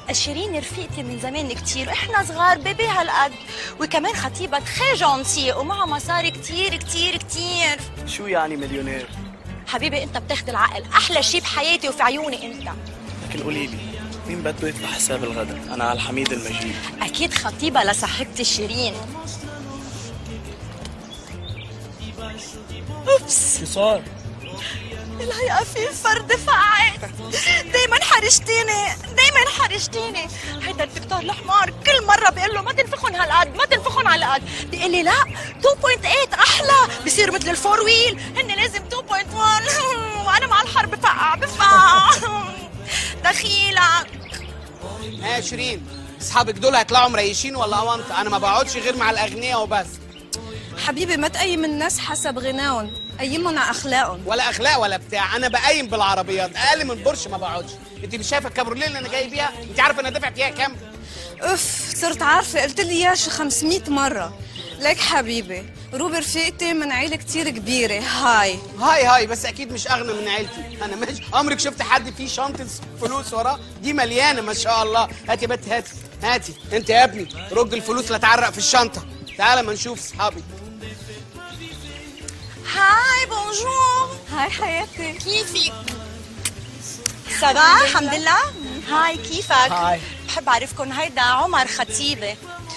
شيرين رفيقتي من زمان كتير واحنا صغار بيبي هالقد وكمان خطيبة تخي جونتي ومعها مصاري كتير كتير كتير شو يعني مليونير حبيبي انت بتاخد العقل احلى شي بحياتي وفي عيوني انت لكن قولي لي مين بده يدفع حساب الغداء انا على الحميد المجيد اكيد خطيبة لصاحبتي شيرين اوبس شو صار الهيئة في فرد فقعت دايما حرجتيني دايما حرجتيني هيدا الدكتور الحمار كل مرة بيقول له ما تنفخن هالقد ما تنفخن على القد بيقول لي لا 2.8 أحلى بصير مثل الفور ويل هن لازم 2.1 وأنا مع الحر بفقع بفقع دخيلك ها شيرين اصحابك دول هيطلعوا مريشين ولا اونطه انا ما بقعدش غير مع الاغنياء وبس حبيبي ما تقيم الناس حسب غناهم قيمهم على اخلاقهم ولا اخلاق ولا بتاع انا بقيم بالعربيات اقل من بورش ما بقعدش انت مش شايفه الكابروليه اللي انا جاي بيها انت عارفه انا دافع فيها كام اف صرت عارفه قلت لي اياه شي 500 مره لك حبيبي روبي رفيقتي من عيله كتير كبيره هاي هاي هاي بس اكيد مش اغنى من عيلتي انا ماشي عمرك شفت حد فيه شنطه فلوس وراه دي مليانه ما شاء الله هاتي يا بنت هاتي هاتي انت يا ابني رج الفلوس لا تعرق في الشنطه تعال ما نشوف اصحابي هاي بونجور هاي حياتي كيفك؟ سبا الحمد لله هاي كيفك؟ هاي. بحب اعرفكم هيدا عمر خطيبه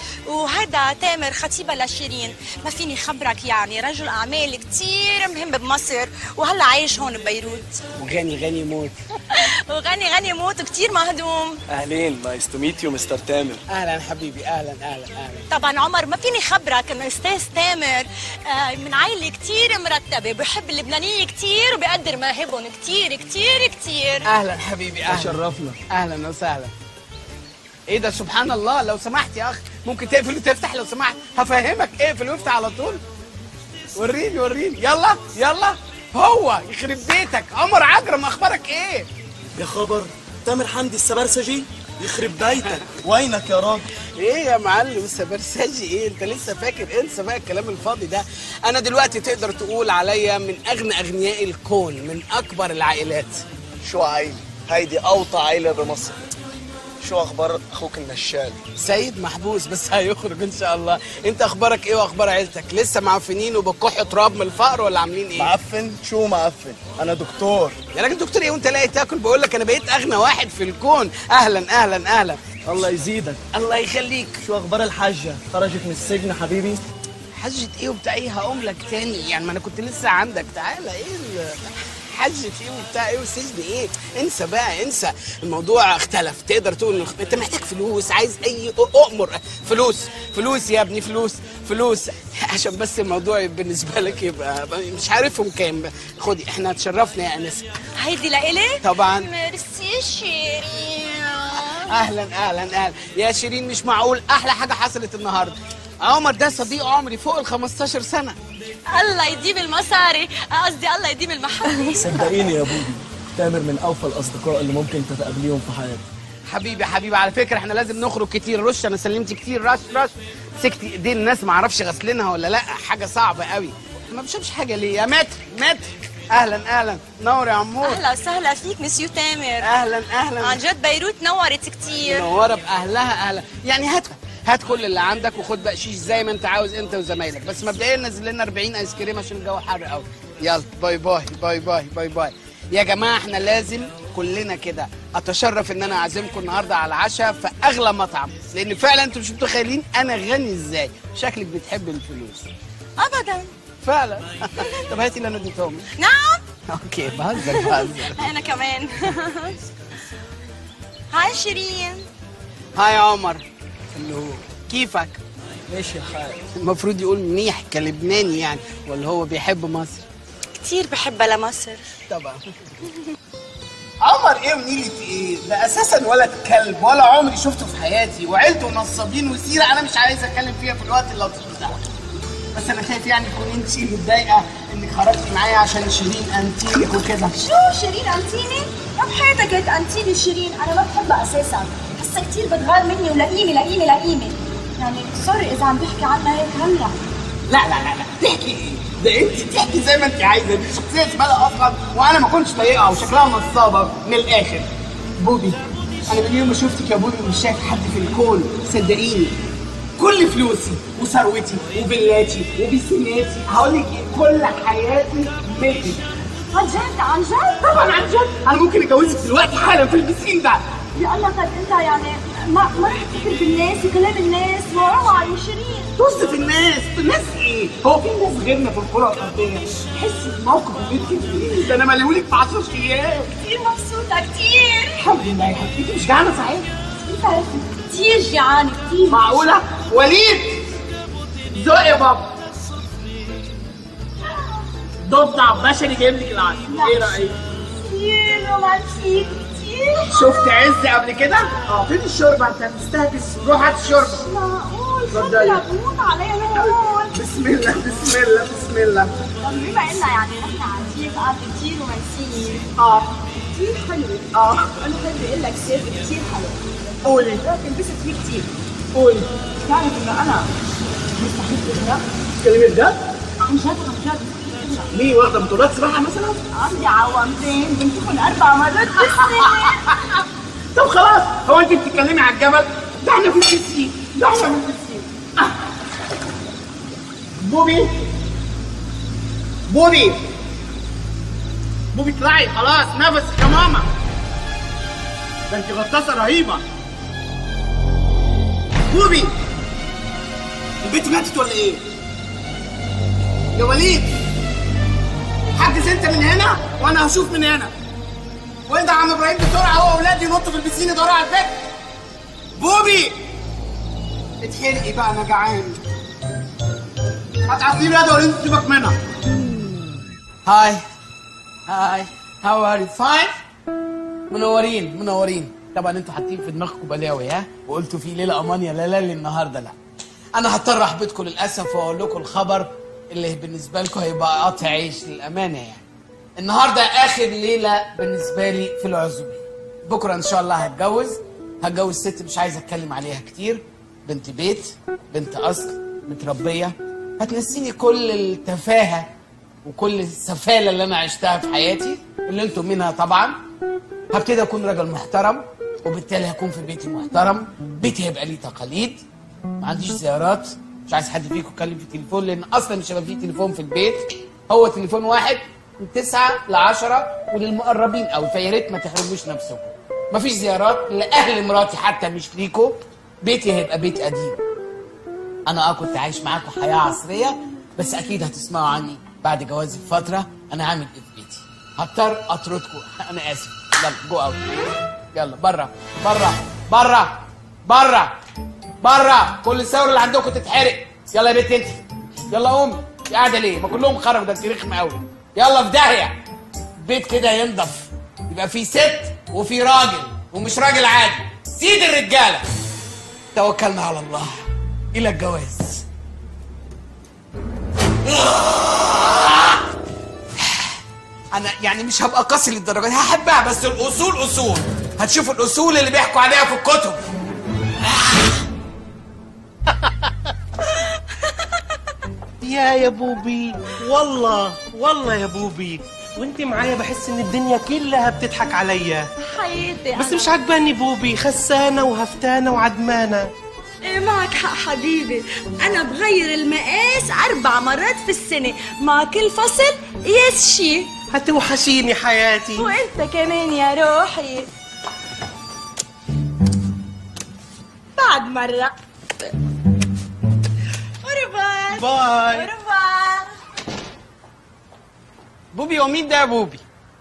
وهيدا تامر خطيبة لشيرين ما فيني خبرك يعني رجل أعمال كتير مهم بمصر وهلا عايش هون ببيروت وغني غني موت وغني غني موت وكتير مهضوم اهلين نايس تو ميت يو مستر تامر اهلا حبيبي اهلا اهلا اهلا طبعا عمر ما فيني خبرك انه استاذ تامر آه، من عائله كتير مرتبه بحب اللبنانيه كتير وبقدر مواهبهم كتير كتير كتير اهلا حبيبي اهلا شرفنا اهلا وسهلا ايه ده سبحان الله لو سمحت يا اخ ممكن تقفل وتفتح لو سمحت هفهمك اقفل وافتح على طول وريني وريني يلا يلا هو يخرب بيتك عمر عجرم اخبارك ايه يا خبر تامر حمدي السبرسجي يخرب بيتك وينك يا راجل ايه يا معلم السبرسجي ايه انت لسه فاكر انسى بقى الكلام الفاضي ده انا دلوقتي تقدر تقول عليا من اغنى اغنياء الكون من اكبر العائلات شو عيلة هيدي اوطى عيلة بمصر شو اخبار اخوك النشال سيد محبوس بس هيخرج ان شاء الله انت اخبارك ايه واخبار عيلتك لسه معفنين وبكحوا تراب من الفقر ولا عاملين ايه معفن شو معفن انا دكتور يا راجل دكتور ايه وانت لاقي تاكل بقول لك انا بقيت اغنى واحد في الكون اهلا اهلا اهلا الله يزيدك الله يخليك شو اخبار الحاجة خرجت من السجن حبيبي حجة ايه وبتاع ايه هقوم لك تاني يعني ما انا كنت لسه عندك تعالى ايه ال- حجة ايه وبتاع ايه والسجن ايه انسى بقى انسى الموضوع اختلف تقدر تقول إنه- انت محتاج فلوس عايز اي اؤمر فلوس فلوس يا ابني فلوس فلوس عشان بس الموضوع بالنسبه لك يبقى مش عارفهم كام خدي احنا اتشرفنا يا انسه هيدي لإلي؟ طبعا ميرسي شيرين اهلا اهلا اهلا يا شيرين مش معقول احلى حاجه حصلت النهارده عمر ده صديق عمري فوق ال 15 سنه الله يديم المصاري قصدي الله يديم المحبة صدقيني يا بودي تامر من اوفى الاصدقاء اللي ممكن تتقابليهم في حياتك حبيبي حبيبي على فكره احنا لازم نخرج كتير رش انا سلمت كتير رش رش مسكت ايدين الناس ما اعرفش غسلينها ولا لا حاجه صعبه قوي ما بشوفش حاجه ليه يا متر متر اهلا اهلا نور يا عمور أهلا وسهلا فيك مسيو تامر اهلا اهلا عن جد بيروت نورت كتير منوره باهلها اهلا يعني هات هات كل اللي عندك وخد بقشيش زي ما انت عاوز انت وزمايلك بس مبدئيا نزل لنا 40 ايس كريم عشان الجو حر قوي يلا باي باي باي باي باي باي يا جماعه احنا لازم كلنا كده اتشرف ان انا اعزمكم النهارده على العشاء في اغلى مطعم لان فعلا انتوا مش متخيلين انا غني ازاي شكلك بتحب الفلوس أبدا فعلا طب هاتي اللي انا اديتهم لك. نعم اوكي بهزر بهزر أنا كمان هاي شيرين هاي يا عمر اللي هو كيفك ماشي يا خالد المفروض يقول منيح كلبناني يعني ولا هو بيحب مصر كتير بحبها لمصر طبعا عمر ايه ونيلة ايه ده اساسا ولد كلب ولا عمري شفته في حياتي وعيلته نصابين وسيره انا مش عايز اتكلم فيها في الوقت اللطيف ده بس انا خايف يعني تكون انت متضايقه انك خرجتي معايا عشان شيرين انتيك وكده شو شيرين انتيني؟ ما بحياتك هيك انتيني شيرين انا ما بحبها اساسا بحسها كثير بتغار مني ولئيمه لئيمه لئيمه يعني سوري اذا عم بحكي عنها هيك هلا لا لا لا لا تحكي ايه ده انت تحكي زي ما انت عايزه دي شخصيه زباله اصلا وانا ما كنتش طايقها وشكلها نصابه من الاخر بودي انا من يوم ما شفتك يا بوبي مش شايف حد في الكون صدقيني كل فلوسي وثروتي وفيلاتي وبيسيناتي هقول لك ايه كل حياتي ملكي عن جد عن جد طبعا عن جد انا ممكن اتجوزك دلوقتي حالا في البسين ده يا الله طب انت يعني ما ما رح تفكر بالناس وكلام الناس واوعى يا شيرين طز في الناس الناس ايه هو في ناس غيرنا في الكره الارضيه تحس بموقف اللي انت فيه ده انا ملهولك في 10 ايام كثير مبسوطة كثير الحمد لله يا حبيبتي مش جعانه صحيح انت كثير جيعانة كثير معقوله وليد زق يا بابا ضفدع بشري جايب لك العسل ايه رايك كثير رومانسيك كثير شفت عز قبل كده اه فين الشوربه انت مستهبس روح هات الشوربه معقول اتفضلي. شكلك بموت عليها هون بسم الله بسم الله بسم الله طب بما إننا يعني نحن عايشين في قعدة كثير رومانسية اه كثير حلوة اه أنا بحب أقول لك سر كثير حلو قولي رح تنبسط فيه كثير قولي بتعرف إنه أنا مستحيل تغرق تتكلمي بجد؟ عن جد عن جد ليه واخده بطولات سباحه مثلا؟ عندي عوامتين بنتكم أربع مرات بالسنة طب خلاص هو انت بتتكلمي على الجبل ده احنا في البسين ده احنا في البسين آه. بوبي بوبي بوبي اطلعي خلاص نفسك يا ماما ده انت غطاسه رهيبه بوبي البنت ماتت ولا ايه؟ يا وليد حجز انت من هنا وانا هشوف من هنا وانت يا عم ابراهيم بسرعه هو واولادي ينطوا في البسين يدوروا على البيت بوبي اتحرقي بقى انا جعان هات عصير يا ولا انت سيبك منها هاي هاي هاو ار يو فاين منورين منورين طبعا انتوا حاطين في دماغكم بلاوي ها وقلتوا في ليله امان يا لالي النهارده لا انا هضطر احبطكم للاسف واقول لكم الخبر اللي بالنسبه لكم هيبقى قطع عيش للامانه يعني النهارده اخر ليله بالنسبه لي في العزومه بكره ان شاء الله هتجوز هتجوز ست مش عايز اتكلم عليها كتير بنت بيت بنت اصل متربيه هتنسيني كل التفاهه وكل السفاله اللي انا عشتها في حياتي اللي انتم منها طبعا هبتدي اكون راجل محترم وبالتالي هكون في بيتي محترم بيتي هيبقى ليه تقاليد ما عنديش زيارات مش عايز حد فيكم يتكلم في التليفون لان اصلا مش هيبقى فيه تليفون في البيت هو تليفون واحد من تسعة لعشرة وللمقربين قوي فيا ريت ما تحرجوش نفسكم مفيش زيارات لاهل مراتي حتى مش ليكوا بيتي هيبقى بيت قديم انا اه كنت عايش معاكم حياه عصريه بس اكيد هتسمعوا عني بعد جوازي بفتره انا عامل ايه في بيتي هضطر اطردكم انا اسف يلا جو اوت يلا بره بره بره بره بره كل الثور اللي عندكم تتحرق يلا يا بنت انت يلا قومي انت قاعده ليه ما كلهم خرجوا ده انت رخمه قوي يلا في داهيه بيت كده ينضف يبقى فيه ست وفي راجل ومش راجل عادي سيد الرجاله توكلنا على الله الى الجواز انا يعني مش هبقى قاسي للدرجه دي هحبها بس الاصول اصول هتشوفوا الاصول اللي بيحكوا عليها في الكتب يا يا بوبي والله والله يا بوبي وانت معايا بحس ان الدنيا كلها بتضحك عليا حياتي بس مش عجباني بوبي خسانه وهفتانه وعدمانه إيه معك حق حبيبي أنا بغير المقاس أربع مرات في السنة مع كل فصل قياس شي هتوحشيني حياتي وأنت كمان يا روحي بعد مرة أورفوار باي أورفوار بوبي ومين ده يا بوبي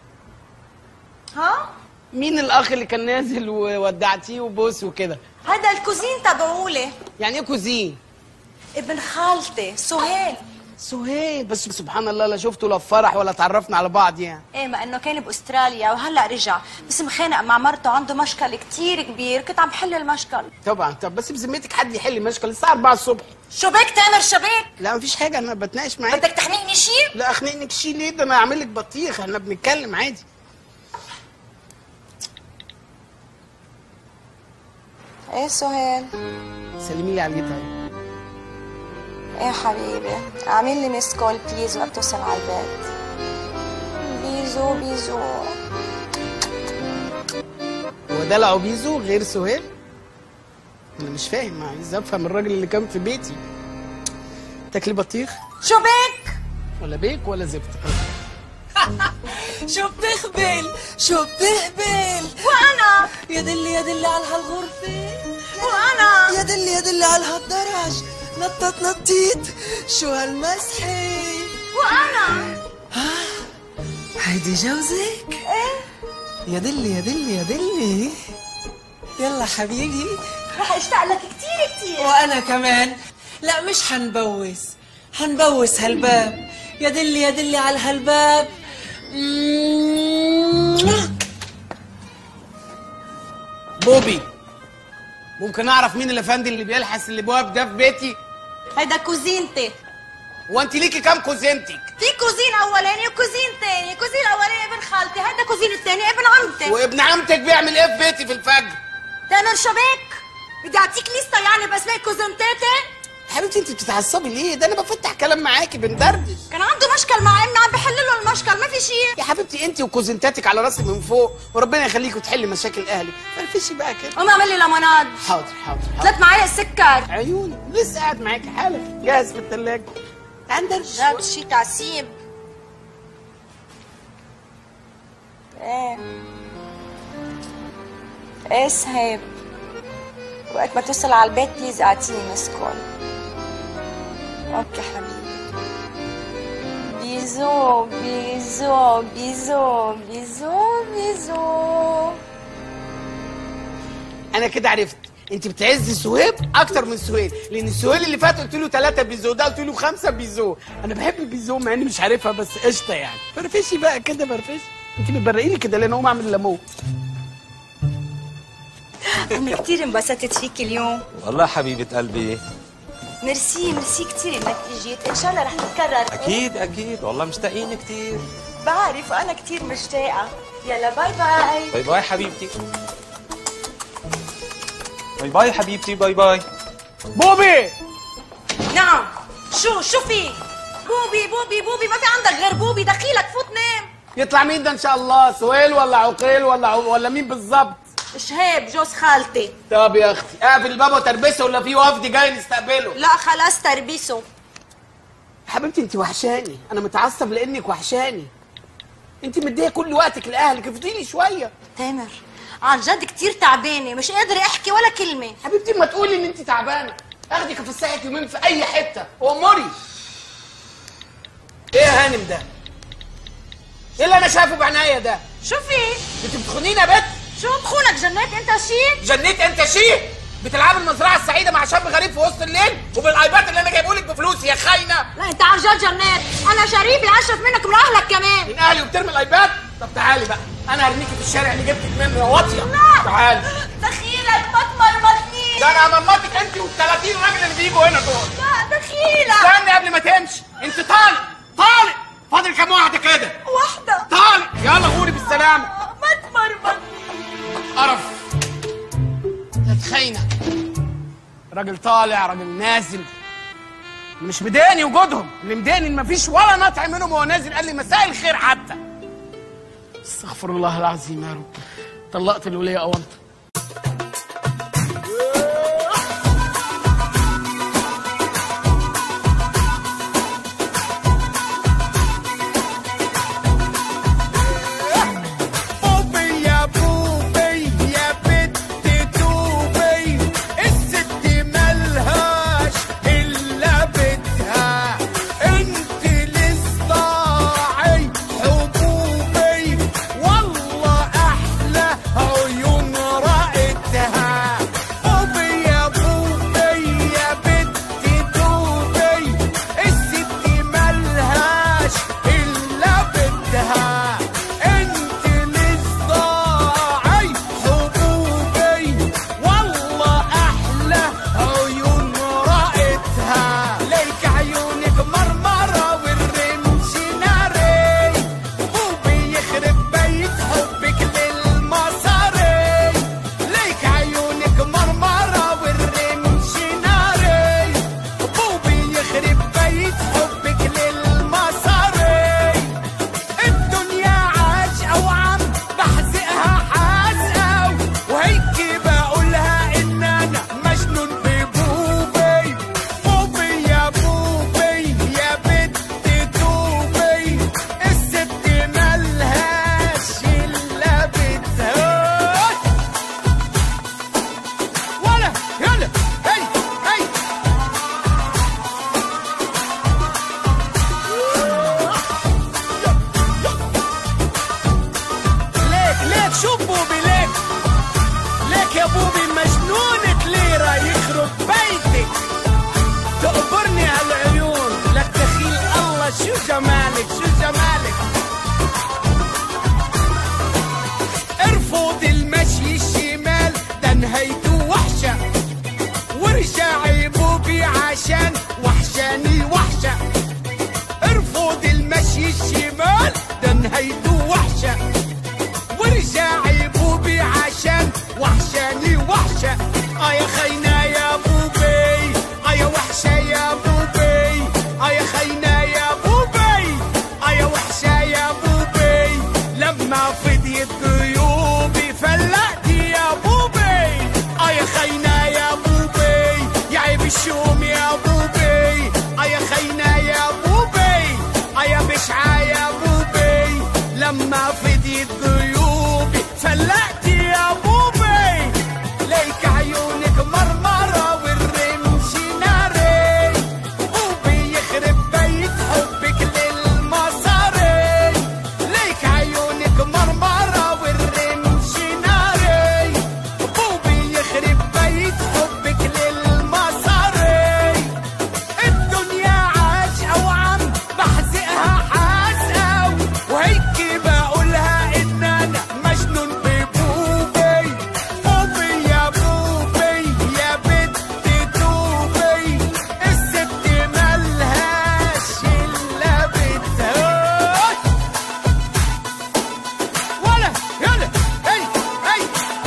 ها؟ مين الاخ اللي كان نازل وودعتيه وبوس وكده هذا الكوزين تبعولي يعني ايه كوزين ابن خالتي سهيل سهيل بس سبحان الله لا شفته لا في فرح ولا تعرفنا على بعض يعني ايه ما انه كان باستراليا وهلا رجع بس مخانق مع مرته عنده مشكل كتير كبير كنت عم بحل المشكل طبعا طب بس بذمتك حد يحل مشكل الساعه 4 الصبح شو بك تامر شو بك لا مفيش حاجه انا بتناقش معاك بدك تحميني شيء لا اخنقنك شيء ليه ده انا اعمل لك بطيخ احنا بنتكلم عادي ايه سهيل سلمي لي على الجيتار ايه حبيبي اعمل لي ميس كول بليز وقت توصل على البيت بيزو بيزو هو دلعوا بيزو غير سهيل انا مش فاهم عايز افهم الراجل اللي كان في بيتي تاكلي بطيخ شو بك ولا بيك ولا زفت شو بتخبل شو بتهبل وانا يا دلي يا دلي على هالغرفة وانا يا دلي يا دلي على هالدرج نطت نطيت شو هالمسحة وانا هيدي جوزك؟ ايه يا دلي يا دلي يا دلي يلا حبيبي رح اشتاق لك كثير كثير وانا كمان لا مش حنبوس حنبوس هالباب يا دلي يا دلي على هالباب مم. بوبي ممكن اعرف مين الافندي اللي بيلحس الابواب ده في بيتي هيدا كوزينتي وانت ليكي كام كوزينتك في كوزين اولاني وكوزين تاني كوزين الاولاني ابن خالتي هيدا كوزين التاني ابن عمتي وابن عمتك بيعمل ايه في بيتي في الفجر تامر شباك بدي اعطيك لسته يعني باسماء كوزنتاتي حبيبتي انت بتتعصبي ليه ده انا بفتح كلام معاكي بندردش كان عنده مشكل مع امي عم بحل له المشكل ما في شيء يا حبيبتي انت وكوزنتاتك على راسي من فوق وربنا يخليكي وتحلي مشاكل اهلي فرفشي بقى كده قوم اعمل لي ليموناد حاضر حاضر حاضر ثلاث معالق سكر عيوني لسه قاعد معاكي حالا جاهز في الثلاجه عندرش جاب شي تعسيب ايه ايه سهيب وقت ما توصل على البيت بليز اعطيني مس كول اوكي حبيبي بيزو بيزو بيزو بيزو بيزو انا كده عرفت انت بتعزي سهيب اكتر من سهيل لان السهيل اللي فات قلت له ثلاثة بيزو ده قلت له خمسة بيزو انا بحب البيزو مع اني مش عارفها بس قشطه يعني فرفشي بقى كده فرفشي انت بتبرقيني كده لان اقوم اعمل ليمون انا كثير انبسطت فيك اليوم والله حبيبة قلبي ميرسي ميرسي كثير انك اجيت ان شاء الله رح تتكرر أكيد أكيد والله مشتاقين كتير بعرف انا كثير مشتاقه يلا باي باي باي باي حبيبتي باي باي حبيبتي باي باي بوبي نعم شو شو في بوبي بوبي بوبي ما في عندك غير بوبي دخيلك فوت نام يطلع مين ده ان شاء الله سهيل ولا عقيل ولا عو... ولا مين بالظبط شهاب جوز خالتي طب يا اختي اقفل الباب وتربسه ولا في وفد جاي نستقبله لا خلاص تربيسه حبيبتي انت وحشاني انا متعصب لانك وحشاني انت مديه كل وقتك لاهلك افضلي شويه تامر عن جد كثير تعبانه مش قادره احكي ولا كلمه حبيبتي ما تقولي ان انت تعبانه اخدك افسحك يومين في اي حته وامري ايه يا هانم ده ايه اللي انا شايفه بعينيا ده شو في انت بتخونيني يا بت شو بخونك جنات انت شي جنيت انت شيء بتلعب المزرعه السعيده مع شاب غريب في وسط الليل وبالايباد اللي انا جايبه لك بفلوس يا خاينه لا انت عن جد جنات انا شريف الاشرف منك من اهلك كمان من اهلي وبترمي الايباد طب تعالي بقى انا هرميكي في الشارع اللي جبتك منه واطيه لا. تعالي دخيلك ما تمرمطني ده انا هممطك انت وال30 راجل اللي بيجوا هنا دول لا دخيلك استني قبل ما تمشي انت طالق طالق فاضل كام واحده كده واحده طالق يلا غوري بالسلامه ما تمرمطني قرف تتخينه راجل طالع راجل نازل مش مضايقني وجودهم اللي مضايقني ان مفيش ولا نطع منهم وهو نازل قال لي مساء الخير حتى استغفر الله العظيم يا رب طلقت الوليه اونت بوبي يا بوبي يا بت توبي الست ملهاش الا بتها انت لصداعي حبوبي والله احلى عيون مجنونة ليرة يخرب بيتك تقبرني هالعيون لك دخيل الله شو جمالك شو جمالك ارفض المشي الشمال ده نهايته وحشة وارجعي بوبي عشان وحشاني وحشة ارفض المشي الشمال ده نهايته وحشة وارجعي بوبي عشان وحشاني وحشة اه يا خينا يا بوبي اه يا وحشة يا بوبي اه يا خينا يا بوبي اه يا وحشة يا بوبي لما فضيت جيوبي فلقتي يا بوبي اه يا خينا يا بوبي يا عيب الشوم يا بوبي اه يا خينا يا بوبي اه يا بشعة يا بوبي لما فضيت جيوبي فلقتي يا بوبي ليك عيونك مرمرة والرمش ناري بوبي يخرب بيت حبك للمصاري ليك عيونك مرمرة والرمش ناري بوبي يخرب بيت حبك للمصاري الدنيا عاشقة وعم بحزقها حاسقة وهيك بقولها إن أنا مجنون ببوبي بوبي يا بوبي يا بنت توبي الست ملهاش إلا بتها ولا يلا هي هي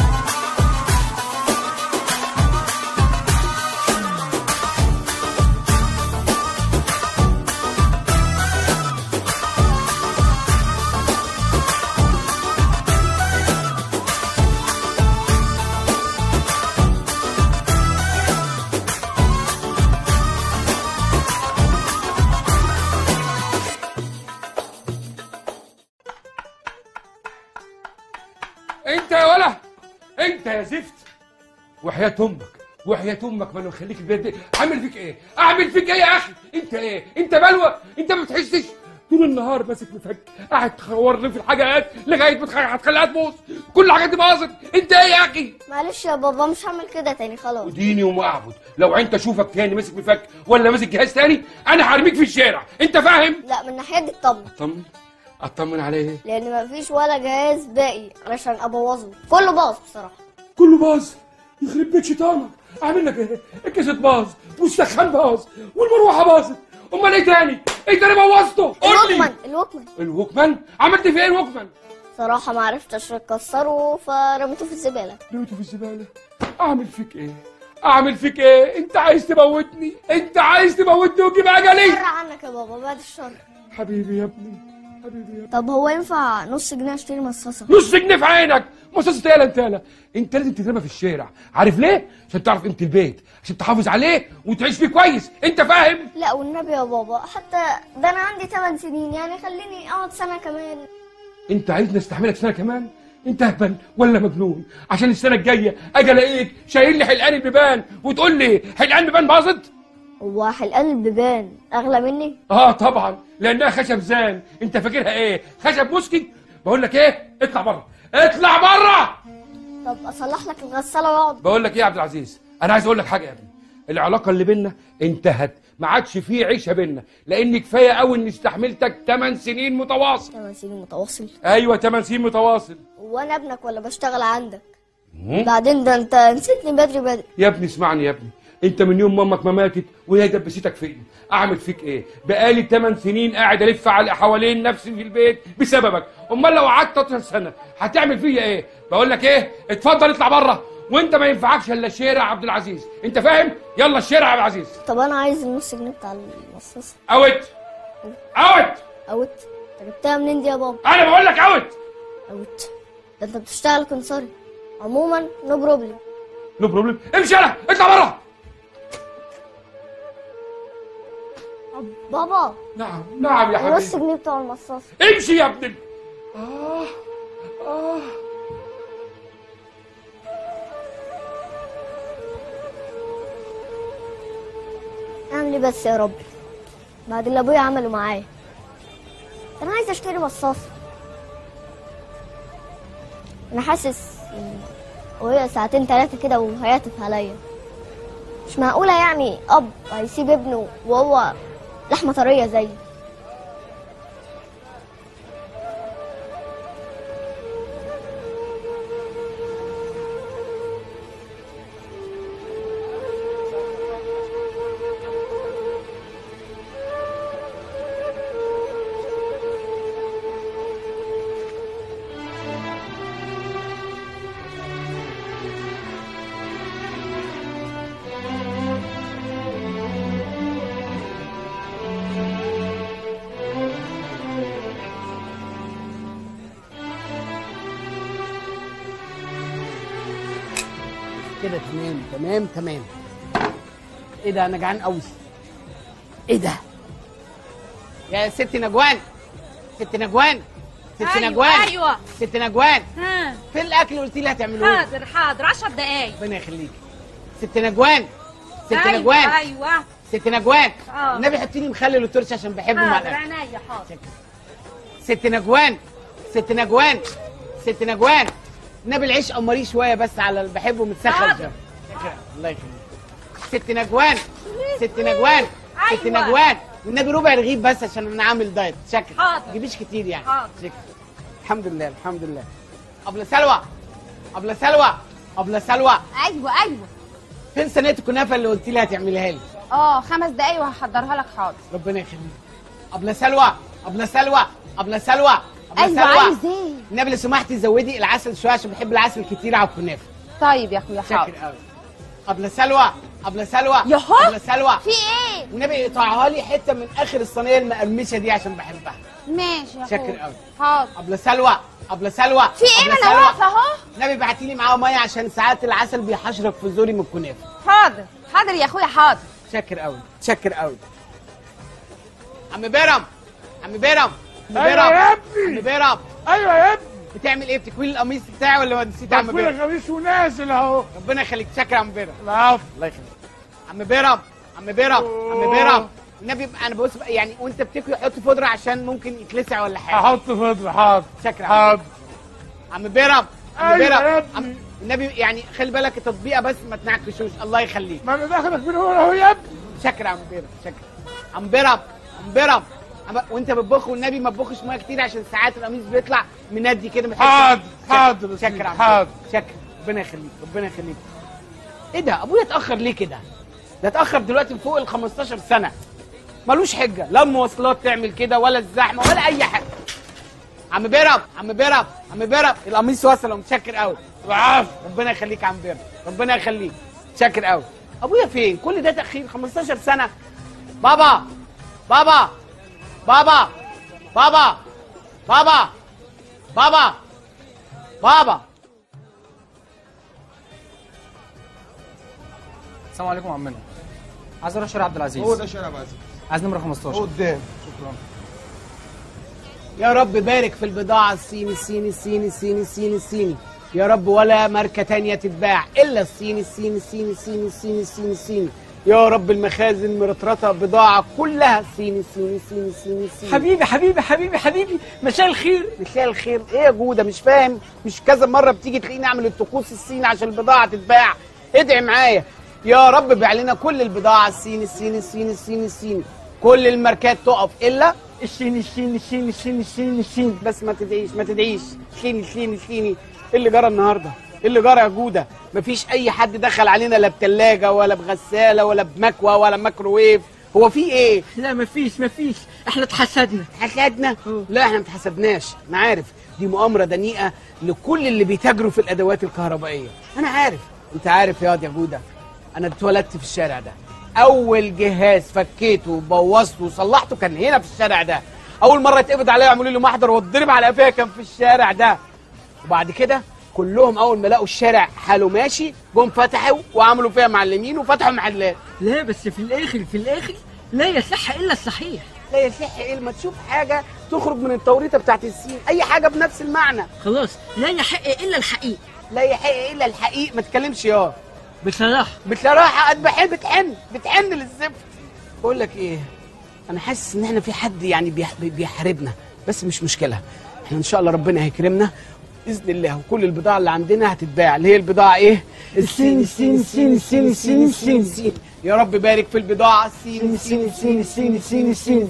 انت يا ولا انت يا زفت وحياة امك وحياة امك ما انا مخليك البيت دي اعمل فيك ايه؟ اعمل فيك ايه يا اخي؟ انت ايه؟ انت بلوى؟ انت ما بتحسش؟ طول النهار ماسك مفك قاعد تخور لي في الحاجات لغايه ما تخ- هتخليها تبوظ كل الحاجات دي باظت انت ايه يا اخي؟ معلش يا بابا مش هعمل كده تاني خلاص وديني وما اعبد لو انت اشوفك تاني ماسك مفك ولا ماسك جهاز تاني انا هرميك في الشارع انت فاهم؟ لا من الناحيه دي اطمن اطمن اطمن على ايه؟ لان مفيش ولا جهاز باقي علشان ابوظه كله باظ بصراحه كله باظ يخرب بيت شيطانك اعمل لك ايه؟ الكاسيت باظ والسخان باظ والمروحه باظت امال ايه تاني؟ ايه تاني بوظته؟ قول لي الوكمان الوكمان الوكمان عملت فيه ايه الوكمان؟ صراحه ما عرفتش اكسره فرميته في الزباله رميته في الزباله اعمل فيك ايه؟ اعمل فيك ايه؟ انت عايز تموتني؟ انت عايز تموتني وتجيب اجلي؟ بره عنك يا بابا بعد الشر حبيبي يا ابني حبيبي يا ابني طب هو ينفع نص جنيه اشتري مصاصه نص جنيه في عينك مصاصة ايه انت يالا انت لازم تترمى في الشارع عارف ليه عشان تعرف قيمه البيت عشان تحافظ عليه وتعيش فيه كويس انت فاهم لا والنبي يا بابا حتى ده انا عندي 8 سنين يعني خليني اقعد سنه كمان انت عايزني استحملك سنه كمان انت اهبل ولا مجنون عشان السنه الجايه اجي الاقيك شايل لي حلقان البيبان وتقول لي حلقان بيبان باظت هو حلقان البيبان اغلى مني اه طبعا لانها خشب زان انت فاكرها ايه خشب مسكي بقول لك ايه اطلع بره اطلع بره طب اصلح لك الغساله واقعد بقول لك ايه يا عبد العزيز انا عايز اقول لك حاجه يا ابني العلاقه اللي بينا انتهت ما عادش فيه عيشه بينا لان كفايه قوي اني استحملتك 8 سنين متواصل 8 سنين متواصل ايوه 8 سنين متواصل وانا ابنك ولا بشتغل عندك مم. بعدين ده انت نسيتني بدري بدري يا ابني اسمعني يا ابني انت من يوم مامك ما ماتت وهي دبستك فيا اعمل فيك ايه بقالي 8 سنين قاعد الف على حوالين نفسي في البيت بسببك امال لو قعدت 12 سنه هتعمل فيا ايه بقول لك ايه اتفضل اطلع بره وانت ما ينفعكش الا الشارع يا عبد العزيز انت فاهم يلا الشارع يا عبد العزيز طب انا عايز النص جنيه بتاع المصاصه اوت اوت اوت انت جبتها منين دي يا بابا انا بقول لك اوت اوت ده انت بتشتغل كنصري عموما نو بروبلم نو بروبلم امشي يلا اطلع بره بابا نعم نعم يا حبيبي النص جنيه بتاع المصاصه امشي يا ابني آه آه اعمل ايه بس يا ربي بعد اللي ابويا عمله معايا انا عايز اشتري مصاصه انا حاسس إن وهي ساعتين تلاتة كده وهيعطف عليا مش معقولة يعني أب هيسيب ابنه وهو لحمة طرية زيي كده تمام تمام تمام ايه ده انا جعان قوي ايه ده يا ست نجوان ست نجوان ست أيوة، نجوان أيوة. ست نجوان ها فين الاكل اللي قلت لي هتعملوه حاضر حاضر 10 دقايق ربنا يخليك ست نجوان ست أيوة، نجوان ايوه ست نجوان آه. النبي حطي لي مخلل وترش عشان بحبه مع حاضر الاكل عينيا حاضر ست نجوان ست نجوان ست نجوان النبي العيش قمريه شويه بس على اللي بحبه متسخن حاضر. شوية. شكرا الله يخليك ست نجوان ست نجوان ست أيوة. نجوان والنبي ربع رغيف بس عشان انا عامل دايت شكرا حاضر. ما تجيبيش كتير يعني حاضر. شكرا الحمد لله الحمد لله ابله سلوى ابله سلوى ابله سلوى ايوه ايوه فين صينيه الكنافه اللي قلت لي هتعمليها لي اه خمس دقايق وهحضرها لك حاضر ربنا يخليك ابله سلوى ابله سلوى ابله سلوى ابله ايوه سلوى عايز ايه النبي لو سمحتي زودي العسل شويه عشان بحب العسل كتير على الكنافه طيب يا اخويا حاضر شكرا قوي ابله سلوى ابله سلوى يهو. ابله سلوى في ايه النبي اقطعها لي حته من اخر الصينيه المقرمشه دي عشان بحبها ماشي يا شكر اخويا قوي. حاضر ابله سلوى ابله سلوى في ايه أبلة ما انا سلوى. واقفه اهو النبي بعتي لي معاه ميه عشان ساعات العسل بيحشرك في زوري من الكنافه حاضر حاضر يا اخويا حاضر شكر قوي شكر قوي عم بيرم عم بيرم عم أيوة بيرم يا ابني. عم بيرم ايوه يا ابني بتعمل ايه بتكوين القميص بتاعي ولا نسيت يا عم تكوين بيرم القميص ونازل اهو ربنا يخليك شكرا يا عم بيرم العفو الله يخليك عم بيرم عم بيرم عم بيرم النبي بقى انا بص بقى يعني وانت بتكوي حط فودره عشان ممكن يتلسع ولا حاجه هحط فضل حاضر شكرا حاضر عم بيرم عم أيوة بيرم يا ابني. عم النبي يعني خلي بالك التطبيقه بس ما تنعكشوش الله يخليك ما انا داخلك من هنا اهو يا ابني شكرا يا عم بيرم شكرا عم بيرم عم بيرم عم- وانت بتطبخ والنبي ما تطبخش ميه كتير عشان ساعات القميص بيطلع مندي كده من حتة. حاضر، شكرا. حاضر يا شكرا سيدي، يا عم حاضر. بيرم. شكرا ربنا يخليك ربنا يخليك ايه ده ابويا اتاخر ليه كده ده اتاخر دلوقتي فوق ال 15 سنه ملوش حجه لا المواصلات تعمل كده ولا الزحمه ولا اي حاجه عم بيرم عم بيرم عم بيرم القميص وصل ومتشكر قوي العفو ربنا يخليك يا عم بيرم ربنا يخليك شاكر قوي ابويا فين كل ده تاخير 15 سنه بابا بابا بابا بابا بابا بابا بابا السلام عليكم عمنا عايز اروح شارع عبد العزيز هو ده شارع عزيز عايز نمره 15 قدام يا رب بارك في البضاعة الصيني الصيني الصيني الصيني الصيني الصيني يا رب ولا ماركة تانية تتباع إلا الصيني الصيني الصيني الصيني الصيني الصيني الصيني يا رب المخازن مرطرطة بضاعة كلها صيني الصيني الصيني الصيني الصيني حبيبي حبيبي حبيبي حبيبي مساء الخير مساء الخير ايه يا جودة مش فاهم مش كذا مرة بتيجي تلاقيني اعمل الطقوس الصيني عشان البضاعة تتباع ادعي معايا يا رب بيع لنا كل البضاعة الصيني الصيني الصيني الصيني الصيني كل الماركات تقف الا الصيني الصيني الصيني الصيني الصيني الصيني بس ما تدعيش ما تدعيش صيني صيني صيني ايه اللي جرى النهارده؟ ايه اللي جرى يا جوده؟ مفيش اي حد دخل علينا لا بتلاجة ولا بغسالة ولا بمكوى ولا مايكروويف هو في ايه؟ لا مفيش مفيش احنا اتحسدنا اتحسدنا؟ لا احنا ما اتحسدناش انا عارف دي مؤامرة دنيئة لكل اللي بيتاجروا في الادوات الكهربائية انا عارف انت عارف يا واد يا جودة انا اتولدت في الشارع ده اول جهاز فكيته وبوظته وصلحته كان هنا في الشارع ده اول مرة يتقبض عليا يعملوا لي محضر واتضرب على قفايا كان في الشارع ده وبعد كده كلهم اول ما لقوا الشارع حاله ماشي جم فتحوا وعملوا فيها معلمين وفتحوا محلات لا بس في الاخر في الاخر لا يصح الا الصحيح لا يصح ايه لما تشوف حاجه تخرج من التوريطه بتاعت السين اي حاجه بنفس المعنى خلاص لا يحق الا الحقيقه لا يحق الا الحقيق ما تكلمش يا بصراحه بصراحه قد بحب بتحن بتحن للزفت بقول لك ايه انا حاسس ان احنا في حد يعني بيح- بيحاربنا بس مش مشكله احنا ان شاء الله ربنا هيكرمنا باذن الله وكل البضاعه اللي عندنا هتتباع اللي هي البضاعه ايه السين السين السين السين السين السين السين يا رب بارك في البضاعه السين السين السين السين السين السين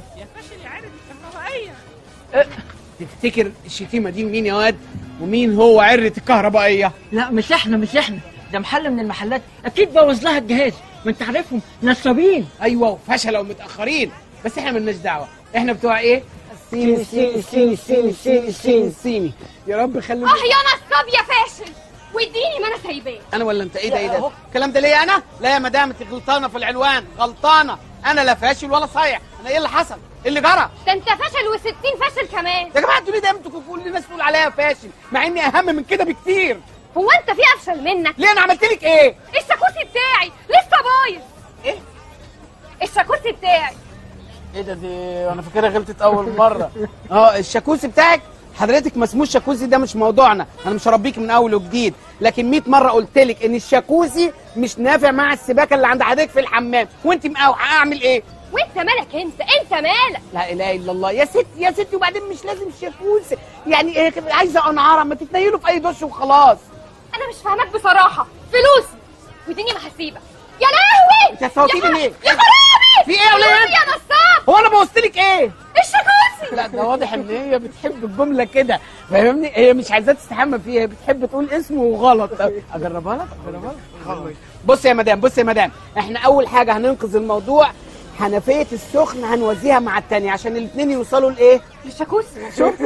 أه، تفتكر الشتيمه دي مين يا واد ومين هو عرة الكهربائيه لا مش احنا مش احنا ده محل من المحلات اكيد بوظ لها الجهاز ما انت عارفهم نصابين ايوه وفشلوا ومتاخرين بس احنا ملناش دعوه احنا بتوع ايه السين السين السين السين السين السين السيني يا رب خلي اه يا نصاب يا فاشل واديني ما انا سايباه انا ولا انت ايه ده ايه ده الكلام ده ليا انا لا يا مدام انت غلطانه في العنوان غلطانه انا لا فاشل ولا صايع انا ايه اللي حصل إيه اللي جرى ده انت فشل و60 فاشل كمان يا جماعه انتوا ليه دايما تكونوا كل الناس تقول عليا فاشل مع اني اهم من كده بكتير هو انت في افشل منك ليه انا عملت لك ايه الشاكوسي بتاعي لسه بايظ ايه الشاكوسي بتاعي ايه ده دي انا فاكرها غلطت اول مره اه الشاكوسي بتاعك حضرتك ما اسموش شاكوسي ده مش موضوعنا انا مش هربيك من اول وجديد لكن 100 مره قلت لك ان الشاكوسي مش نافع مع السباكه اللي عند حضرتك في الحمام وانت مقاوحه اعمل ايه وانت مالك انت انت مالك لا اله الا الله يا ست يا ستي وبعدين مش لازم شاكوسي يعني إيه عايزه انعاره ما تتنيلوا في اي دش وخلاص انا مش فاهمك بصراحه فلوسي واديني ما هسيبك يا لهوي انت هتصوتيني ليه؟ يا خرابي في ايه يا ولاد؟ يا نصاب هو انا بوظت لك ايه الشاكوسي لا ده واضح ان هي بتحب الجمله كده فاهمني هي مش عايزاه تستحمى فيها هي بتحب تقول اسمه وغلط اجربها لك اجربها لك بص يا مدام بص يا مدام احنا اول حاجه هننقذ الموضوع حنفيه السخن هنوزيها مع التانية عشان الاثنين يوصلوا لايه للشاكوسي شفت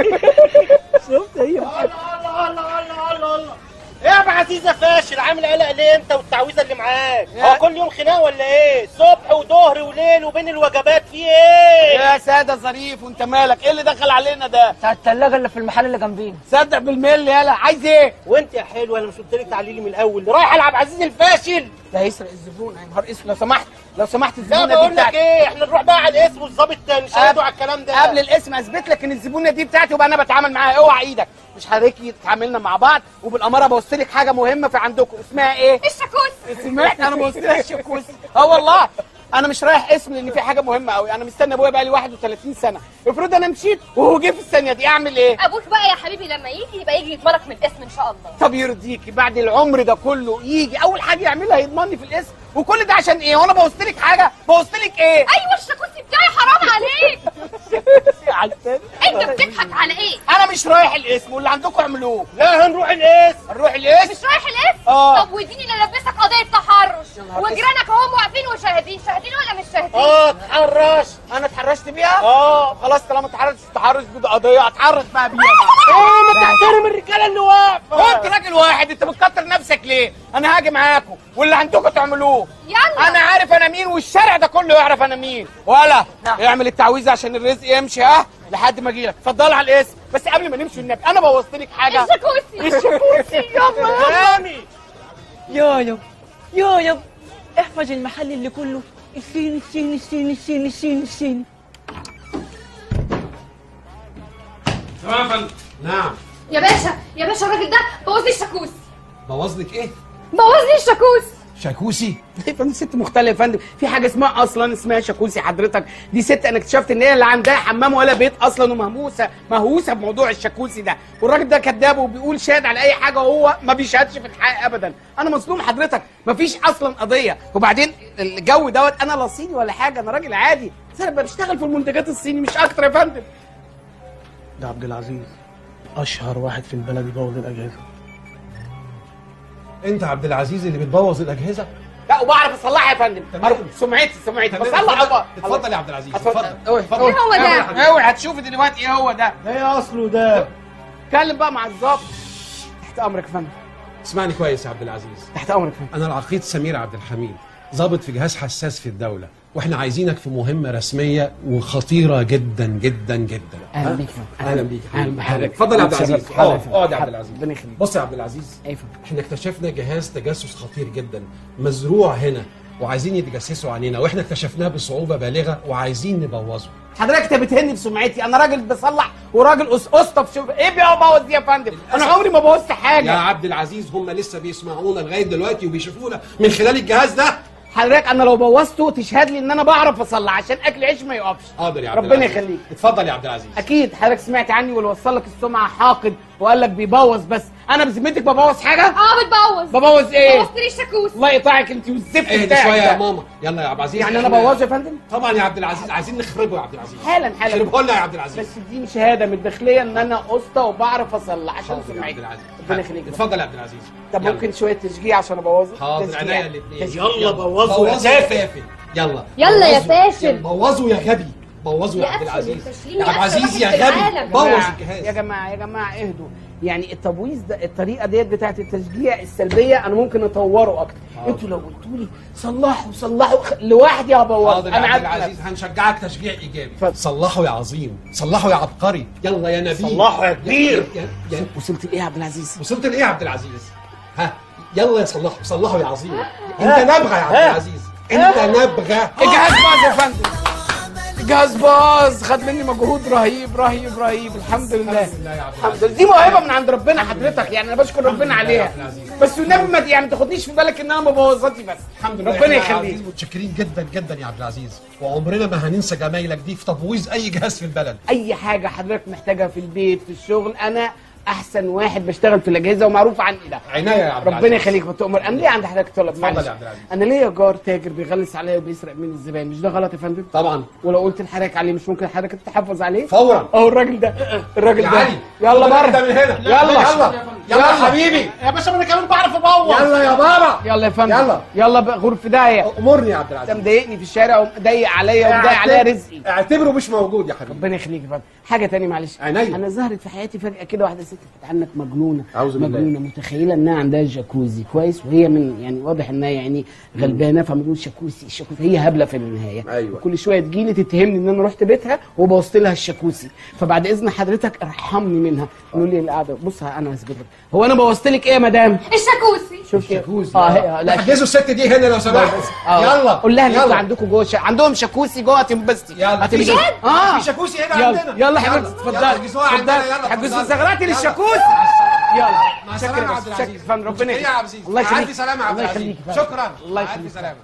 شفت هي الله الله الله الله الله ايه يا ابو عزيزه فاشل عامل قلق ليه انت والتعويذه اللي معاك هو كل يوم خناقه ولا ايه صبح وظهر وليل وبين الوجبات في ايه يا ساده ظريف وانت مالك ايه اللي دخل علينا ده بتاع الثلاجه اللي في المحل اللي جنبينا صدق بالملي يلا عايز ايه وانت يا حلو انا مش قلت لك تعالي لي من الاول رايح العب عزيز الفاشل ده هيسرق الزبون يا نهار اسود لو سمحت لو سمحت لا الزبونه دي بقول لك بتاعتي ايه احنا نروح بقى على الاسم والظابط نشاهدوا على الكلام ده قبل الاسم اثبت لك ان الزبونه دي بتاعتي وبقى انا بتعامل معاها اوعى ايدك مش حضرتك تعاملنا مع بعض وبالاماره بوصل لك حاجه مهمه في عندكم اسمها ايه الشاكوسي سمعت انا بوصل لك الشاكوسي اه والله انا مش رايح اسم لان في حاجه مهمه قوي انا مستني ابويا بقى لي 31 سنه افرض انا مشيت وهو جه في الثانيه دي اعمل ايه ابوك بقى يا حبيبي لما يجي يبقى يجي يتبارك من الاسم ان شاء الله طب يرضيكي بعد العمر ده كله يجي اول حاجه يعملها يضمني في الاسم وكل ده عشان ايه وانا بوظت لك حاجه بوظت لك ايه ايوه الشاكوسي بتاعي حرام عليك عشان انت بتضحك على ايه انا مش رايح الاسم واللي عندكم اعملوه لا هنروح الاسم هنروح الاسم مش رايح الاسم اه. طب واديني اللي لبسك قضيه تحرش نهار وجيرانك اهم واقفين وشاهدين شاهدين ولا مش شاهدين اه اتحرش انا اتحرشت بيها اه خلاص طالما اتحرشت التحرش دي قضيه اتحرش بقى بيها بقى ايه ما تحترم الرجاله اللي واقفه هو انت راجل واحد انت بتكتر نفسك ليه انا هاجي معاكم واللي عندكم تعملوه يلا انا عارف انا مين والشارع ده كله يعرف انا مين ولا اعمل التعويذه عشان الرزق يمشي ها لحد ما اجي لك اتفضل على الاسم بس قبل ما نمشي النبي انا بوظت لك حاجه الشاكوسي الشاكوسي يلا رامي يا يب يا يب احفظ المحل اللي كله السين السين السين السين السين السين تمام يا فندم نعم يا باشا يا باشا الراجل ده بوظ لي الشاكوسي بوظ لك ايه؟ بوظ لي الشاكوسي شاكوسي يا فندم ست مختلفه يا فندم في حاجه اسمها اصلا اسمها شاكوسي حضرتك دي ست انا اكتشفت ان هي لا عندها حمام ولا بيت اصلا ومهووسه مهووسه بموضوع الشاكوسي ده والراجل ده كذاب وبيقول شاهد على اي حاجه وهو ما بيشهدش في الحق ابدا انا مظلوم حضرتك مفيش اصلا قضيه وبعدين الجو دوت انا لا صيني ولا حاجه انا راجل عادي بس انا بشتغل في المنتجات الصيني مش اكتر يا فندم ده عبد العزيز اشهر واحد في البلد يبوظ الاجهزه انت عبد العزيز اللي بتبوظ الاجهزه لا وبعرف اصلحها يا فندم أرجو- سمعتي سمعتي تمام، بصلح اتفضل- أبقى. اتفضل يا عبد العزيز اتفضل اتفضل اوعي اتفضل. اوعي هو ده؟ اوعي حضرتك. اوعي هتشوفي دلوقتي ايه هو ده ده ايه اصله ده اتكلم بقى مع الظابط تحت امرك يا فندم اسمعني كويس يا عبد العزيز تحت امرك يا فندم انا العقيد سمير عبد الحميد ضابط في جهاز حساس في الدوله واحنا عايزينك في مهمه رسميه وخطيره جدا جدا جدا أهلا ها؟ بيك. اهلا بيك أهلا بحضرتك. اتفضل يا عبد العزيز اتشرفت. حاضر يا اقعد فندم. اقعد يا عبد حاضر. العزيز ربنا يخليك. بص يا عبد العزيز ايه يا فندم احنا اكتشفنا جهاز تجسس خطير جدا مزروع هنا وعايزين يتجسسوا علينا واحنا اكتشفناه بصعوبه بالغه وعايزين نبوظه حضرتك انت بتهني في سمعتي انا راجل بصلح وراجل أس- اسطى في شغل ايه بيبوظ دي يا فندم انا عمري ما بوظت يا حاجه عبد العزيز هم لسه بيسمعونا لغايه دلوقتي وبيشوفونا من خلال الجهاز ده حضرتك انا لو بوظته تشهد لي ان انا بعرف اصلح عشان اكل عيش ما يقفش حاضر يا عبد ربنا العزيز يخليك اتفضل يا عبد العزيز اكيد حضرتك سمعت عني واللي وصل لك السمعه حاقد وقال لك بيبوظ بس انا بذمتك ببوظ حاجه اه بتبوظ ببوظ ايه بوظت لي الشاكوش الله يقطعك انت والزفت اهدى بتاعك شويه ده. يا ماما يلا يا عبد العزيز يعني انا إحنا- بوظه يا فندم طبعا يا عبد العزيز عايزين نخربه يا عبد العزيز حالا حالا خربه لنا يا عبد العزيز بس اديني شهاده من الداخليه ان انا اسطى وبعرف اصلح عشان حاضر يا سمعتي عبد العزيز ربنا يخليك اتفضل يا عبد العزيز طب يلا. ممكن شويه تشجيع عشان ابوظه حاضر تشجيع. عينيا الاثنين تشجيع. بوظوا يا تافه يلا يلا يا بوظوا. فاشل. يلا، بوظوا يا غبي بوظوا يا يا عبد أفشل العزيز الفاشلين، يا عبد يا أفشل العزيز يا واحد في غبي العالم. بوظ جماعة، الجهاز يا جماعه يا جماعه اهدوا يعني التبويظ ده الطريقه ديت بتاعت التشجيع السلبيه انا ممكن اطوره اكتر انتوا لو قلتوا لي صلحوا صلحوا خ- لوحدي هبوظ حاضر يا انا عبد عارف العزيز هنشجعك تشجيع ايجابي صلحوا يا عظيم صلحوا يا عبقري يلا يا نبيل صلحوا يا كبير. يا- يا- وصلت لايه يا عبد العزيز وصلت لايه يا عبد العزيز ها يلا يا صلحوا صلحوا يا عظيم انت نبغى يا عبد العزيز انت نبغى الجهاز باظ يا فندم الجهاز باظ خد مني مجهود رهيب رهيب رهيب الحمد لله الحمد لله دي موهبه من عند ربنا حضرتك يعني انا بشكر ربنا عليها بس والنبي ما يعني ما تاخدنيش في بالك ان انا مبوظاتي بس الحمد لله ربنا إحنا يا يخليك عزيز متشكرين جدا جدا يا عبد العزيز وعمرنا ما هننسى جمايلك دي في تبويظ اي جهاز في البلد اي حاجه حضرتك محتاجها في البيت في الشغل انا احسن واحد بشتغل في الاجهزه ومعروف عني ده عناية يا عبد ربنا العزيز. يخليك وتؤمر انا ليه عند حضرتك طلب اتفضل معلش يا عبد العزيز. انا ليا جار تاجر بيغلس عليا وبيسرق مني الزبائن مش ده غلط يا فندم طبعا ولو قلت لحضرتك عليه مش ممكن حضرتك تحافظ عليه فورا اهو الراجل ده الراجل يا ده علي يلا خد بره انت من هنا يلا يلا يلا يا حبيبي يا باشا ما انا كمان بعرف ابوظ يلا يا بابا يلا يا فندم يلا. يلا بقى غرف داهيه امرني يا عبد انت العزيز مضايقني في الشارع ومضايق عليا ومضايق عليا رزقي اعتبره مش موجود يا حبيبي ربنا يخليك يا فندم حاجه تاني معلش عينيا. انا ظهرت في حياتي فجاه كده واحده ست كانت عنك مجنونه أعوذ بالله. مجنونه متخيله انها عندها جاكوزي كويس وهي من يعني واضح انها يعني غلبانه فبنقول شاكوسي الشاكوسي هي هبله في النهايه أيوة. كل شويه تجيلي تتهمني ان انا رحت بيتها وبوظت لها الشاكوسي فبعد اذن حضرتك ارحمني منها قولوا لي القعده بص انا هثبت لك هو انا بوظت لك ايه يا مدام الشاكوسي شوف الشاكوزي اه هي لا احجزوا الست دي هنا لو سمحت آه. يلا قول لها ان انتوا يلا عندكم جوه شا... عندهم شاكوسي جوه هتنبسطي يلا هتنبسطي. في شك- اه في شاكوسي هنا يلا عندنا يلا حبيبتي اتفضلي يلا احجزوها عندنا اتفضلي. يلا حجزوا اتفضلي. زغراتي يلا. للشاكوسي يلا مع شكرا السلامه يا بس، عبد شكرا العزيز فندم ربنا ايه يا عبد العزيز الله يخليك الف سلامه يا عبد الله العزيز يخليك فندم. شكرا الله مع يخليك الف سلامه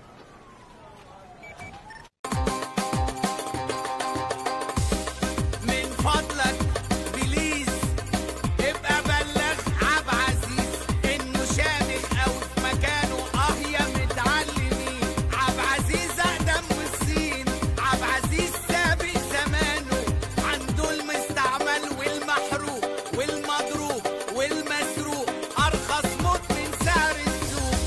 من فضلك بليز ابقى بلغ عب عزيز انه شامخ او في مكانه اه يا متعلمين عب عزيز اقدم من الصين عب عزيز سابق زمانه عنده المستعمل والمحروق والمضروب والمسروق ارخص موت من سعر السوق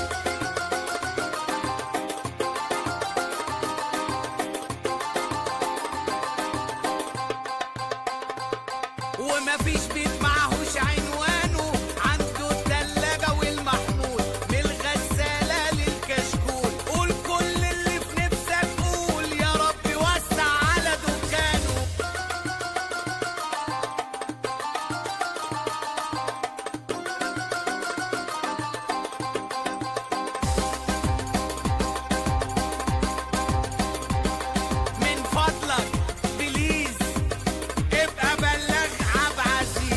ومفيش بيت معهوش عنوانه عنده التلاجة والمحمول من الغسالة للكشكول قول كل اللي في نفسك قول يا رب وسع على دكانه من فضلك بليز ابقى بلغ عب عزيز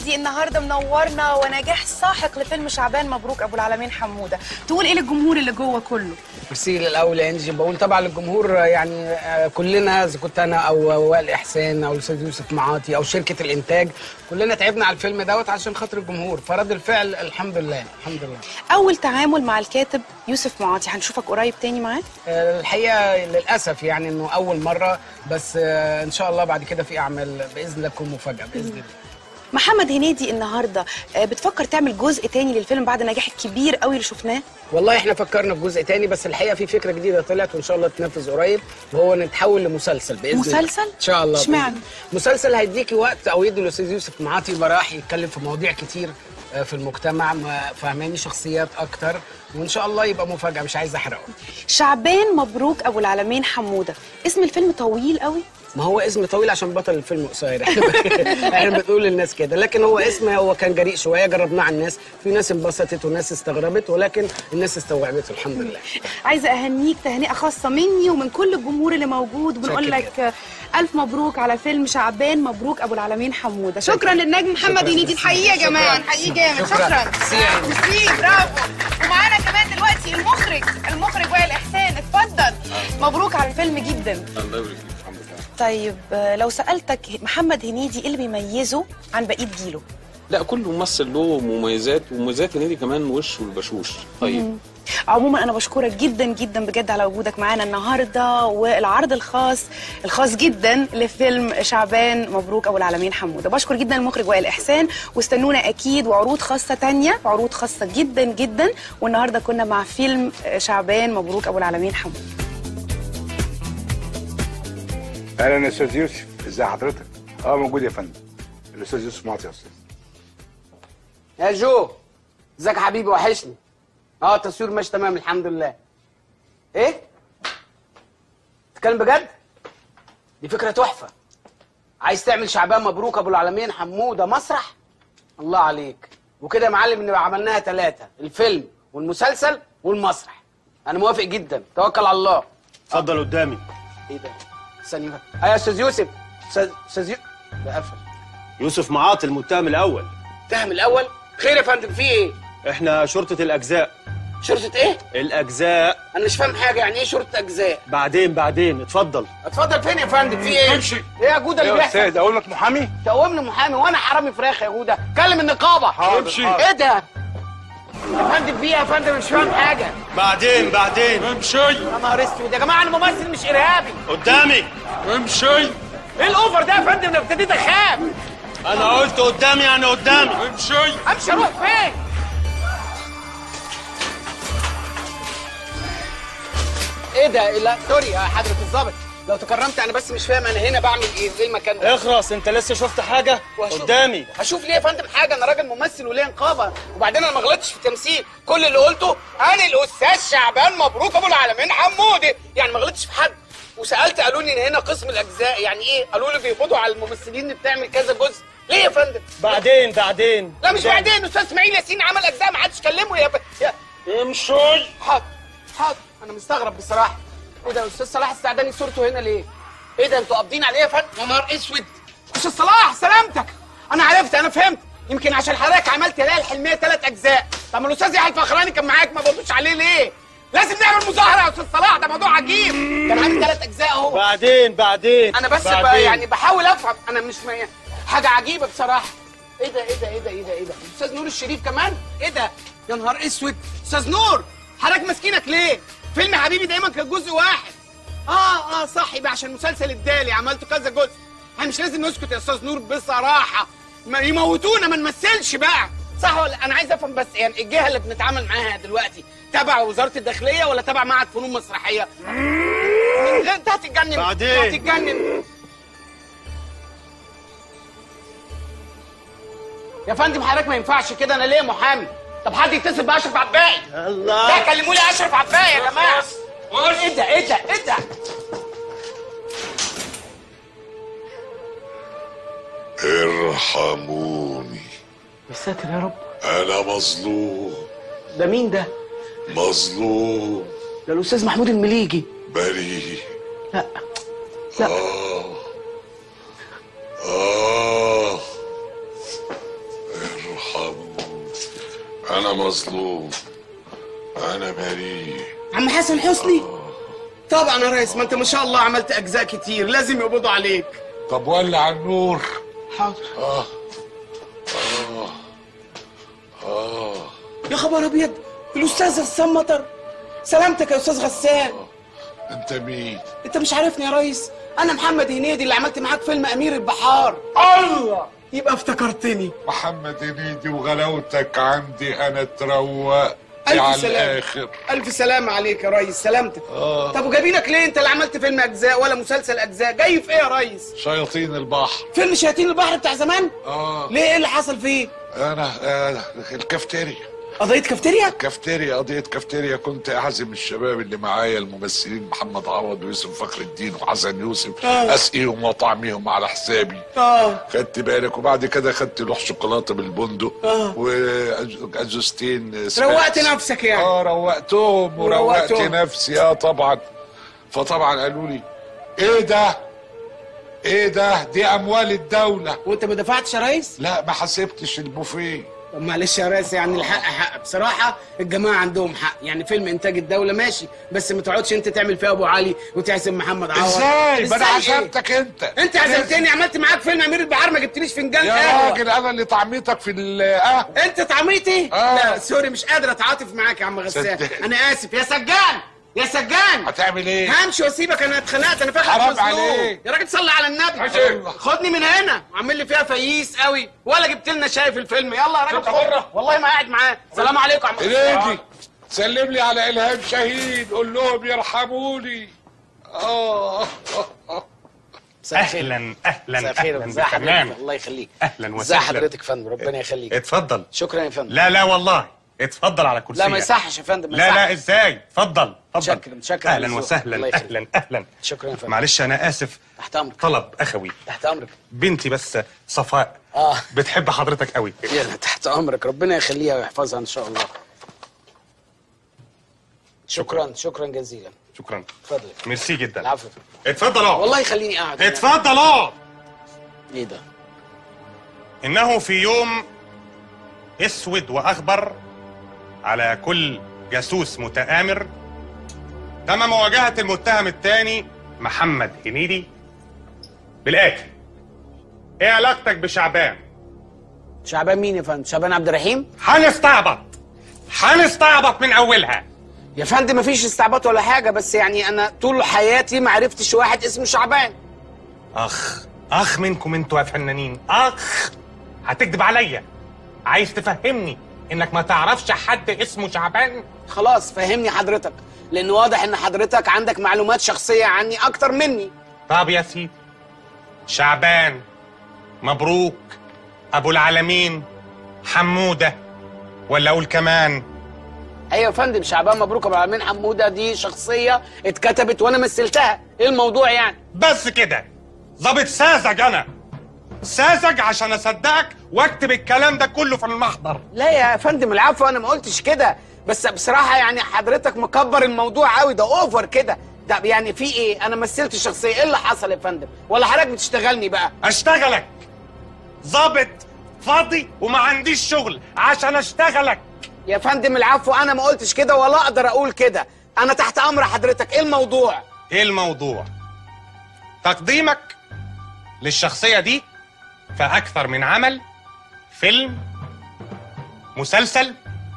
هنيدي النهارده منورنا ونجاح ساحق لفيلم شعبان مبروك ابو العالمين حموده تقول ايه للجمهور اللي جوه كله ميرسي الاول يا انجي بقول طبعا للجمهور يعني آه، كلنا اذا كنت انا او وائل احسان او الاستاذ يوسف معاطي او شركه الانتاج كلنا تعبنا على الفيلم دوت عشان خاطر الجمهور فرد الفعل الحمد لله الحمد لله اول تعامل مع الكاتب يوسف معاطي هنشوفك قريب تاني معاه آه، الحقيقه للاسف يعني انه اول مره بس آه، ان شاء الله بعد كده في اعمال باذن الله تكون مفاجاه باذن الله محمد هنيدي النهارده آه، بتفكر تعمل جزء تاني للفيلم بعد النجاح الكبير قوي اللي شفناه والله احنا فكرنا في جزء تاني بس الحقيقه في فكره جديده طلعت وان شاء الله تنفذ قريب وهو نتحول لمسلسل باذن الله مسلسل؟ ان شاء الله اشمعنى؟ بإذن الله. مسلسل هيديكي وقت او يدي الاستاذ يوسف معاطي يبقى راح يتكلم في مواضيع كتير آه، في المجتمع ما- فاهماني شخصيات اكتر وان شاء الله يبقى مفاجاه مش عايز احرقه شعبان مبروك ابو العالمين حموده اسم الفيلم طويل قوي ما هو اسم طويل عشان بطل الفيلم قصير احنا احنا بنقول للناس كده لكن هو اسم هو كان جريء شويه جربناه على الناس في ناس انبسطت وناس استغربت ولكن الناس استوعبته الحمد لله عايزه اهنيك تهنئه خاصه مني ومن كل الجمهور اللي موجود بنقول شكرا لك آه، الف مبروك على فيلم شعبان مبروك ابو العالمين حموده شكرا للنجم محمد شكراً. هنيدي نحييه يا جماعه شكراً. نحييه جامد شكراً. شكرا ميرسي يا عيني. ميرسي برافو ومعانا كمان دلوقتي المخرج المخرج وائل احسان اتفضل مبروك على الفيلم جدا الله يبارك فيك الحمد لله طيب آه، لو سالتك محمد هنيدي ايه اللي بيميزه عن بقيه جيله لا كل ممثل له مميزات ومميزات هنيدي كمان وش والبشوش طيب مم. عموما انا بشكرك جدا جدا بجد على وجودك معانا النهارده والعرض الخاص الخاص جدا لفيلم شعبان مبروك ابو العالمين حموده بشكر جدا المخرج وائل احسان واستنونا اكيد وعروض خاصه تانية عروض خاصه جدا جدا والنهارده كنا مع فيلم شعبان مبروك ابو العالمين حموده اهلا يا استاذ يوسف ازي حضرتك اه موجود يا فندم الاستاذ يوسف معطي يا استاذ يا جو ازيك يا حبيبي وحشني اه التصوير ماشي تمام الحمد لله ايه تتكلم بجد دي فكره تحفه عايز تعمل شعبان مبروك ابو العالمين حموده مسرح الله عليك وكده يا معلم نبقى عملناها ثلاثه الفيلم والمسلسل والمسرح انا موافق جدا توكل على الله اتفضل قدامي ايه ده ثانيه بقى ايوه يا استاذ يوسف استاذ استاذ يوسف ده قفل يوسف معاطي المتهم الاول التهم الاول خير يا فندم في ايه احنا شرطه الاجزاء شرطه ايه الاجزاء انا مش فاهم حاجه يعني ايه شرطه اجزاء بعدين بعدين اتفضل اتفضل فين يا فندم في ايه امشي. ايه يا جوده اللي يا بيحصل استاذ اقول لك محامي تقومني محامي وانا حرامي فراخ يا جوده كلم النقابه حاضر، امشي حاضر. ايه ده يا فندم في ايه يا فندم مش فاهم حاجه بعدين بعدين امشي يا نهار اسود يا جماعه انا ممثل مش ارهابي قدامي امشي ايه الاوفر ده يا فندم انا ابتديت اخاف انا قلت قدامي يعني قدامي امشي امشي اروح فين ايه ده لا سوري يا حضره الظابط لو تكرمت انا بس مش فاهم انا هنا بعمل ايه في المكان ده اخرس انت لسه شفت حاجه وهشوف- قدامي هشوف ليه يا فندم حاجه انا راجل ممثل وليه نقابه وبعدين انا ما غلطتش في التمثيل كل اللي قلته انا الاستاذ شعبان مبروك ابو العالمين حمودي يعني ما غلطتش في حد وسالت قالوا لي ان هنا قسم الاجزاء يعني ايه قالوا لي بيقبضوا على الممثلين اللي بتعمل كذا جزء ليه يا فندم بعدين بعدين لا مش بعدين استاذ اسماعيل ياسين عمل اجزاء ما حدش كلمه يا, ب... يا... امشي حاضر حاضر انا مستغرب بصراحه ايه ده استاذ صلاح السعداني صورته هنا ليه ايه ده انتوا قابضين عليه يا فندم يا نهار اسود استاذ صلاح سلامتك انا عرفت انا فهمت يمكن عشان حضرتك عملت ليالي الحلميه ثلاث اجزاء طب ما الاستاذ يحيى الفخراني كان معاك ما بردوش عليه ليه لازم نعمل مظاهره يا استاذ صلاح ده موضوع عجيب كان عامل ثلاث اجزاء اهو بعدين بعدين انا بس بعدين. بقى يعني بحاول افهم انا مش م... حاجه عجيبه بصراحه ايه ده ايه ده ايه ده ايه ده ايه ده استاذ نور الشريف كمان ايه ده يا نهار اسود استاذ نور حضرتك ماسكينك ليه فيلم حبيبي دايما كان جزء واحد اه اه صح يبقى عشان مسلسل الدالي عملته كذا جزء احنا مش لازم نسكت يا استاذ نور بصراحه ما يموتونا ما نمثلش بقى صح ولا انا عايز افهم بس يعني الجهه اللي بنتعامل معاها دلوقتي تبع وزاره الداخليه ولا تبع معهد فنون مسرحيه من غير انت هتتجنن بعدين. هتتجنن يا فندم حضرتك ما ينفعش كده انا ليا محامي طب حد يتصل باشرف عباقي الله لا كلموا لي اشرف عباقي يا جماعه ايه ده ايه ده ايه ده ارحموني يا ساتر يا رب انا مظلوم ده مين ده مظلوم ده الاستاذ محمود المليجي بريء لا لا آه آه انا مظلوم انا بريء عم حسن حسني طبعا يا ريس ما انت ما شاء الله عملت اجزاء كتير لازم يقبضوا عليك طب ولع النور حاضر اه اه اه يا خبر ابيض الاستاذ غسان مطر سلامتك يا استاذ غسان انت مين انت مش عارفني يا ريس انا محمد هنيدي اللي عملت معاك فيلم امير البحار الله يبقى افتكرتني محمد هنيدي وغلاوتك عندي انا اتروقت ألف على سلامة. الاخر الف سلامة عليك يا ريس سلامتك آه. طب وجايبينك ليه انت اللي عملت فيلم اجزاء ولا مسلسل اجزاء جاي في ايه يا ريس شياطين البحر فيلم شياطين البحر بتاع زمان اه ليه ايه اللي حصل فيه انا آه الكافتيريا قضية كافتيريا كافتيريا قضية كافتيريا كنت أعزم الشباب اللي معايا الممثلين محمد عوض ويوسف فخر الدين وحسن يوسف آه. أسقيهم وأطعميهم على حسابي اه خدت بالك وبعد كده خدت لوح شوكولاتة بالبندق آه. وأجوستين روقت نفسك يعني اه روقتهم وروقت وروقتهم. نفسي اه طبعا فطبعا قالوا لي ايه ده ايه ده دي اموال الدولة وانت ما دفعتش يا ريس لا ما حسبتش البوفيه طب معلش يا ريس يعني الحق حق بصراحة الجماعة عندهم حق يعني فيلم إنتاج الدولة ماشي بس ما تقعدش أنت تعمل فيها أبو علي وتعزم محمد عوض ازاي ما انا إزاي إيه؟ عزمتك انت أنت عزمتني عملت معاك فيلم أمير البحار ما جبتليش فنجان يا قهوة راجل انا اللي طعميتك في القهوه أنت طعميتي؟ آه. لا سوري مش قادر أتعاطف معاك يا عم غسان صدقني. أنا آسف يا سجان يا سجان هتعمل ايه؟ همشي واسيبك انا اتخنقت انا فاكر حرام مظلوم. عليك. يا راجل صلي على النبي عشان. خدني من هنا وعامل لي فيها فييس قوي ولا جبت لنا شاي في الفيلم يلا يا راجل ست بره. خد. والله ما قاعد معاه سلام عليكم يا عم هنيدي سلم لي على الهام شاهين قول لهم يرحموني اه اهلا اهلا مساء الخير اهلا ازي حضرتك بالتمام الله يخليك اهلا ازي وسهلا حضرتك يا فندم ربنا يخليك اتفضل شكرا يا فندم لا لا والله اتفضل على كرسيك لا ما يصحش يا فندم ما لا لا يصحش. ازاي اتفضل اتفضل متشكر متشكر على اهلا الذوق. وسهلا الله يخليك. اهلا اهلا شكرا يا فندم معلش انا اسف تحت امرك طلب اخوي تحت امرك بنتي بس صفاء اه بتحب حضرتك قوي يلا تحت امرك ربنا يخليها ويحفظها ان شاء الله شكرا شكرا جزيلا شكرا اتفضل ميرسي جدا العفو اتفضل اقعد والله يخليني قاعد اتفضل اقعد ايه ده انه في يوم اسود واخضر على كل جاسوس متآمر تم مواجهة المتهم الثاني محمد هنيدي بالآتي ايه علاقتك بشعبان؟ شعبان مين يا فندم شعبان عبد الرحيم هنستعبط هنستعبط من اولها يا فندم مفيش استعباط ولا حاجه بس يعني انا طول حياتي ما عرفتش واحد اسمه شعبان اخ اخ منكم انتوا يا فنانين اخ هتكذب عليا عايز تفهمني انك ما تعرفش حد اسمه شعبان خلاص فهمني حضرتك لان واضح ان حضرتك عندك معلومات شخصيه عني اكتر مني طب يا سيدي شعبان مبروك ابو العالمين حموده ولا اقول كمان ايوه يا فندم شعبان مبروك ابو العالمين حموده دي شخصيه اتكتبت وانا مثلتها ايه الموضوع يعني بس كده ظابط ساذج انا ساذج عشان اصدقك واكتب الكلام ده كله في المحضر لا يا فندم العفو انا ما قلتش كده بس بصراحه يعني حضرتك مكبر الموضوع قوي ده اوفر كده ده يعني في ايه انا مثلت الشخصيه ايه اللي حصل يا فندم ولا حضرتك بتشتغلني بقى اشتغلك ظابط فاضي وما عنديش شغل عشان اشتغلك يا فندم العفو انا ما قلتش كده ولا اقدر اقول كده انا تحت امر حضرتك ايه الموضوع ايه الموضوع تقديمك للشخصية دي في أكثر من عمل فيلم مسلسل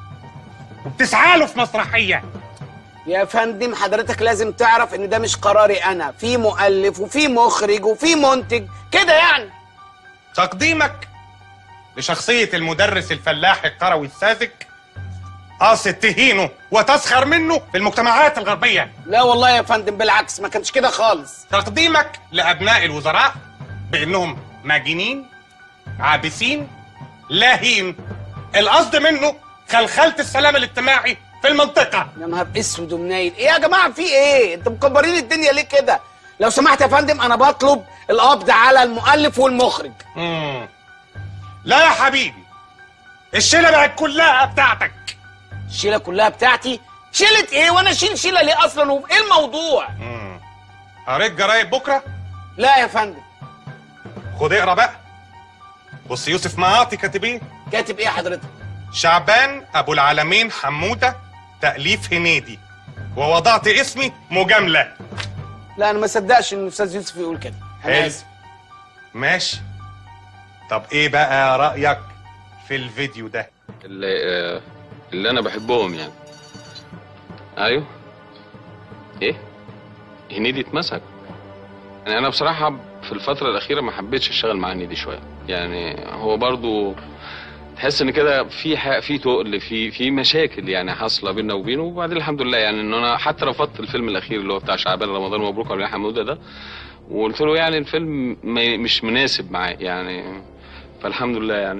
وبتسعى له في مسرحية يا فندم حضرتك لازم تعرف ان ده مش قراري انا في مؤلف وفي مخرج وفي منتج كده يعني تقديمك لشخصية المدرس الفلاح القروي الساذج قاصد تهينه وتسخر منه في المجتمعات الغربية لا والله يا فندم بالعكس ما كانش كده خالص تقديمك لأبناء الوزراء بأنهم ماجنين عابسين لاهين القصد منه خلخلة السلام الاجتماعي في المنطقة يا نهار اسود ومنيل ايه يا جماعه في ايه انتوا مكبرين الدنيا ليه كده لو سمحت يا فندم انا بطلب القبض على المؤلف والمخرج مم. لا يا حبيبي الشيلة بقت كلها بتاعتك الشيله كلها بتاعتي شيله ايه وانا اشيل شيله ليه اصلا وايه الموضوع مم. قريت جرايد بكرة لا يا فندم خد اقرا بقى بص يوسف معاطي كاتب ايه كاتب ايه حضرتك شعبان ابو العالمين حموده تاليف هنيدي ووضعت اسمي مجامله لا انا ما صدقش ان الاستاذ يوسف يقول كده انا حلو. اسف ماشي طب ايه بقى رايك في الفيديو ده اللي, آه، اللي انا بحبهم يعني ايوه ايه هنيدي اتمسك يعني انا بصراحه في الفتره الاخيره ما حبيتش اشتغل مع هنيدي شويه يعني هو برضو تحس ان كده في ح... في تقل في في مشاكل يعني حاصله بيننا وبينه وبعدين الحمد لله يعني ان انا حتى رفضت الفيلم الاخير اللي هو بتاع شعبان رمضان مبروك على حموده ده وقلت له يعني الفيلم ما... مش مناسب معاه يعني فالحمد لله يعني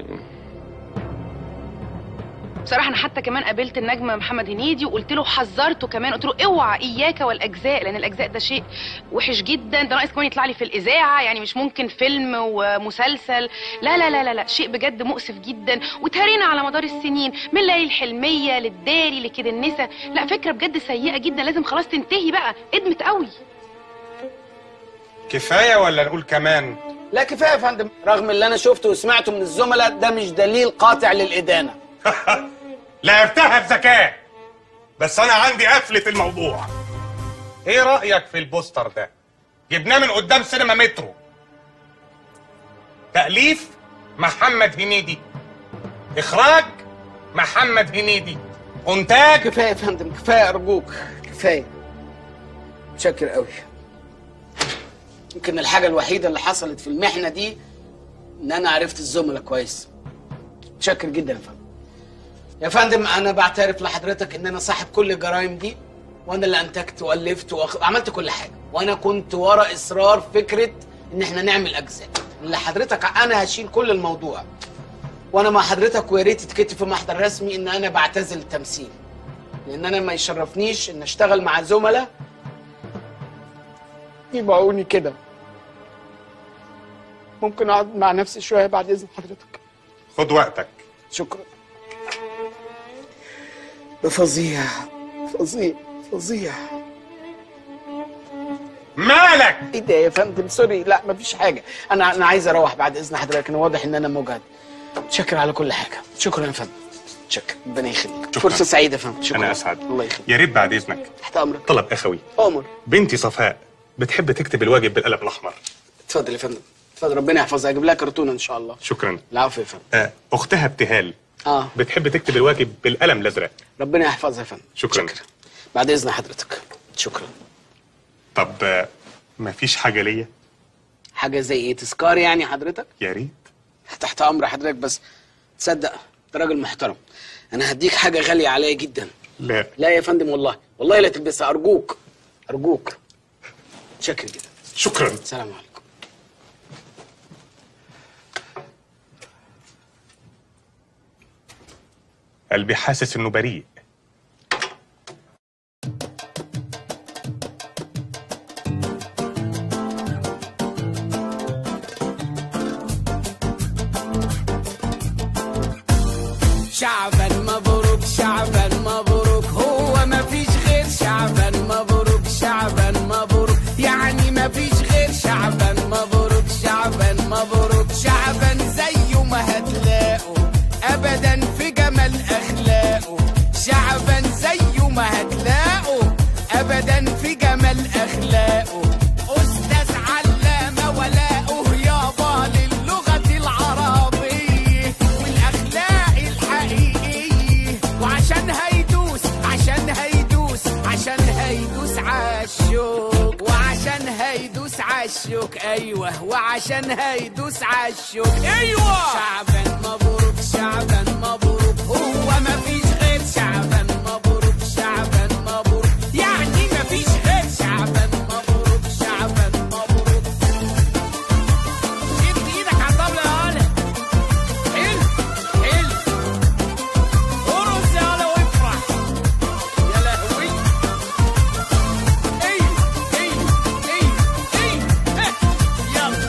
بصراحه انا حتى كمان قابلت النجم محمد هنيدي وقلت له حذرته كمان قلت له اوعى اياك والاجزاء لان الاجزاء ده شيء وحش جدا ده ناقص كمان يطلع لي في الاذاعه يعني مش ممكن فيلم ومسلسل لا لا لا لا, لا. شيء بجد مؤسف جدا وتهرينا على مدار السنين من ليالي الحلميه للداري لكده النسا لا فكره بجد سيئه جدا لازم خلاص تنتهي بقى ادمت قوي كفايه ولا نقول كمان لا كفايه يا فندم رغم اللي انا شفته وسمعته من الزملاء ده مش دليل قاطع للادانه لعبتها بذكاء بس انا عندي قفله الموضوع ايه رايك في البوستر ده جبناه من قدام سينما مترو تاليف محمد هنيدي اخراج محمد هنيدي انتاج كفايه يا فندم كفايه ارجوك كفايه متشكر قوي يمكن الحاجه الوحيده اللي حصلت في المحنه دي ان انا عرفت الزملاء كويس متشكر جدا يا فندم يا فندم انا بعترف لحضرتك ان انا صاحب كل الجرائم دي وانا اللي انتجت والفت وعملت كل حاجه وانا كنت ورا اصرار فكره ان احنا نعمل اجزاء اللي حضرتك انا هشيل كل الموضوع وانا مع حضرتك ويا ريت تتكتب في محضر رسمي ان انا بعتزل التمثيل لان انا ما يشرفنيش ان اشتغل مع زملاء يبيعوني كده ممكن اقعد مع نفسي شويه بعد اذن حضرتك خد وقتك شكرا ده فظيع فظيع فظيع مالك ايه ده يا فندم سوري لا مفيش حاجه انا انا عايز اروح بعد اذن حضرتك انا واضح ان انا مجهد شكرا على كل حاجه شكرا يا فندم شكرا ربنا يخليك شكراً. فرصه سعيده يا فندم شكرا انا اسعد الله يخليك يا ريت بعد اذنك تحت امرك طلب اخوي امر بنتي صفاء بتحب تكتب الواجب بالقلم الاحمر اتفضل يا فندم اتفضل ربنا يحفظها اجيب لها كرتونه ان شاء الله شكرا العفو يا فندم آه، اختها ابتهال اه بتحب تكتب الواجب بالقلم الازرق ربنا يحفظها يا فندم شكرا, بعد اذن حضرتك شكرا طب آه، مفيش حاجه ليا حاجه زي ايه تذكار يعني حضرتك يا ريت تحت امر حضرتك بس تصدق انت راجل محترم انا هديك حاجه غاليه عليا جدا لا لا يا فندم والله والله لا تلبسها ارجوك ارجوك شكرا جدا شكرا سلام عليكم قلبي حاسس انه بريء شعبا مبروك شعبا مبروك هو ما فيش غير شعبا مبروك شعبا مبروك يعني ما فيش غير شعبا مبروك شعبا مبروك شعبا زيه ما هتلاقوا ابدا في جمال اخلاقه شعبا زيه ما هتلاقوا ابدا في جمال اخلاقه استاذ علامه ولاؤه يابا للغه العربيه والاخلاق الحقيقيه وعشان هيدوس عشان هيدوس عشان هيدوس عالشوك وعشان هيدوس عالشوك ايوه وعشان هيدوس عالشوك ايوه شعبا مبروك شعبا مبروك هو ما فيش غير شعبا مبروك شعبا مبروك يعني ما فيش غير شعبا مبروك شعبا مبروك شد ايدك على الطبلة يا ولد حلو حلو ارقص يا ولد وافرح يا لهوي ايه ايه ايه ايه ها، يلا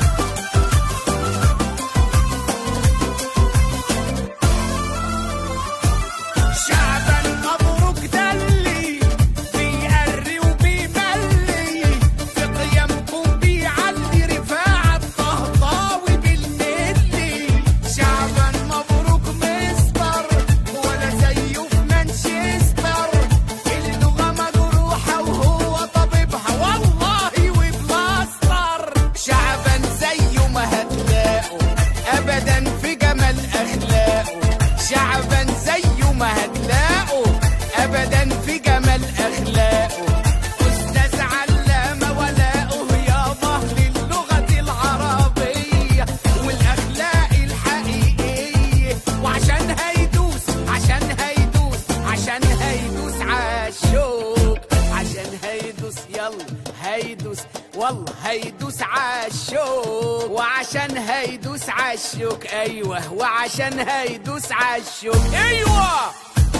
يلا هيدوس والله هيدوس عالشوك وعشان هيدوس عالشوك ايوه وعشان هيدوس عالشوك ايوه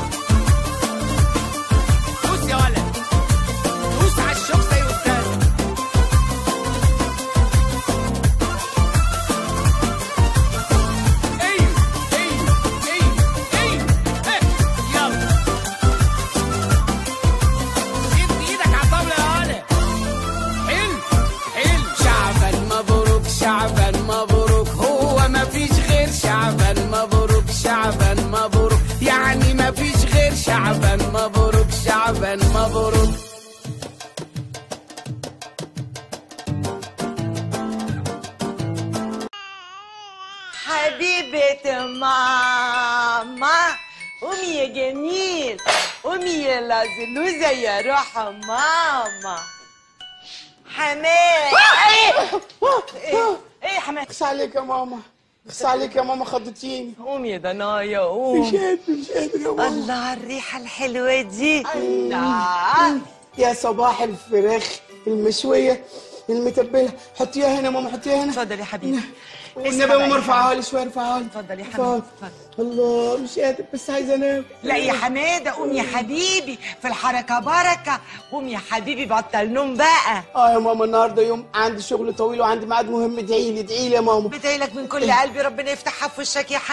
دوس يا ولد دوس عالشوك زي استاذ ايوه ايوه ايوه ايوه إيه، يلا شد ايدك على الطاوله يا ولد حلو حلو شعبا مبروك شعبا مبروك هو ما فيش غير شعبا مبروك شعبا مبروك يعني ما فيش غير شعبا مبروك شعبا مبروك حبيبة ماما قومي يا جميل قومي يا لازلوزة يا روح ماما حماد ايه ايه ايه يا حماد اخس عليك يا ماما اخس عليك يا ماما خضتيني قوم يا دنايا قوم مش قادر مش قادر يا ماما الله على الريحة الحلوة دي الله يا صباح الفراخ المشوية المتبلة حطيها هنا يا ماما حطيها هنا اتفضل يا حبيبي والنبي يا ماما ارفعها لي شوية ارفعها لي اتفضل يا حبيبي الله مش قادر بس عايزة انام لا يا حماده قوم يا حبيبي في الحركه بركه قوم يا حبيبي بطل نوم بقى اه يا ماما النهارده يوم عندي شغل طويل وعندي ميعاد مهم ادعي لي ادعي لي يا ماما بدعي لك من كل قلبي ربنا يفتحها في وشك يا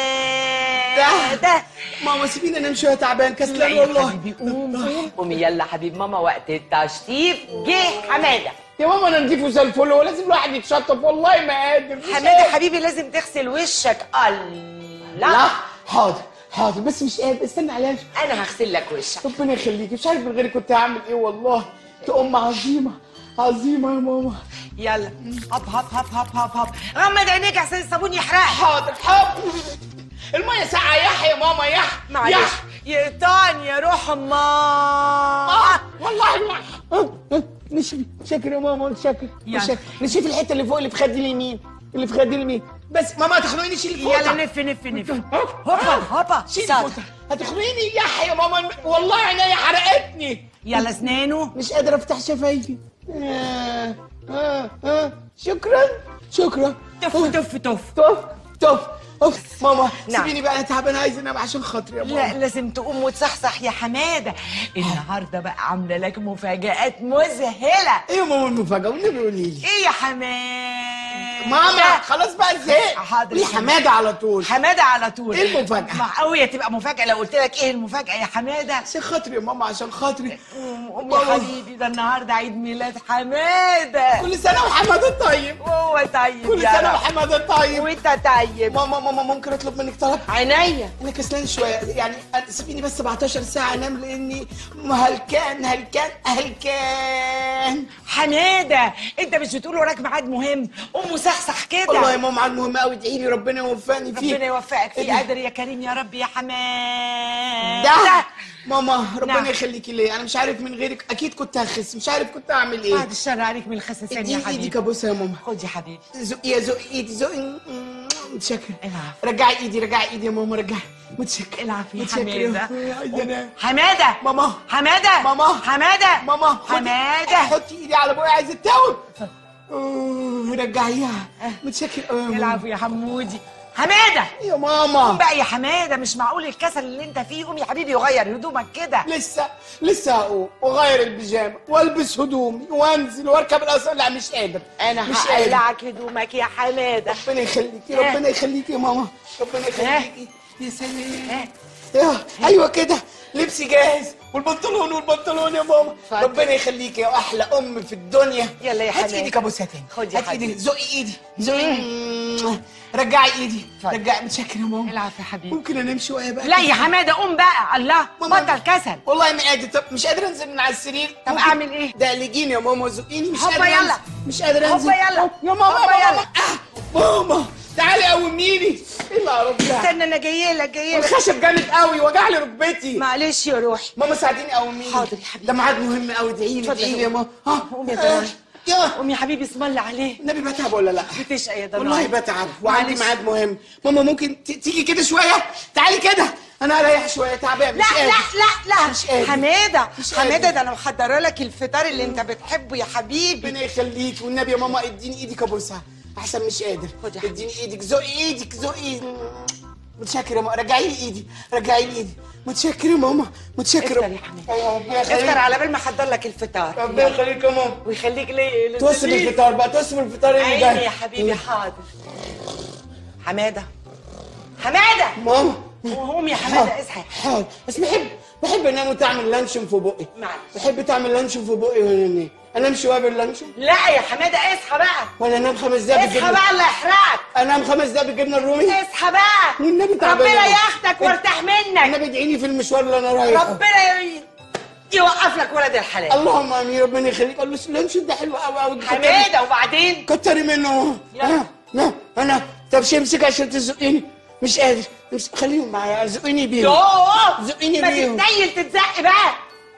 حماده ماما سيبيني انام شويه تعبان لا كسلان يا والله حبيبي قوم قوم قومي يلا حبيب ماما وقت التشطيب جه حماده يا ماما انا نضيف زي الفل هو لازم الواحد يتشطف والله ما قادر مش حماده قادر. حبيبي لازم تغسل وشك الله لا حاضر حاضر بس مش قادر استنى عليا انا هغسل لك وشك ربنا يخليكي مش عارف من غيرك كنت هعمل ايه والله انت ام عظيمه عظيمه يا ماما يلا هب هب هب هب هب هب غمض عينيك عشان الصابون يحرق حاضر حاضر الميه ساقعه يح يا ماما يح معلش يح يقطعني يا روح اه امال والله الواحد نشفي شاكر يا ماما قلت شاكر يلا. شاكر نشفي الحته اللي فوق اللي في خدي اليمين اللي في خدي اليمين بس ماما هتخنقيني شيل الفوطه يلا نف نف نف هوبا هوبا شيل ساتر. الفوطه هتخنقيني يح يا ماما والله عينيا حرقتني يلا اسنانه مش قادر افتح شفايفي آه آه آه شكرا شكرا تف تف تف تف تف اوف ماما نعم. سيبيني بقى انا تعبان عايز انام عشان خاطري يا لا ماما لازم تقوم وتصحصح يا حماده النهارده بقى عامله لك مفاجآت مذهله ايه يا ماما المفاجاه والنبي قولي لي ايه يا حماده ماما خلاص بقى زهقت حاضر قولي حماده على طول حماده على طول ايه المفاجأة؟ مع قوي تبقى مفاجاه لو قلت لك ايه المفاجاه يا حماده عشان خاطري يا ماما عشان خاطري قوم يا حبيبي ده النهارده عيد ميلاد حماده كل سنه وحماده طيب هو طيب كل يا سنه رب. وحماده طيب وانت طيب ماما ماما ممكن اطلب منك طلب عينيا انا كسلان شويه يعني سيبيني بس 17 ساعه انام لاني هلكان هلكان هلكان حماده انت مش بتقول وراك ميعاد مهم قوم وصحصح كده والله يا ماما ميعاد مهم قوي ادعي لي ربنا يوفقني فيه ربنا يوفقك فيه ادعي. قادر يا كريم يا رب يا حماد ده ماما ربنا نعم. يخليكي ليا انا مش عارف من غيرك اكيد كنت هخس مش عارف كنت اعمل ايه بعد الشر عليك من الخساسين يا اديني حبيبي ايدك ابوسها يا ماما خد يا حبيبي زقي يا زقي ايدي زقي متشكر العفو رجعي ايدي رجعي ايدي يا ماما رجعي متشكر العفو يا متشكر حماده عايز انام حماده ماما حماده ماما حماده ماما خدي- حماده حطي ايدي على بوقي عايز التاول أوه، رجعيها متشكر قوي يا ماما العفو يا حمودي حماده يا قوم ماما بقى يا حماده مش معقول الكسل اللي انت فيه قوم يا حبيبي وغير هدومك كده لسه لسه هقوم واغير البيجامه والبس هدومي وانزل واركب القصر لا مش قادر انا مش قادر هقلعك هدومك يا حماده ربنا يخليكي ربنا يخليكي يا ماما ربنا يخليكي يا سلام يا ايوه كده لبسي جاهز والبنطلون والبنطلون يا ماما ربنا يخليكي يا احلى ام في الدنيا يلا يا هات حماد. ايدك ابوسها تاني خد يا هات ايدك حبيبي. زقي ايدي زقي رجعي ايدي رجعي متشكر يا ماما العب يا حبيبي ممكن انام شويه بقى لا يا حماده قوم بقى الله بطل كسل والله ما قادر طب مش قادر انزل من على السرير طب ممكن أعمل إيه؟ دقلجيني يا ماما وزقيني مش هوبا قادر يلا. أنزل. مش قادر انزل هوبا يلا. يا ماما هوبا ماما يلا. آه، ماما تعالي قوميني ايه القرف ده استنى انا جايه لك جايه لك الخشب جامد قوي وجع لي ركبتي معلش يا روحي ماما ساعديني قوميني حاضر يا حبيبي ده ميعاد مهم قوي ادعي لي اتفضل ادعي لي يا يا ماما ها قوم يا آه، دنيا يا قوم يا حبيبي اسم الله عليه النبي بتعب ولا لا بتشقى يا دنيا والله بتعب وعندي معلش. ميعاد مهم ماما ممكن ت- تيجي كده شويه تعالي كده انا اريح شويه تعبان لا مش قادر لا لا لا مش قادر. حماده مش حماده قادر. ده انا محضره لك الفطار اللي انت بتحبه يا حبيبي ربنا يخليك والنبي يا ماما اديني ايدك ابوسها احسن مش قادر اديني ايدك زقي ايدك زقي متشكر يا ماما رجعي لي ايدي رجعي لي ايدي متشكر يا ماما متشكر افطر يا حماده ايوه ربنا افطر يخليك على بال ما احضر لك الفطار ربنا يخليك يا ماما ويخليك لي توصل الفطار بقى توصل الفطار اللي عيني جاي يا حبيبي حاضر حماده حماده ماما قوم يا حماده اصحى حاضر بس بحب بحب انام وتعمل لانشون في بقي معلش بحب تعمل لانشون في بقي وانا انام انام شويه باللانشون لا يا حماده اصحى بقى ولا انام خمس دقايق اصحى بالجبنه بقى الله يحرقك انام خمس دقايق بالجبنه الرومي اصحى بقى والنبي تعبان ربنا أوي. ياخدك وارتاح منك النبي ادعيني في المشوار اللي انا رايحه ربنا ي- يوقف لك ولد الحلال اللهم امين ربنا يخليك قال له اللانشون ده حلو قوي قوي حماده وبعدين كتري منه ها لا انا طب شي امسك عشان تزقيني مش قادر امسك خليهم معايا زقيني بيهم يوه زقيني ما بيهم تتنيل تتزق بقى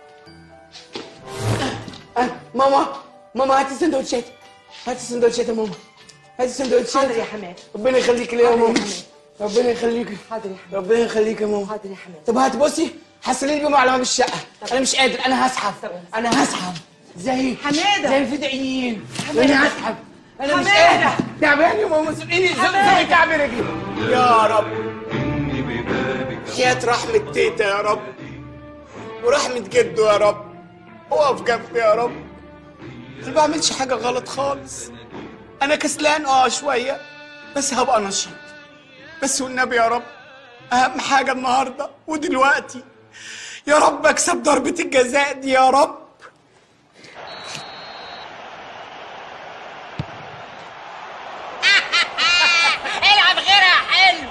آه، ماما ماما هاتي سندوتشات هاتي سندوتشات يا ماما هاتي سندوتشات حاضر يا حماد ربنا يخليك ليا يا ماما ربنا يخليك حاضر يا حماد ربنا يخليك يا ماما حاضر يا حماد طب هات بصي حصلي بيهم على باب الشقه انا مش قادر انا هسحب انا هسحب زي حماده زي الفدائيين حمادة. انا هسحب انا مش حمادة. قادر تعبان يا ماما زقيني زق حمادة. زي كعب رجلي يا رب حياة رحمة تيتا يا رب ورحمة جده يا رب اقف جنبي يا رب انا ما بعملش حاجة غلط خالص انا كسلان اه شوية بس هبقى نشيط بس والنبي يا رب اهم حاجة النهاردة ودلوقتي يا رب اكسب ضربة الجزاء دي يا رب العب غيرها حلو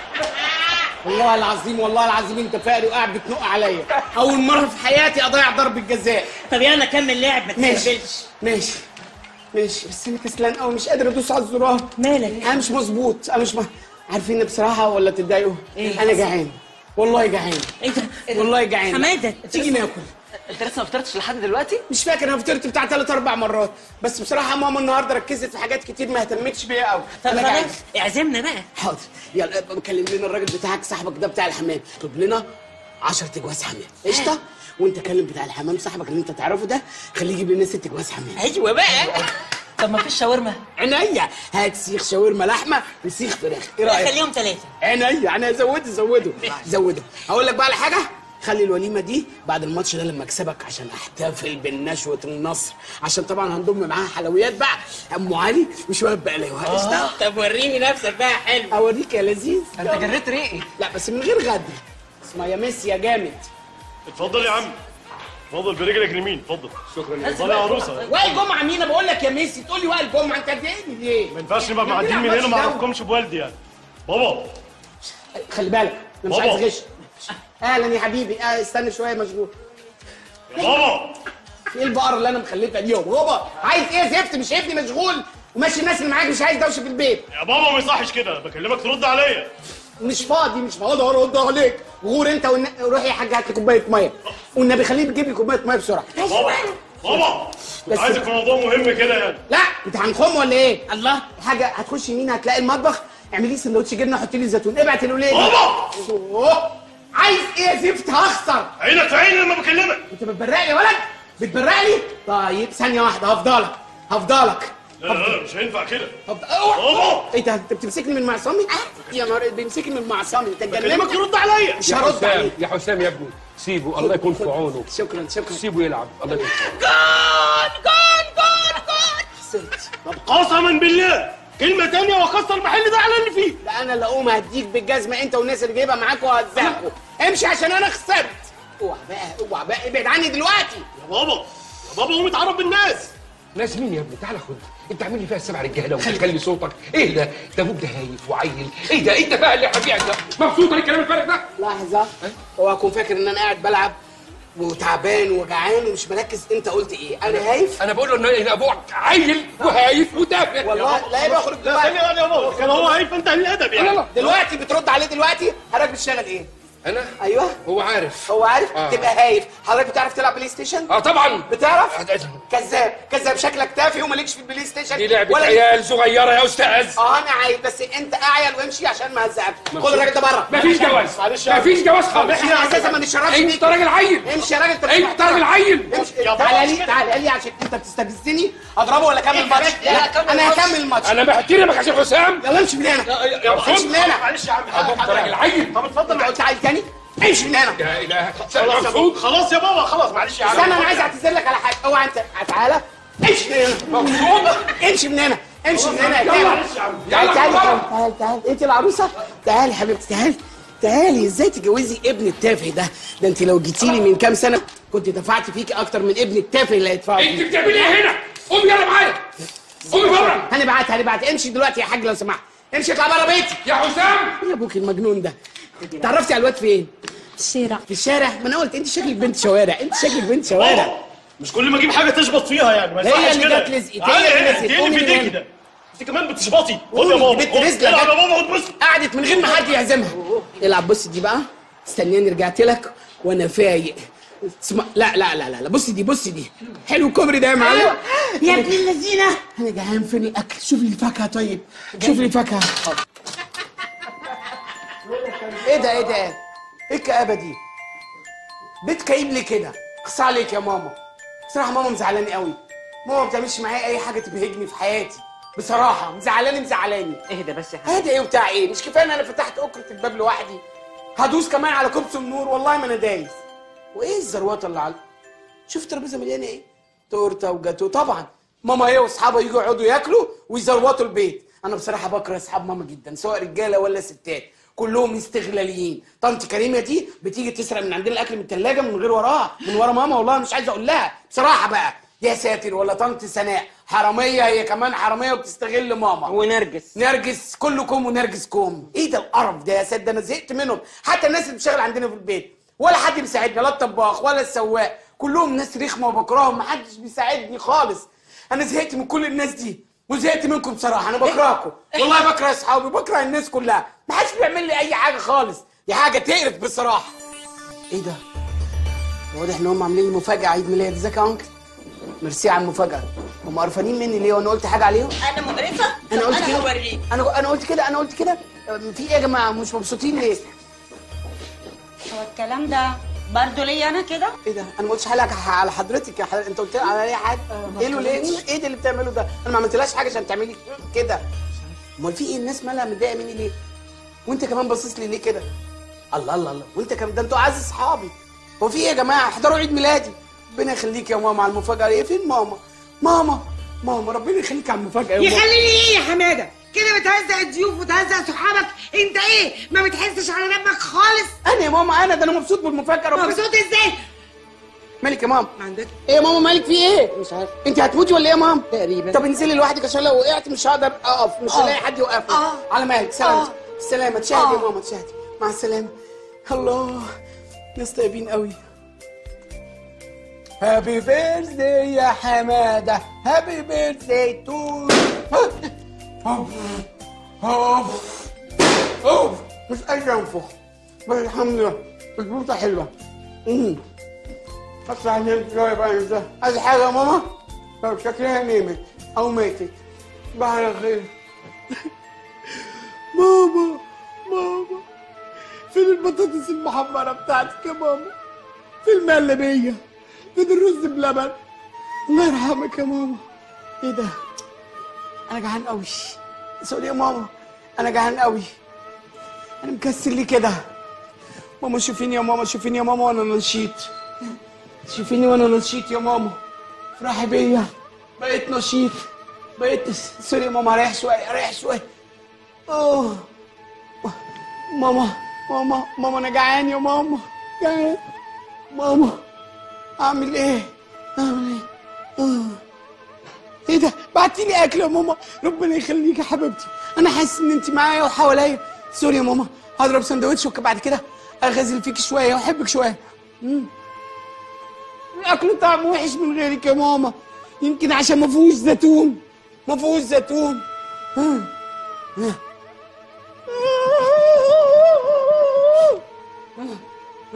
والله العظيم والله العظيم انت فقري وقاعد بتنق عليا اول مرة في حياتي اضيع ضربة جزاء طب يلا كمل لعب ما ماشي تستهبلش ماشي ماشي بس انا كسلان قوي مش قادر ادوس على الزرار مالك انا مش مظبوط انا مش م... عارفين بصراحه ولا تتضايقوا إيه؟ انا جعان والله جعان انت والله جعان حماده تيجي ناكل انت لسه ما فطرتش لحد دلوقتي مش فاكر انا فطرت بتاع ثلاث اربع مرات بس بصراحه ماما النهارده ركزت في حاجات كتير ما اهتمتش بيها قوي طب انا جعان خلاص اعزمنا بقى حاضر يلا ابقى كلم لنا الراجل بتاعك صاحبك ده بتاع الحمام اطلب لنا 10 تجواز حمام قشطه وانت كلم بتاع الحمام صاحبك اللي انت تعرفه ده خليه يجيب لنا ست جواز حمام ايوه بقى طب ما فيش شاورما عينيا هات سيخ شاورما لحمه وسيخ فراخ ايه رايك خليهم ثلاثه عينيا انا زوده زوده زوده هقول لك بقى على حاجه خلي الوليمه دي بعد الماتش ده لما اكسبك عشان احتفل بالنشوه النصر عشان طبعا هنضم معاها حلويات بقى ام علي وشويه بقلاوه قشطه طب وريني نفسك بقى حلو اوريك يا لذيذ انت جريت ريقي لا بس من غير غدر اسمها يا ميسي يا جامد اتفضل يا عم اتفضل برجلك اليمين اتفضل شكرا اتفضل يا عروسه وائل جمعه مين أنا بقول لك يا ميسي تقول لي وائل جمعه انت اديني ليه ما ينفعش نبقى معديين من هنا ما اعرفكمش بوالدي يعني بابا خلي بالك انا مش بابا. عايز غش اهلا يا حبيبي اه استنى شويه مشغول يا بابا ايه البقره اللي انا مخلفها دي يا بابا عايز ايه يا زفت مش ابني مشغول وماشي الناس اللي معاك مش عايز دوشه في البيت يا بابا ما يصحش كده بكلمك ترد عليا مش فاضي مش فاضي ارد عليك غور انت والن... روح يا حاج هات لي كوبايه ميه والنبي خليه يجيب لي كوبايه ميه بسرعه بابا بابا بس- عايزك في موضوع مهم كده يعني لا انت هنخم ولا ايه الله حاجه هتخش يمين هتلاقي المطبخ اعملي لي سندوتش جبنه حطي لي زيتون ابعت الولاد بابا! أوه. عايز ايه يا زفت هخسر عينك في عيني لما بكلمك انت بتبرق لي يا ولد بتبرق لي طيب ثانيه واحده هفضلك هفضلك لا لا لا مش هينفع كده هفضل اوعى بابا ايه ده انت بتمسكني من معصمي يا نهار بيمسكني من معصمي انت اتجننت بكلمك ترد عليا مش يا هرد حسام عليك يا حسام يا ابني سيبه الله يكون في عونه شكرا شكرا سيبه يلعب الله يكون في عونه جون جون جون جون خسرت طب قسما بالله كلمه تانية واكسر المحل ده على اللي فيه لا انا اللي اقوم هديك بالجزمه انت والناس اللي جايبها معاك وهزقكوا امشي عشان انا خسرت اوعى بقى اوعى بقى ابعد عني دلوقتي يا بابا يا بابا قوم اتعرف بالناس ناس مين يا ابني تعالى خد انت عامل لي فيها السبع رجاله وتخلي صوتك ايه ده ده ابوك ده هايف وعيل ايه ده انت بقى اللي هبيعك ده مبسوط الكلام الفارغ ده لحظه اوعى اكون فاكر ان انا قاعد بلعب وتعبان وجعان ومش مركز انت قلت ايه انا هايف انا بقول له ان إن ابوك عيل وهايف وتافه والله لا يبقى اخرج لا ثانية واحدة يا بابا كان هو هايف انت قليل الادب يعني لا لا دلوقتي بترد عليه دلوقتي حضرتك بتشتغل ايه انا ايوه هو عارف هو عارف آه. تبقى هايف حضرتك بتعرف تلعب بلاي ستيشن اه طبعا بتعرف كذاب كذاب مهذب شكلك تافه ومالكش في البلاي ستيشن دي لعبة ولا عيال صغيرة يا أستاذ اه انا عايز بس انت اعيل وامشي عشان ما هزقك خد الراجل ده بره مفيش جواز معلش مفيش جواز خالص احنا اساسا ما نشربش بيك انت راجل عيل امشي يا راجل انت انت راجل عيل امشي تعالى لي تعالى لي عشان انت بتستفزني اضربه ولا اكمل الماتش لا انا هكمل الماتش انا بحترمك عشان حسام يلا امشي من هنا امشي من هنا معلش يا عم انت راجل عيل طب اتفضل انت قلت عيل تاني امشي من هنا لا اله خلاص يا بابا خلاص يا بابا خلاص معلش يا عم استنى انا عايز اعتذر لك على حاجه اوعى انت تعالى امشي من هنا امشي من هنا امشي من هنا يلا معلش يا عم تعالي تعالي تعالي تعالي انت العروسه تعالي حبيبتي تعالي تعالي ازاي تجوزي ابن التافه ده ده انت لو جيتي لي من كام سنه كنت دفعت فيكي اكتر من ابن التافه اللي هيدفعه انت بتعملي ايه هنا؟ قومي يلا معايا قومي بره هنبعت هنبعت امشي دلوقتي يا حاج لو سمحت امشي اطلع بره بيتي يا حسام يا ابوك المجنون ده اتعرفتي على الواد فين؟ في الشارع في الشارع ما انا قلت انت شكلك بنت شوارع انت شكلك بنت شوارع مش كل ما اجيب حاجه تشبط فيها يعني ما هي يصحش اللي كده. جت لزقت، هي تعالي اللي هنا، لزقت. انت ايه قومي اللي في من ايديكي هنا. ده انت كمان بتشبطي خد قومي يا بابا بنت خد. رزلة العب يا جت. بابا خد بص قعدت من غير ما حد يعزمها العب بص دي بقى استناني رجعت لك وانا فايق اسمع لا لا لا لا لا بص دي بص دي حلو الكوبري ده يا معلم أيوة. يا ابن اللذينه انا جعان فين الاكل شوف لي الفاكهه طيب شوف لي الفاكهه ايه ده ايه ده ايه الكآبه دي بيت كئيب ليه كده خص عليك يا ماما بصراحه ماما مزعلاني قوي ماما ما بتعملش معايا اي حاجه تبهجني في حياتي بصراحه مزعلاني مزعلاني اهدى بس يا حبيبي اهدى ايه وبتاع ايه مش كفايه ان انا فتحت اكره الباب لوحدي هدوس كمان على كوبس النور والله ما انا دايس وايه الزروطه اللي على شوف الترابيزه مليانه ايه تورته وجاتو طبعا ماما هي واصحابها يجوا يقعدوا ياكلوا ويزروطوا البيت انا بصراحه بكره اصحاب ماما جدا سواء رجاله ولا ستات كلهم استغلاليين طنط كريمه دي بتيجي تسرق من عندنا الاكل من الثلاجه من غير وراها من ورا ماما والله مش عايز اقول لها بصراحه بقى يا ساتر ولا طنط سناء حراميه هي كمان حراميه وبتستغل ماما ونرجس نرجس كلكم ونرجس كوم ايه ده القرف ده يا سيد ده انا زهقت منهم حتى الناس اللي بتشتغل عندنا في البيت ولا حد بيساعدنا لا الطباخ ولا السواق كلهم ناس رخمه وبكرههم محدش بيساعدني خالص انا زهقت من كل الناس دي وزهقت منكم بصراحه انا بكرهكم والله بكره اصحابي بكره الناس كلها محدش بيعمل لي اي حاجه خالص دي حاجه تقرف بصراحه ايه ده واضح ان هم عاملين لي مفاجاه عيد ميلاد ازيك يا انكل ميرسي على المفاجاه هم قرفانين مني ليه وانا قلت حاجه عليهم انا مقرفه انا قلت انا كده هوريك انا انا قلت كده انا قلت كده في ايه يا جماعه مش مبسوطين ليه هو الكلام ده برضه ليا انا كده ايه ده انا ما قلتش حاجه على حضرتك يا حضرتك انت قلت لي على اي حاجه ايه له ليه ايه ده اللي بتعمله ده انا ما عملتلهاش حاجه عشان تعملي كده امال في ايه الناس مالها متضايقه مني ليه وانت كمان باصص لي ليه كده الله الله الله وانت كمان ده انتوا اعز اصحابي هو في ايه يا جماعه احضروا عيد ميلادي ربنا يخليك يا ماما على المفاجاه ايه فين ماما ماما ماما ربنا يخليك على المفاجاه يا ماما يخليني ايه يا حماده كده بتهزق الضيوف وتهزق صحابك انت ايه ما بتحسش على دمك خالص انا يا ماما انا ده انا مبسوط بالمفاجاه ربنا مبسوط ازاي مالك يا ماما عندك ايه يا ماما مالك في ايه مش عارف انت هتموتي ولا ايه يا ماما تقريبا طب انزلي لوحدك عشان لو وقعت مش هقدر اقف مش آه. هلاقي حد يوقفني آه. على مالك سلامتك آه. السلامه تشاهدي يا آه. ماما تشاهدي مع السلامه الله ناس طيبين قوي هابي بيرثدي يا حماده هابي بيرثدي تو اوف اوف اوف مش قادر انفخ بس الحمد لله البوطه حلوه امم اطلع نام شويه بقى ده عايز حاجه يا ماما لو شكلها نامت او ماتت صباح على خير ماما ماما فين البطاطس المحمرة بتاعتك يا ماما فين المقلبية فين الرز بلبن الله يرحمك يا ماما ايه ده انا جعان قوي سوري يا ماما انا جعان قوي انا مكسل ليه كده ماما شوفيني يا ماما شوفيني يا ماما وانا نشيط شوفيني وانا نشيط يا ماما افرحي بيا بقيت نشيط بقيت سوري يا ماما اريح شويه اريح شويه اوه ماما ماما ماما انا جعان يا ماما جعان ماما اعمل ايه اعمل ايه آه. ايه ده بعتي لي اكل يا ماما ربنا يخليك يا حبيبتي انا حاسس ان انت معايا وحواليا سوري يا ماما هضرب سندوتش وبعد كده اغازل فيك شويه واحبك شويه مم. الاكل طعمه وحش من غيرك يا ماما يمكن عشان ما فيهوش زيتون ما فيهوش زيتون آه. آه.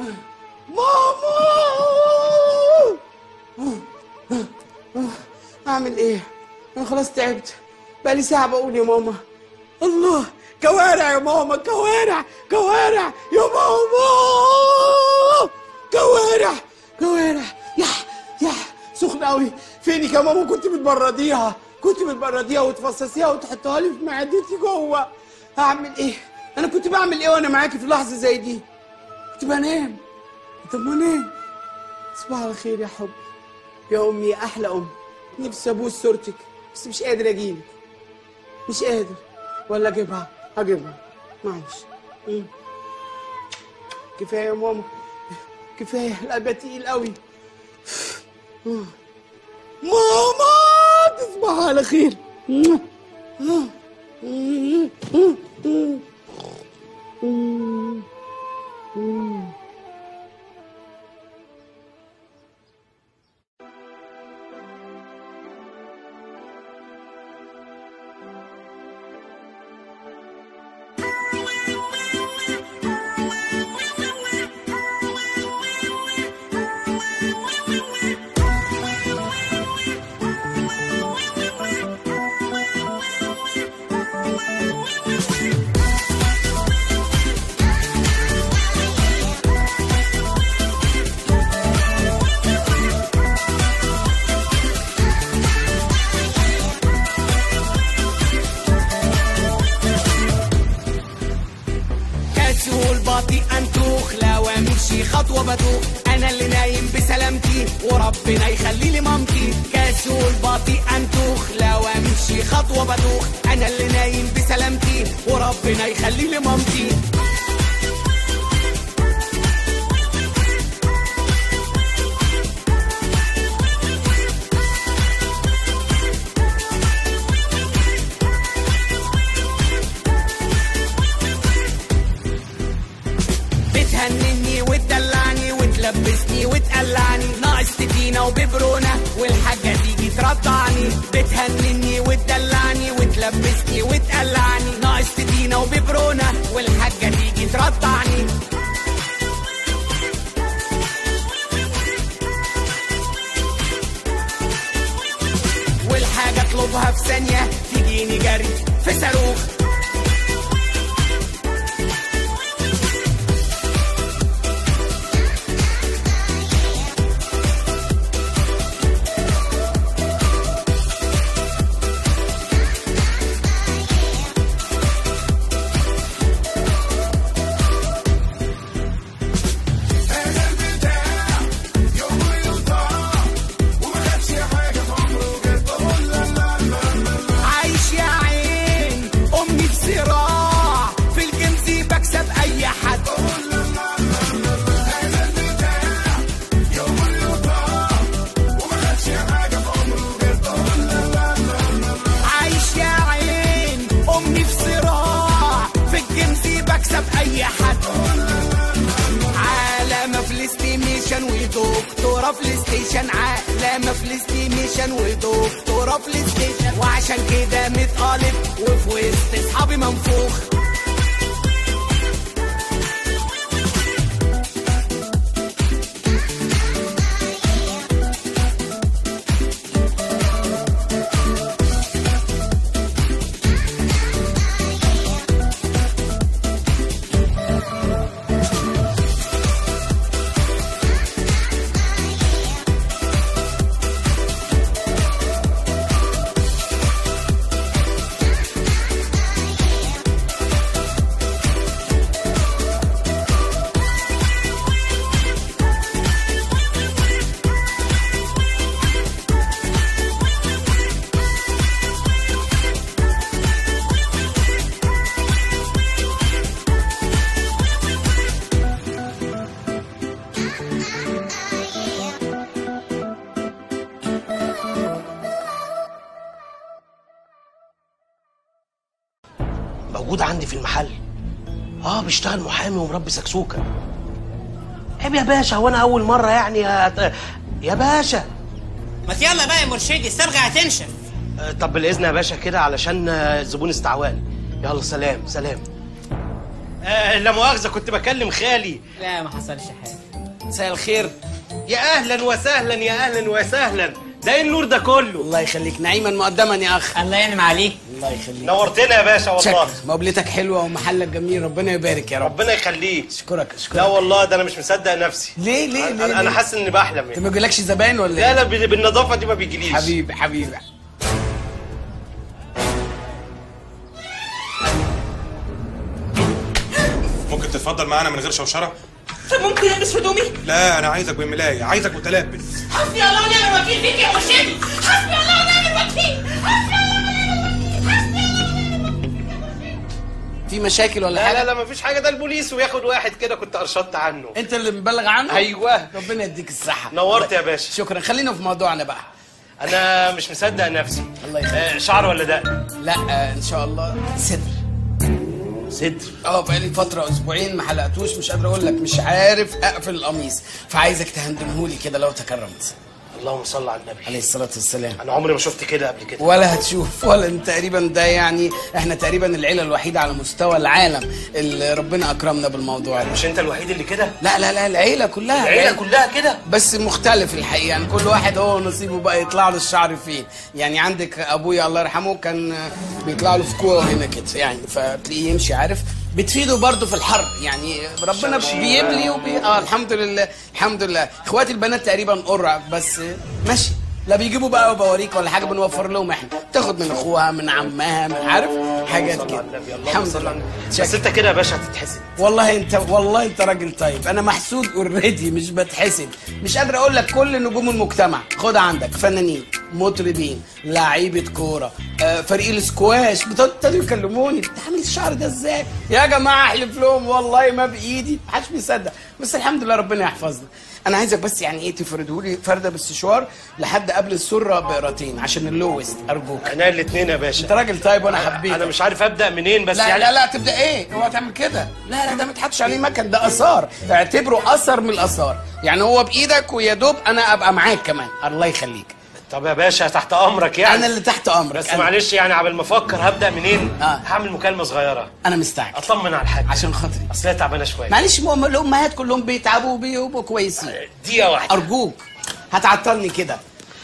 ماما اعمل ايه انا خلاص تعبت بقالي ساعه بقول يا ماما الله كوارع يا ماما كوارع كوارع يا ماما كوارع كوارع يا يا سخن قوي فينك يا ماما كنت بتبرديها كنت بتبرديها وتفصصيها وتحطها لي في معدتي جوه اعمل ايه انا كنت بعمل ايه وانا معاكي في لحظه زي دي كنت بنام طب ما انام صباح الخير يا حب يا امي يا احلى ام نفسي ابوس صورتك بس مش قادر اجيلك مش قادر ولا اجيبها هجيبها معلش مم. كفايه يا ماما كفايه القلب تقيل قوي مم. ماما تصبح على خير مم. مم. مم. مم. مم. مم. كسول بطيء انتوخ لو امشي خطوه بدوخ انا اللي نايم بسلامتي وربنا يخلي لي مامتي كسول بطيء انتوخ لو امشي خطوه بدوخ انا اللي نايم بسلامتي وربنا يخلي لي مامتي بتهنني وتدلعني وتلبسني وتقلعني ناقص تدينا وببرونة والحاجة تيجي ترضعني بتهنني وتدلعني وتلبسني وتقلعني ناقص تدينا وببرونة والحاجة تيجي ترضعني والحاجة اطلبها في ثانية تجيني جري في صاروخ عايش يا عين امي في صراع في الجيمز بكسب اي حد عايش يا عين امي في صراع في الجيمز بكسب اي حد عالمة في الاستيميشن ودكتورة في الستيشن عالمة في الاستيميشن ودكتورة في الستيشن وعشان كده متقالب وفي وسط اصحابي منفوخ موجود عندي في المحل اه بيشتغل محامي ومربي سكسوكه عيب يا باشا وانا اول مره يعني يا, يا باشا ما يلا بقى يا مرشدي الصبغه هتنشف آه، طب بالاذن يا باشا كده علشان آه، الزبون استعواني يلا سلام سلام آه لا مؤاخذه كنت بكلم خالي لا ما حصلش حاجه مساء الخير يا اهلا وسهلا يا اهلا وسهلا ده ايه النور ده كله الله يخليك نعيما مقدما يا اخ الله ينعم عليك الله يخليك نورتنا يا باشا والله شكرا مقابلتك حلوه ومحلك جميل ربنا يبارك يا رب ربنا يخليك اشكرك اشكرك لا والله ده انا مش مصدق نفسي ليه ليه انا, ليه أنا ليه؟ حاسس اني بحلم انت ما بيجيلكش زباين ولا لا ايه؟ لا بال- بالنظافه دي ما بيجيليش حبيبي حبيبي ممكن تتفضل معانا من غير شوشره طب ممكن البس هدومي؟ لا انا عايزك بملايه عايزك متلبس حسبي الله ونعم الوكيل فيك يا مرشدي حسبي الله ونعم الوكيل حسبي في مشاكل ولا لا حاجه؟ لا لا مفيش حاجه ده البوليس وياخد واحد كده كنت ارشدت عنه انت اللي مبلغ عنه؟ ايوه ربنا يديك الصحه نورت يا باشا شكرا خلينا في موضوعنا بقى انا مش مصدق نفسي الله يخليك آه، شعر ولا دقن لا آه ان شاء الله صدر صدر اه بقالي فترة اسبوعين ما حلقتوش مش قادر اقول لك مش عارف اقفل القميص فعايزك تهندمهولي كده لو تكرمت اللهم صل على النبي عليه الصلاة والسلام انا عمري ما شفت كده قبل كده ولا هتشوف ولا انت تقريبا ده يعني احنا تقريبا العيله الوحيده على مستوى العالم اللي ربنا اكرمنا بالموضوع ده مش انت الوحيد اللي كده لا لا لا العيله كلها العيله كلها كده بس مختلف الحقيقه يعني كل واحد هو نصيبه بقى يطلع له الشعر فين يعني عندك ابويا الله يرحمه كان بيطلع له في كوع هنا كده يعني فتلاقيه يمشي عارف بتفيده برضه في الحر يعني ربنا بيبلي وبي... اه الحمد لله الحمد لله اخواتي البنات تقريبا قرع بس ماشي لا بيجيبوا بقى وبوريك ولا حاجه بنوفر لهم احنا تاخد من اخوها من عمها من عارف حاجات كده الحمد لله بس انت كده يا باشا هتتحسد والله انت والله انت راجل طيب انا محسود اوريدي مش بتحسد مش قادر اقول لك كل نجوم المجتمع خد عندك فنانين مطربين لعيبه كوره آه فريق السكواش ابتدوا يكلموني بتعمل الشعر ده ازاي يا جماعه احلف لهم والله ما بايدي محدش بيصدق بس الحمد لله ربنا يحفظنا انا عايزك بس يعني ايه تفرده لي فرده بالسشوار لحد قبل السره بقرتين عشان اللوست ارجوك انا الاثنين يا باشا انت راجل طيب وانا حبيتك انا مش عارف ابدا منين بس لا يعني لا لا تبدا ايه اوعى تعمل كده لا لا ده ما تحطش عليه مكن ده اثار اعتبره اثر من الاثار يعني هو بايدك ويا دوب انا ابقى معاك كمان الله يخليك طب يا باشا تحت امرك يعني انا اللي تحت امرك بس أنا. معلش يعني قبل ما افكر هبدا منين آه. هعمل مكالمه صغيره انا مستعجل اطمن على الحاجه عشان خاطري اصل هي تعبانه شويه معلش مو- الامهات كلهم بيتعبوا وبيبقوا كويسين دقيقه واحده ارجوك هتعطلني كده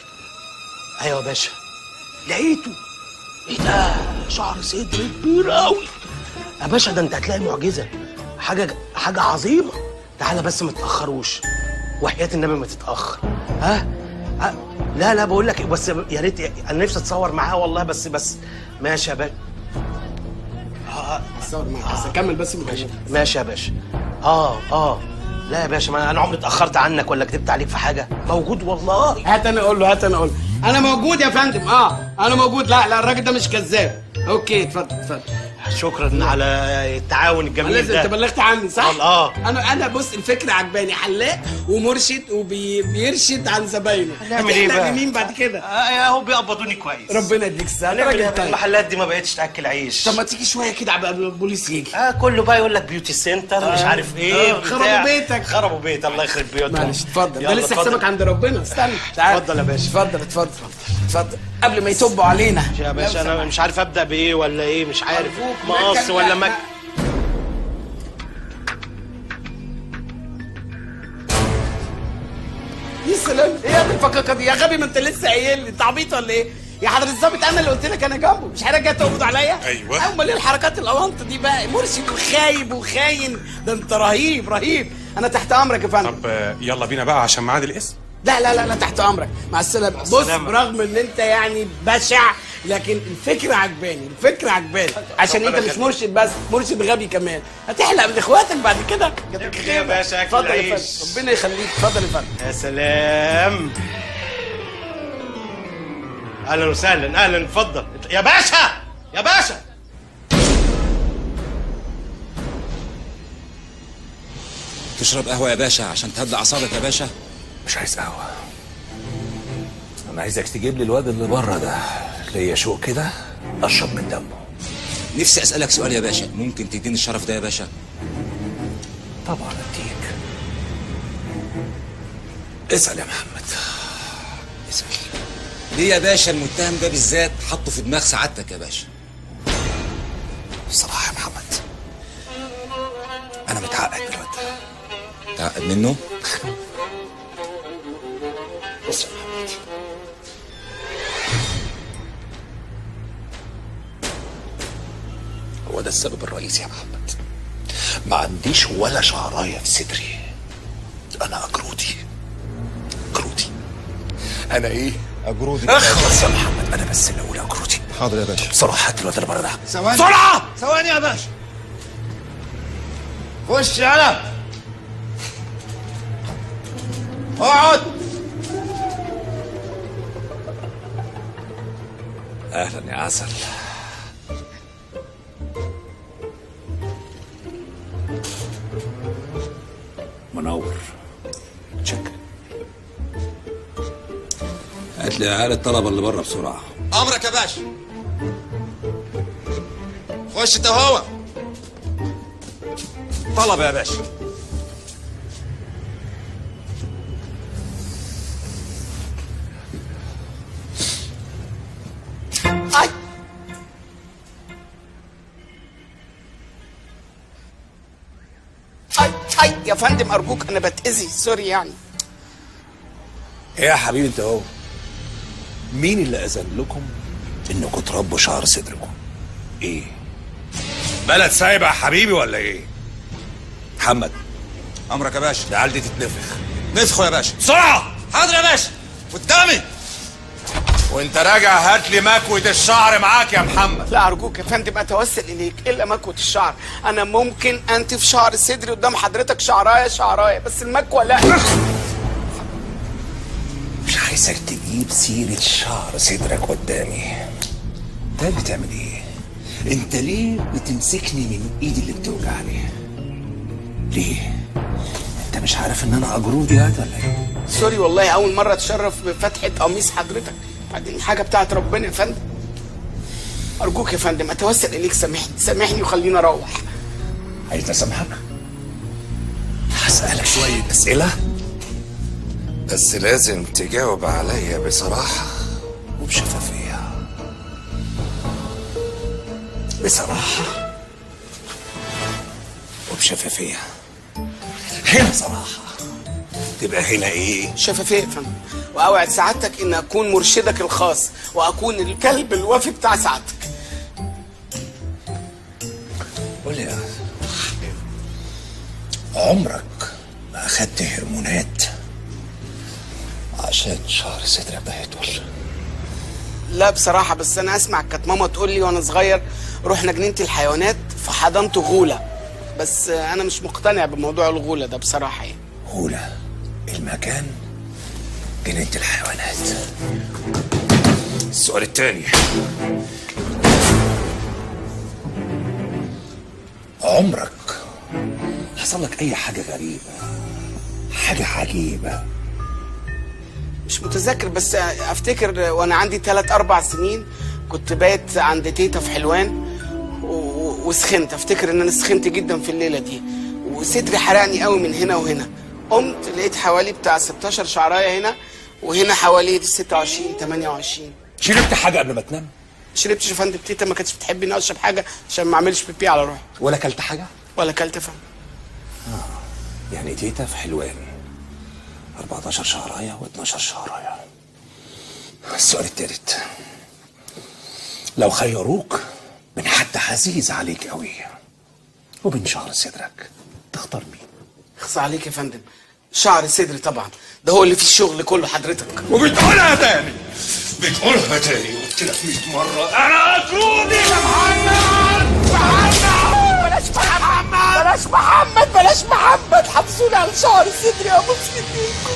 ايوه يا باشا لقيته ايه ده شعر صدر كبير قوي يا باشا ده انت هتلاقي معجزه حاجه حاجه عظيمه تعالى بس ما تتاخروش وحياه النبي ما تتاخر ها ها؟ لا لا بقول لك إيه، بس يا ريت انا نفسي اتصور معاه والله بس بس ماشي يا باشا اتصور معاك بس اكمل بس ماشي ماشي يا باشا اه اه لا يا باشا ما انا عمري اتاخرت عنك ولا كدبت عليك في حاجه موجود والله هات انا اقول له هات انا اقول له انا موجود يا فندم اه انا موجود لا لا الراجل ده مش كذاب اوكي اتفضل اتفضل شكرا على التعاون الجميل لازم ده انت بلغت عني صح؟ اه انا انا بص الفكره عجباني حلاق ومرشد وبيرشد عن زباينه هنعمل ايه بقى؟ هتحلق مين بعد كده؟ آه اهو بيقبضوني كويس ربنا يديك الصحه هنعمل ايه راجل طيب المحلات دي ما بقتش تاكل عيش طب ما تيجي شويه كده قبل البوليس يجي اه كله بقى يقول لك بيوتي سنتر مش آه. عارف ايه آه، بتاع. خربوا بيتك. خربوا بيت الله يخرب بيوتهم معلش اتفضل ده يلا لسه اتفضل. حسابك عند ربنا استنى تعال اتفضل يا باشا اتفضل اتفضل اتفضل قبل ما يتوبوا علينا يا باشا انا مش عارف ابدا بايه ولا ايه مش عارف أرجوك، مقص مكن ولا لا. مك يا سلام ايه يا ابني الفكاكه دي يا غبي ما انت لسه قايل لي انت عبيط ولا ايه؟ يا حضرة الظابط انا اللي قلت لك انا جنبه مش حضرتك جاي تقبض عليا؟ أيوة. امال ايه الحركات الاونطه دي بقى؟ مرشد وخايب وخاين ده انت رهيب رهيب انا تحت امرك يا فندم طب آه، يلا بينا بقى عشان ميعاد الاسم لا لا لا لا تحت امرك مع السلامه بص السلامة. برغم ان انت يعني بشع لكن الفكره عجباني الفكره عجباني عشان انت ربنا مش يخليك. مرشد بس مرشد غبي كمان هتحلق من اخواتك بعد كده يا باشا اكل اتفضل يا عيش فندم ربنا يخليك اتفضل يا فندم يا سلام اهلا وسهلا اهلا اتفضل يا باشا يا باشا تشرب قهوة يا باشا عشان تهدى أعصابك يا باشا مش عايز قهوة أنا عايزك تجيب لي الواد اللي بره ده ليا شوق كده أشرب من دمه نفسي أسألك سؤال يا باشا ممكن تديني الشرف ده يا باشا طبعا أديك اسأل يا محمد اسأل ليه يا باشا المتهم ده بالذات حطه في دماغ سعادتك يا باشا الصراحة يا محمد أنا متعقد من الواد ده تعقد منه بص يا محمد ده السبب الرئيسي يا محمد ما عنديش ولا شعرايه في صدري انا اجرودي اجرودي انا ايه اجرودي اخلص يا محمد انا بس اللي اقول اجرودي حاضر يا باشا بسرعه هات الواد اللي بره ده ثواني بسرعه ثواني يا باشا خش يلا اقعد اهلا يا عسل منور شكرا هات لي عيال الطلبه اللي بره بسرعه امرك يا باشا خش انت هو طلب يا باشا اي اي اي يا فندم ارجوك انا بتاذي سوري يعني ايه يا حبيبي انت اهو مين اللي اذن لكم انكم تربوا شعر صدركم ايه بلد سايبه يا حبيبي ولا ايه محمد امرك يا باشا العيال دي تتنفخ نفخه يا باشا بسرعه حاضر يا باشا قدامي وانت راجع هات لي مكوة الشعر معاك يا محمد لا ارجوك يا فندم اتوسل اليك الا مكوه الشعر انا ممكن انتف شعر صدري قدام حضرتك شعرايه شعرايه بس المكوه لا مش عايزك تجيب سيرة شعر صدرك قدامي ده بتعمل ايه انت ليه بتمسكني من ايدي اللي بتوجعني ليه انت مش عارف ان انا اجرودي هذا ولا ايه سوري والله اول مره اتشرف بفتحه قميص حضرتك بعدين حاجه بتاعت ربنا يا فندم ارجوك يا فندم اتوسل اليك سامحني سامحني وخليني اروح عايز اسامحك هسألك شوية أسئلة بس لازم تجاوب عليا بصراحة وبشفافية بصراحة وبشفافية هنا صراحة تبقى هنا ايه؟ شفافيه يا فندم واوعد سعادتك ان اكون مرشدك الخاص واكون الكلب الوفي بتاع سعادتك قول لي يا عمرك ما أخدت هرمونات عشان شعر صدرك ده يطول لا بصراحه بس انا اسمع كانت ماما تقول لي وانا صغير رحنا جنينه الحيوانات فحضنت غوله بس انا مش مقتنع بموضوع الغوله ده بصراحه يعني هولا المكان جنينة الحيوانات السؤال التاني عمرك حصل لك أي حاجة غريبة حاجة عجيبة مش متذكر بس افتكر وانا عندي 3 4 سنين كنت بايت عند تيتا في حلوان و- و- وسخنت افتكر ان انا سخنت جدا في الليله دي وصدري حرقني قوي من هنا وهنا قمت لقيت حوالي بتاع 16 شعرايه هنا وهنا حوالي 26 28 شربت حاجة قبل ما تنام شربتش يا فندم تيتا ما كانتش بتحب اني اشرب حاجه عشان ما اعملش بيبي على روحي ولا أكلت حاجة؟ ولا اكلت يا فندم يعني تيتا في حلوان 14 شهراية و12 شهراية السؤال التالت لو خيروك بين حد عزيز عليك قوي وبين شعر صدرك تختار مين؟ اخص عليك يا فندم شعر صدري طبعا ده هو اللي فيه الشغل كله حضرتك وبتقولها تاني بتقولها تاني قلت لك 100 مرة أنا أجرودي يا محمد محمد بلاش محمد بلاش محمد بلاش محمد حبسوني على شعر صدري يا ابو ايديكم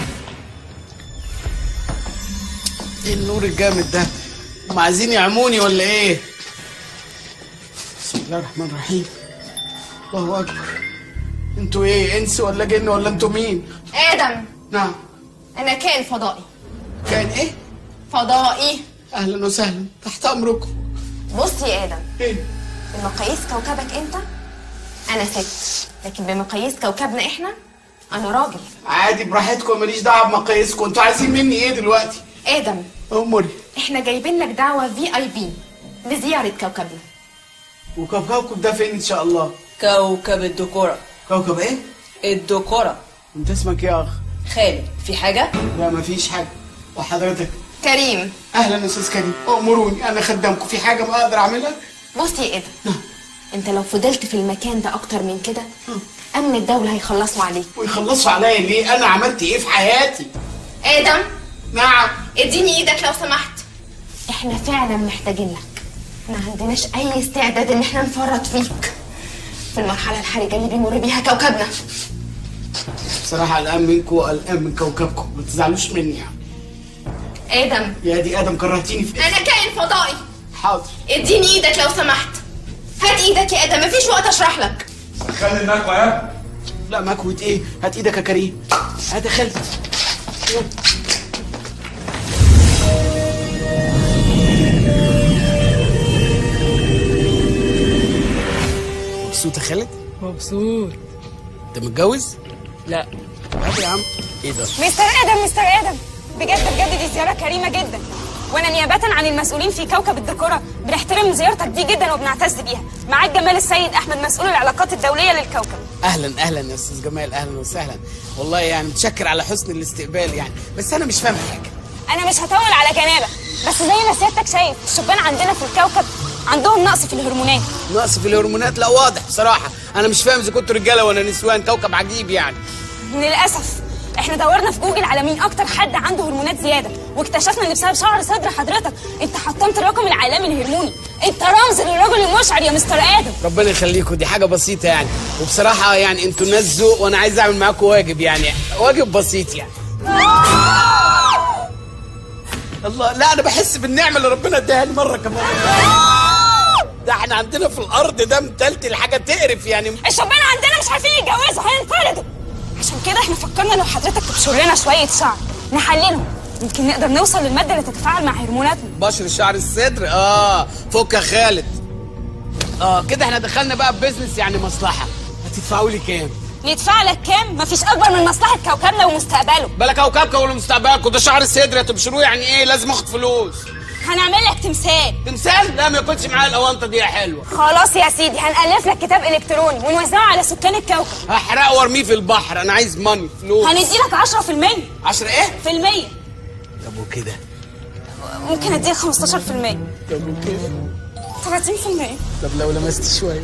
ايه النور الجامد ده هم عايزين يعموني ولا ايه بسم الله الرحمن الرحيم الله اكبر انتوا ايه انس ولا جن ولا انتوا مين ادم نعم انا كائن فضائي كان ايه فضائي اهلا وسهلا تحت امركم بص يا ادم ايه بمقاييس كوكبك انت انا ست لكن بمقاييس كوكبنا احنا انا راجل عادي براحتكم ماليش دعوه بمقاييسكم انتوا عايزين مني ايه دلوقتي ادم امري احنا جايبين لك دعوه في اي بي لزياره كوكبنا وكوكبكم ده فين ان شاء الله كوكب الدكورة كوكب ايه الدكورة انت اسمك ايه يا اخ خالد في حاجة؟ لا مفيش حاجه وحضرتك كريم اهلا يا استاذ كريم امروني انا خدامكم في حاجه ما اقدر اعملها بص يا ادم انت لو فضلت في المكان ده اكتر من كده امن الدوله هيخلصوا عليك ويخلصوا عليا ليه انا عملت ايه في حياتي ادم نعم اديني ايدك لو سمحت احنا فعلا محتاجين لك ما عندناش اي استعداد ان احنا نفرط فيك في المرحله الحرجه اللي بيمر بيها كوكبنا بصراحه قلقان منكم وقلقان من كوكبكم ما تزعلوش مني يعني ادم يا دي ادم كرهتيني في انا كائن فضائي حاضر اديني ايدك لو سمحت هات ايدك يا ادم مفيش وقت اشرح لك خلي المكوى يا لا مكوة ايه هات ايدك يا كريم هات يا خالد مبسوط يا خالد مبسوط انت متجوز لا هات يا عم ايه ده مستر ادم مستر ادم بجد بجد دي زياره كريمه جدا وانا نيابه عن المسؤولين في كوكب الذكوره بنحترم زيارتك دي جدا وبنعتز بيها معاك جمال السيد احمد مسؤول العلاقات الدوليه للكوكب اهلا اهلا يا استاذ جمال اهلا وسهلا والله يعني متشكر على حسن الاستقبال يعني بس انا مش فاهم حاجه انا مش هطول على جنابك بس زي ما سيادتك شايف الشبان عندنا في الكوكب عندهم نقص في الهرمونات نقص في الهرمونات لا واضح بصراحه انا مش فاهم اذا كنتوا رجاله ولا نسوان كوكب عجيب يعني للاسف احنا دورنا في جوجل على مين اكتر حد عنده هرمونات زياده واكتشفنا ان بسبب شعر صدر حضرتك انت حطمت الرقم العالمي الهرموني انت رمز للرجل المشعر يا مستر ادم ربنا يخليكم دي حاجه بسيطه يعني وبصراحه يعني انتوا ناس ذوق وانا عايز اعمل معاكم واجب يعني واجب بسيط يعني الله لا انا بحس بالنعمه اللي ربنا اداها لي مره كمان ده احنا عندنا في الارض ده متلتل حاجه تقرف يعني الشبان عندنا مش عارفين يتجوزوا هينفردوا عشان كده احنا فكرنا لو حضرتك تبشر لنا شويه شعر نحللهم يمكن نقدر نوصل للماده اللي تتفاعل مع هرموناتنا بشر شعر الصدر اه فك يا خالد اه كده احنا دخلنا بقى في بيزنس يعني مصلحه هتدفعوا لي كام يدفع لك كام مفيش اكبر من مصلحه كوكبنا ومستقبله بلا كوكبكم ولا مستقبلكم ده شعر الصدر هتبشروه يعني ايه لازم اخد فلوس هنعمل لك تمثال تمثال لا ما يكونش معايا الاونطه دي يا حلوه خلاص يا سيدي هنألف لك كتاب الكتروني ونوزعه على سكان الكوكب هحرقه وارميه في البحر انا عايز ماني فلوس هندي لك 10% 10 ايه في المية طب وكده ممكن اديك 15% طب وكده 30% طب لو لمست شويه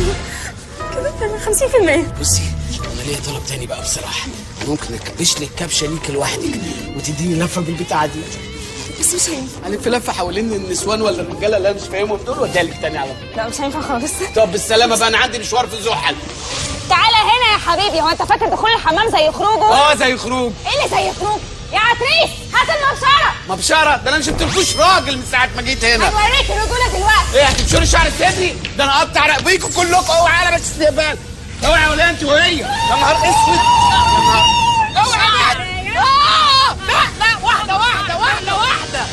كده 50% بصي انا ليا طلب تاني بقى بصراحه ممكن اكبش لك كبشه ليك لوحدك وتديني لفه بالبتاعه دي بس مش هينفع الف لفه حوالين النسوان ولا الرجاله اللي انا مش فاهمهم دول واديها لك تاني على طول لا مش هينفع خالص طب بالسلامه بقى انا عندي مشوار في زحل تعالى هنا يا حبيبي هو انت فاكر دخول الحمام زي خروجه اه زي خروج ايه اللي زي خروج يا عتريس هات المبشره مبشره ده انا مش شفتلكوش راجل من ساعه ما جيت هنا هنوريك الرجوله دلوقتي ايه هتبشري شعر صدري ده انا اقطع رقبيكم كلكم اوعى على بس استقبال اوعى يا ولا انت وهي يا نهار اسود يا نهار اوعى آه! لا لا واحده واحده واحده واحده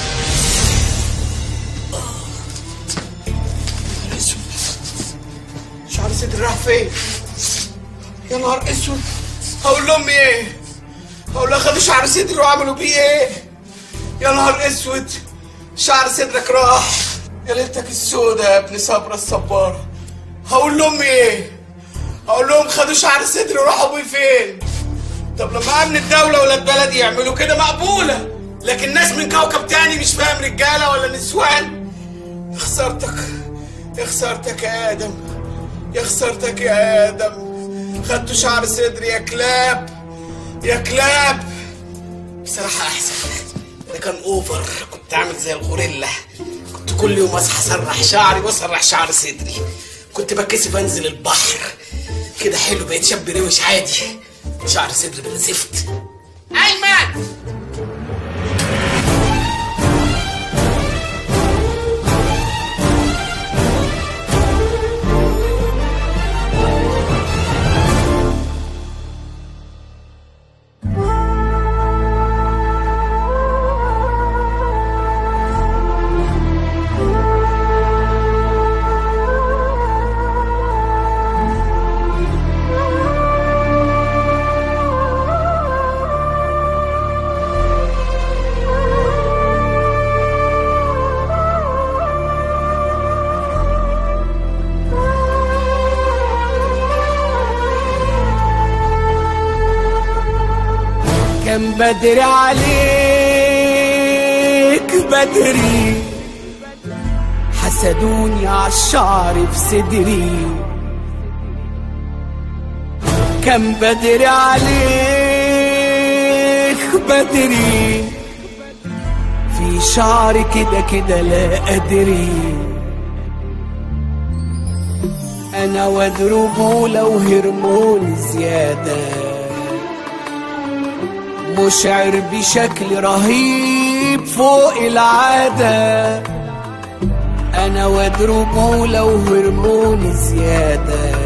شعر صدري راح فين يا نهار اسود هقول لامي ايه هقول لها خدوا شعر صدري وعملوا بيه ايه يا نهار اسود شعر صدرك راح يا ليلتك السودة يا ابن صبرة الصبارة هقول لامي ايه هقول لهم خدوا شعر صدري وراحوا بيه فين طب لما امن الدولة ولا البلد يعملوا كده مقبولة لكن ناس من كوكب تاني مش فاهم رجالة ولا نسوان يا خسارتك يا خسارتك يا ادم يا خسارتك يا ادم خدتوا شعر صدري يا كلاب يا كلاب بصراحة أحسن ده كان أوفر كنت عامل زي الغوريلا كنت كل يوم أصحى أسرح شعري وأسرح شعر صدري كنت بتكسف أنزل البحر كده حلو بقيت شاب روش عادي شعر صدري بلا زفت أيمن كان بدري عليك بدري حسدوني عالشعر في صدري كان بدري عليك بدري في شعر كده كده لا أدري أنا واد رجولة وهرمون زيادة مشعر بشكل رهيب فوق العادة أنا واد رجولة وهرمون زيادة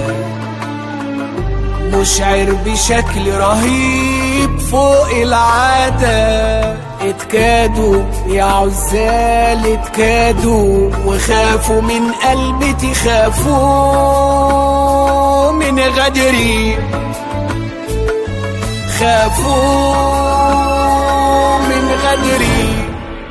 مشعر بشكل رهيب فوق العادة اتكادوا يا عزال اتكادوا وخافوا من قلبي تخافوا من غدري خافوا من غدري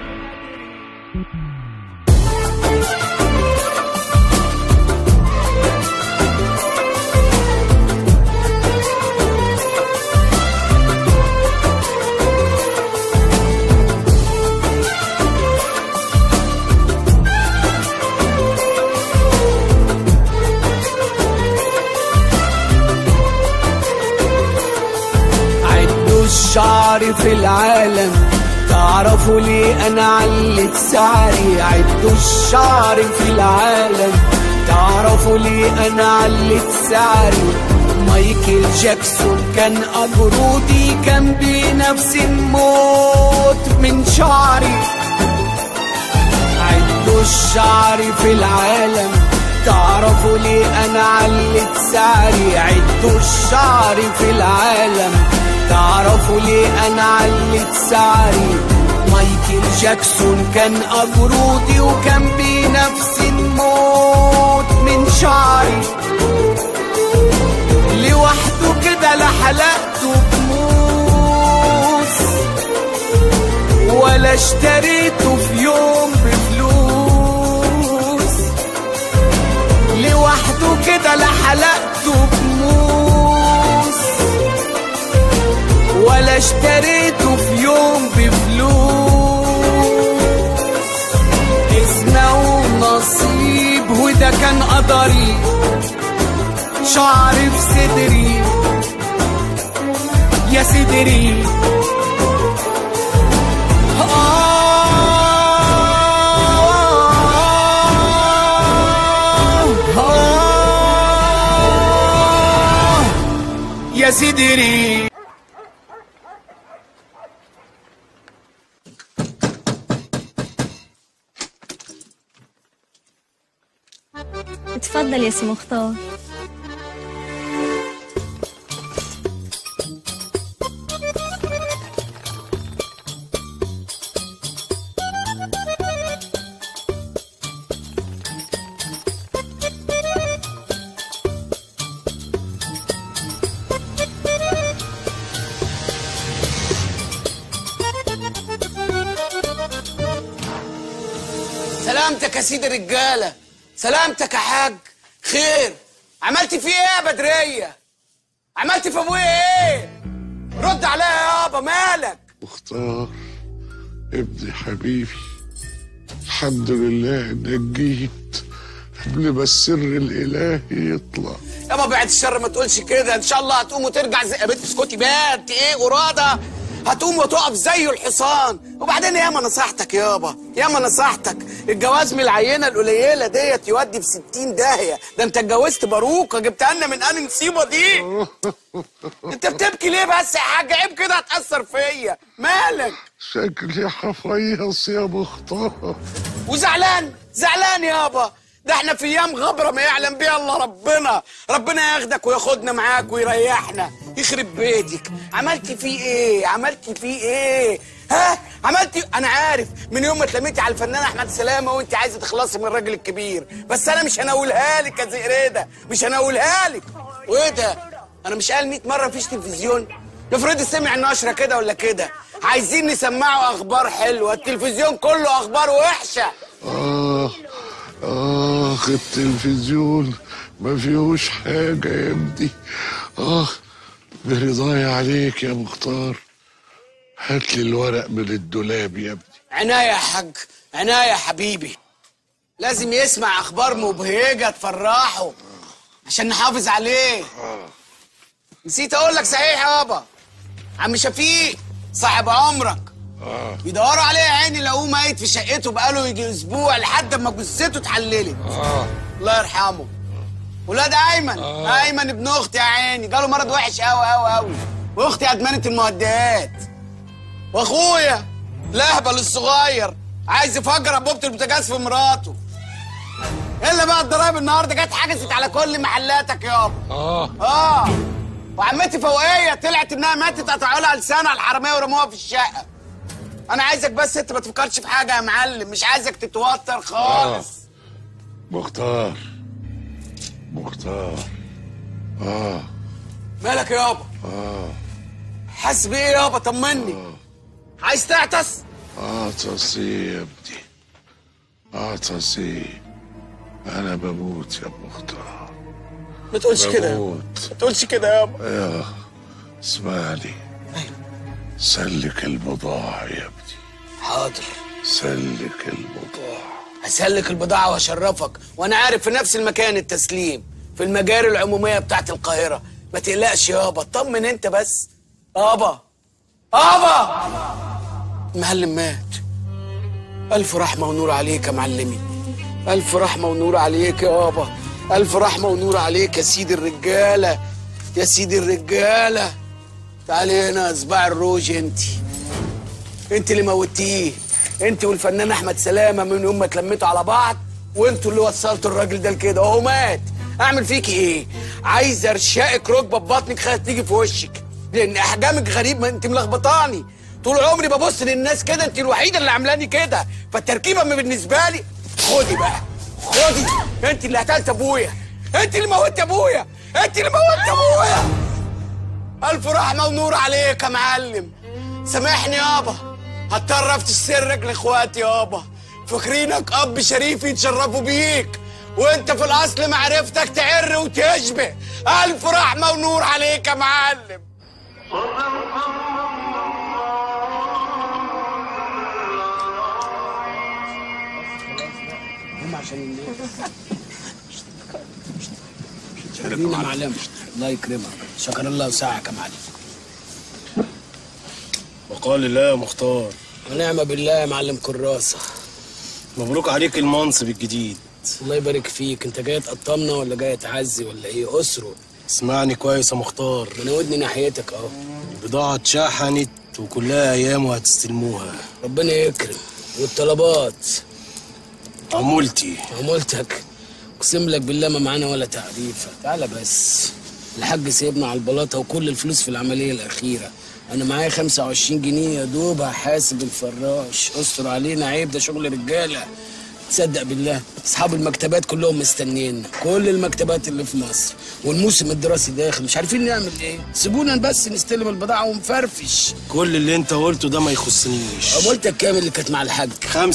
عدوا الشعر في العالم تعرفوا ليه انا علت سعري عدوا الشعر في العالم تعرفوا ليه انا علت سعري مايكل جاكسون كان اجرودي كان بنفس الموت من شعري عدوا الشعر في العالم تعرفوا ليه انا علت سعري عدوا الشعر في العالم تعرفوا ليه انا علت سعري مايكل جاكسون كان اجرودي وكان بنفس الموت من شعري لوحده كده لا حلقته بموس ولا اشتريته في يوم بفلوس لوحده كده لا حلقته بموس ولا اشتريته في يوم بفلوس اسمه ونصيب وده كان قدري شعر في صدري يا صدري يا صدري اتفضل يا سي مختار سلامتك يا سيدي الرجاله سلامتك يا حاج خير عملت فيه ايه يا بدريه عملت في ابويا ايه رد عليا يابا مالك مختار ابني حبيبي الحمد لله انك جيت قبل ما السر الالهي يطلع يابا بعد الشر ما تقولش كده ان شاء الله هتقوم وترجع زي يا بنت اسكتي بقى انت ايه قراده هتقوم وتقف زي الحصان وبعدين ياما نصيحتك يابا ياما نصيحتك الجواز من العينه القليله ديت يودي في 60 داهيه ده انت اتجوزت باروكه جبتها لنا من انهي مصيبه دي انت بتبكي ليه بس يا حاج عيب كده هتاثر فيا مالك شكلي حفيص يا مختار وزعلان زعلان يابا ده احنا في ايام غبره ما يعلم بيها الا ربنا ربنا ياخدك وياخدنا معاك ويريحنا يخرب بيتك عملت فيه ايه عملت فيه ايه ها عملت انا عارف من يوم ما اتلميتي على الفنان احمد سلامه وانت عايزه تخلصي من الراجل الكبير بس انا مش هناولها لك يا زئريده مش هناولها لك وايه ده انا مش قال 100 مره مفيش تلفزيون افرضي سمع النشره كده ولا كده عايزين نسمعه اخبار حلوه التلفزيون كله اخبار وحشه آه آخ التلفزيون ما فيهوش حاجة يا ابني آخ برضاي عليك يا مختار هات لي الورق من الدولاب يا ابني عناية يا حاج عناية يا حبيبي لازم يسمع اخبار مبهجه تفرحه عشان نحافظ عليه نسيت اقول لك صحيح يابا عم شفيق صاحب عمرك اه بيدوروا عليه يا عيني لقوه ميت في شقته بقاله يجي اسبوع لحد ما جثته اتحللت اه الله يرحمه ولاد ايمن آه. ايمن ابن اختي يا عيني جاله مرض وحش قوي قوي قوي واختي ادمنت المهدئات واخويا لهبل الصغير عايز يفجر انبوبه البوتاجاز في مراته الا بقى الضرايب النهارده جت حجزت على كل محلاتك يابا اه اه وعمتي فوقيه طلعت انها ماتت قطعوا لها لسانها الحراميه ورموها في الشقه انا عايزك بس انت ما تفكرش في حاجه يا معلم مش عايزك تتوتر خالص مختار مختار اه مالك يابا اه حاسس بايه يابا طمني عايز تعطس اه تصي يا ابني اه تصي انا بموت يا مختار ما تقولش كده يابا. بموت ما تقولش كده يابا يا اسمعني سلك البضاعة يا ابني حاضر سلك البضاعة هسلك البضاعة واشرفك وانا عارف في نفس المكان التسليم في المجاري العمومية بتاعت القاهرة ما تقلقش يابا اطمن انت بس يابا يابا المعلم مات الف رحمة ونور عليك يا معلمي الف رحمة ونور عليك يابا الف رحمة ونور عليك يا سيدي الرجالة يا سيدي الرجالة تعالي هنا يا صباع الروج انت انت اللي موتيه انت والفنان احمد سلامه من يوم ما اتلميتوا على بعض وانتوا اللي وصلتوا الراجل ده لكده اهو مات اعمل فيكي ايه عايز ارشقك ركبه ببطنك خايف تيجي في وشك لان احجامك غريب ما انت ملخبطاني طول عمري ببص للناس كده انت الوحيده اللي عاملاني كده فالتركيبه ما بالنسبه لي خدي بقى خدي انت اللي قتلت ابويا انت اللي موتت ابويا انت اللي موتت ابويا الف رحمه ونور عليك يا معلم سامحني يابا هضطر افتش سرك لاخواتي يابا فاكرينك اب شريف يتشرفوا بيك وانت في الاصل معرفتك تعر وتشبه الف رحمه ونور عليك يا معلم هم عشان شكرا يا معلم الله يكرمك شكر الله وسعك يا معلم وقال الله يا مختار ونعم بالله يا معلم كراسه مبروك عليك المنصب الجديد الله يبارك فيك انت جاي تقطمنا ولا جاي تعزي ولا ايه اسره اسمعني كويس يا مختار انا ودني ناحيتك اهو البضاعة اتشحنت وكلها ايام وهتستلموها ربنا يكرم والطلبات عمولتي عمولتك اقسم لك بالله ما معانا ولا تعريفه تعالى بس الحاج سيبنا على البلاطه وكل الفلوس في العمليه الاخيره انا معايا 25 جنيه يا دوب هحاسب الفراش استر علينا عيب ده شغل رجاله تصدق بالله اصحاب المكتبات كلهم مستنيين كل المكتبات اللي في مصر والموسم الدراسي داخل مش عارفين نعمل ايه سيبونا بس نستلم البضاعه ونفرفش كل اللي انت قلته ده ما يخصنيش عمولتك كام اللي كانت مع الحاج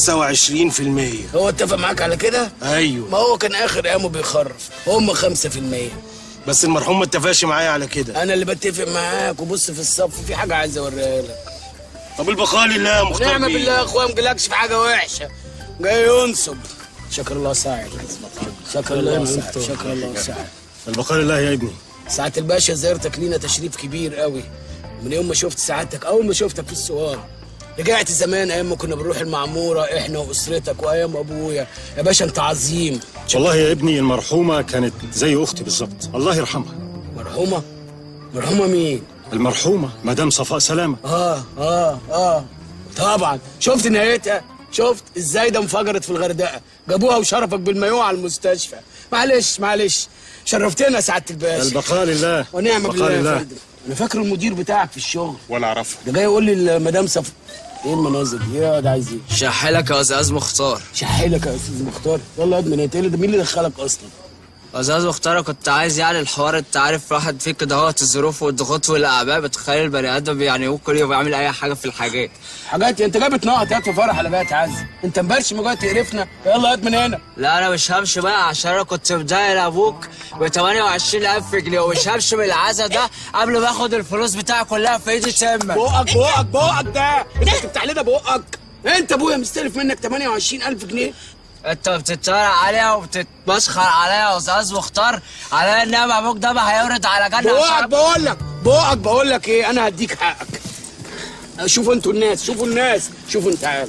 25% هو اتفق معاك على كده ايوه ما هو كان اخر ايامه بيخرف هم 5% بس المرحوم ما اتفقش معايا على كده انا اللي بتفق معاك وبص في الصف في حاجه عايز اوريها لك طب البقاء لله يا مختار نعم بيه. بالله يا اخويا ما جالكش في حاجه وحشه جاي ينصب شكر الله ساعد شكر الله ساعد شكر الله ساعد البقاء لله يا ابني ساعة الباشا زيارتك لينا تشريف كبير قوي من يوم ما شفت سعادتك اول ما شفتك في السؤال رجعت زمان ايام ما كنا بنروح المعموره احنا واسرتك وايام ابويا يا باشا انت عظيم والله يا ابني المرحومة كانت زي أختي بالظبط الله يرحمها مرحومة؟ مرحومة مين؟ المرحومة مدام صفاء سلامة اه اه اه طبعا شفت نهايتها شفت ازاي ده انفجرت في الغردقه جابوها وشرفك بالمايوه على المستشفى معلش معلش شرفتنا يا سعاده الباشا البقاء لله ونعم البقاء بالله يا لله. فندم انا فاكر المدير بتاعك في الشغل ولا أعرفها ده جاي يقول لي المدام صف ايه المناظر دي ايه ده عايز ايه شحلك يا استاذ مختار شحلك يا استاذ مختار يلا يا ادمن انت إيه اللي- مين اللي دخلك اصلا استاذ مختار كنت عايز يعني الحوار انت عارف واحد فيك كده هو الظروف والضغوط والاعباء بتخلي البني ادم يعني هو كل يوم يعمل اي حاجه في الحاجات حاجات انت جاي بتنقط يا في فرح ولا جاي تعزي انت مبرش ما جاي تقرفنا يلا يا ادمن هنا لا انا مش همشي بقى عشان انا كنت مداير ابوك ب 28000 جنيه ومش همشي من العزا ده قبل ما اخد الفلوس بتاعي كلها في ايدي تمك بقك بقك بقك ده انت بتفتح لنا بقك انت ابويا مستلف منك 28000 جنيه انت بتتريق عليها وبتتمسخر عليا يا استاذ مختار على ان انا ابوك ده ما هيورد على جنة بقعد بقول لك بقعد بقول لك ايه انا هديك حقك شوفوا انتوا الناس شوفوا الناس شوفوا انت تعالى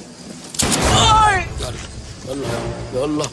يلا يلا يلا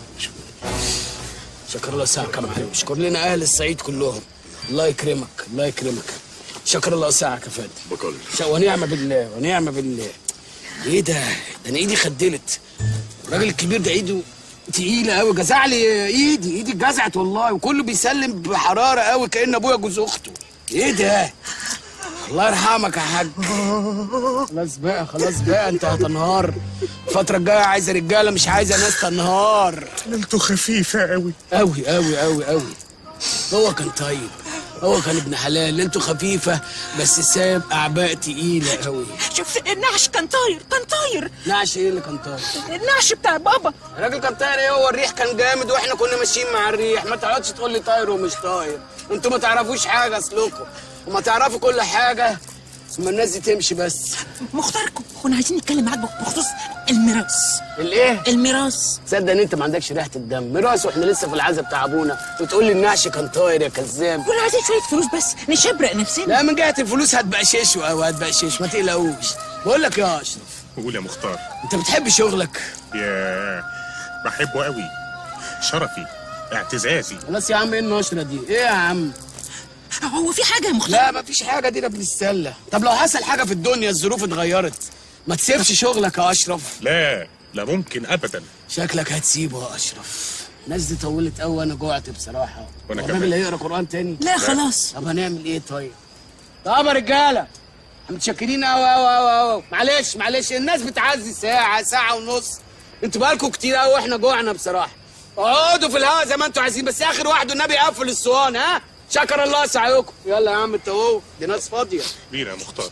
شكر الله ساعك يا معلم شكر لنا اهل الصعيد كلهم الله يكرمك الله يكرمك شكر الله ساعك يا فندم بقول شا- ونعم بالله ونعم بالله ايه ده ده انا ايدي خدلت الراجل الكبير ده ايده تقيلة قوي جزع لي ايدي ايدي اتجزعت والله وكله بيسلم بحرارة قوي كأن ابويا جوز اخته ايه ده الله يرحمك يا حاج خلاص بقى خلاص بقى انت هتنهار الفترة الجاية عايزة رجالة مش عايزة ناس تنهار ليلته خفيفة قوي قوي قوي قوي قوي هو كان طيب هو كان ابن حلال ليلته خفيفة بس ساب أعباء تقيلة قوي شوف النعش كان طاير كان طاير نعش ايه اللي كان طاير؟ النعش بتاع بابا الراجل كان طاير ايه هو الريح كان جامد واحنا كنا ماشيين مع الريح ما تقعدش تقول لي طاير ومش طاير انتوا ما تعرفوش حاجة اصلكم وما تعرفوا كل حاجة اما الناس دي تمشي بس مختاركم كنا عايزين نتكلم معاك بخصوص الميراث الايه؟ الميراث تصدق ان انت ما عندكش ريحة الدم ميراث واحنا لسه في العزا بتاع ابونا وتقول لي النعش كان طاير يا كذاب كنا عايزين شويه فلوس بس نشبرق نفسنا لا من جهة الفلوس هتبقششوا او هتبقشش ما تقلقوش بقول لك يا اشرف قول يا مختار انت بتحب شغلك يا بحبه قوي شرفي اعتزازي خلاص يا عم ايه النشرة دي ايه يا عم هو في حاجه يا مختار لا مفيش حاجة دي بنتسلى طب لو حصل حاجة في الدنيا الظروف اتغيرت ما تسيبش شغلك يا اشرف لا لا ممكن ابدا شكلك هتسيبه يا اشرف الناس دي طولت قوي انا جوعت بصراحة وأنا هو كمان. الراجل هيقرا قرآن تاني لا خلاص طب هنعمل ايه طيب طب يا رجالة متشكرين قوي قوي قوي قوي معلش معلش الناس بتعزي ساعة ساعة ونص انتوا بقالكم كتير قوي واحنا جوعنا بصراحة اقعدوا في الهوا زي ما انتوا عايزين بس اخر واحد والنبي يقفل الصوان ها شكر الله سعيكم يلا يا عم انت اهو دي ناس فاضية كبير يا مختار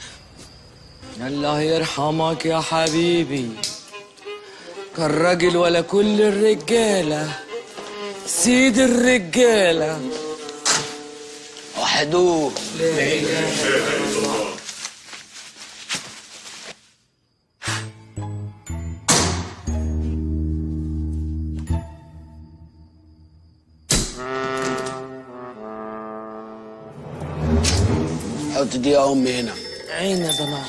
الله يرحمك يا حبيبي كان راجل ولا كل الرجالة سيد الرجالة وحدوه حط دي يا امي هنا عين يا ضنايا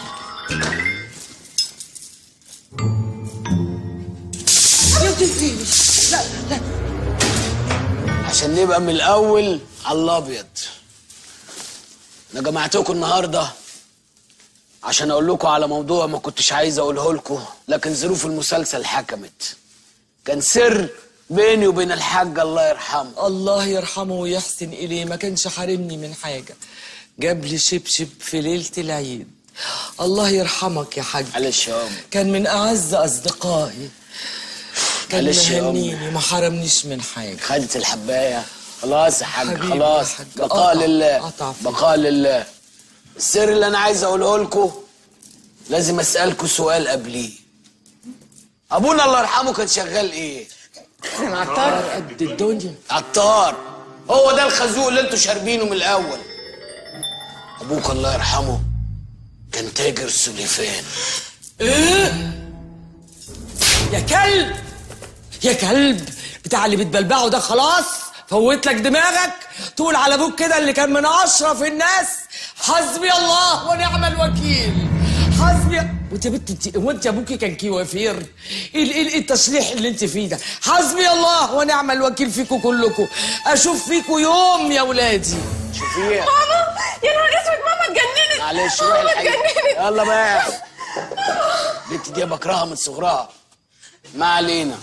لا لا عشان نبقى من الاول على الابيض انا جمعتكم النهارده عشان اقول لكم على موضوع ما كنتش عايز اقوله لكم لكن ظروف المسلسل حكمت كان سر بيني وبين الحاج الله يرحمه الله يرحمه ويحسن إليه ما كانش حارمني من حاجة جاب لي شبشب في ليلة العيد الله يرحمك يا حاج معلش يا أم كان من أعز أصدقائي كان معلش يا أم. مهنيني ما حرمنيش من حاجة خدت الحبايه خلاص يا حاج حبيبي خلاص يا حاج. بقاء قطع- لله قطع فيك. بقاء لله السر اللي انا عايز اقوله لكم لازم اسالكم سؤال قبليه ابونا الله يرحمه كان شغال ايه عطار قد الدنيا عطار هو ده الخازوق اللي انتوا شاربينه من الاول ابوك الله يرحمه كان تاجر سليفان ايه يا كلب يا كلب بتاع اللي بتبلبعه ده خلاص فوت لك دماغك تقول على ابوك كده اللي كان من اشرف الناس حسبي الله ونعم الوكيل حسبي وانت يا بنت انت وانت ابوكي كان كيوافير ايه ايه ايه التصليح اللي انت فيه ده حسبي الله ونعم الوكيل فيكم كلكم اشوف فيكم يوم يا ولادي شوفيها ماما يا نهار اسود ماما اتجننت معلش روح ماما الحقيقة اتجننت يلا بقى البنت دي بكرهها من صغرها ما علينا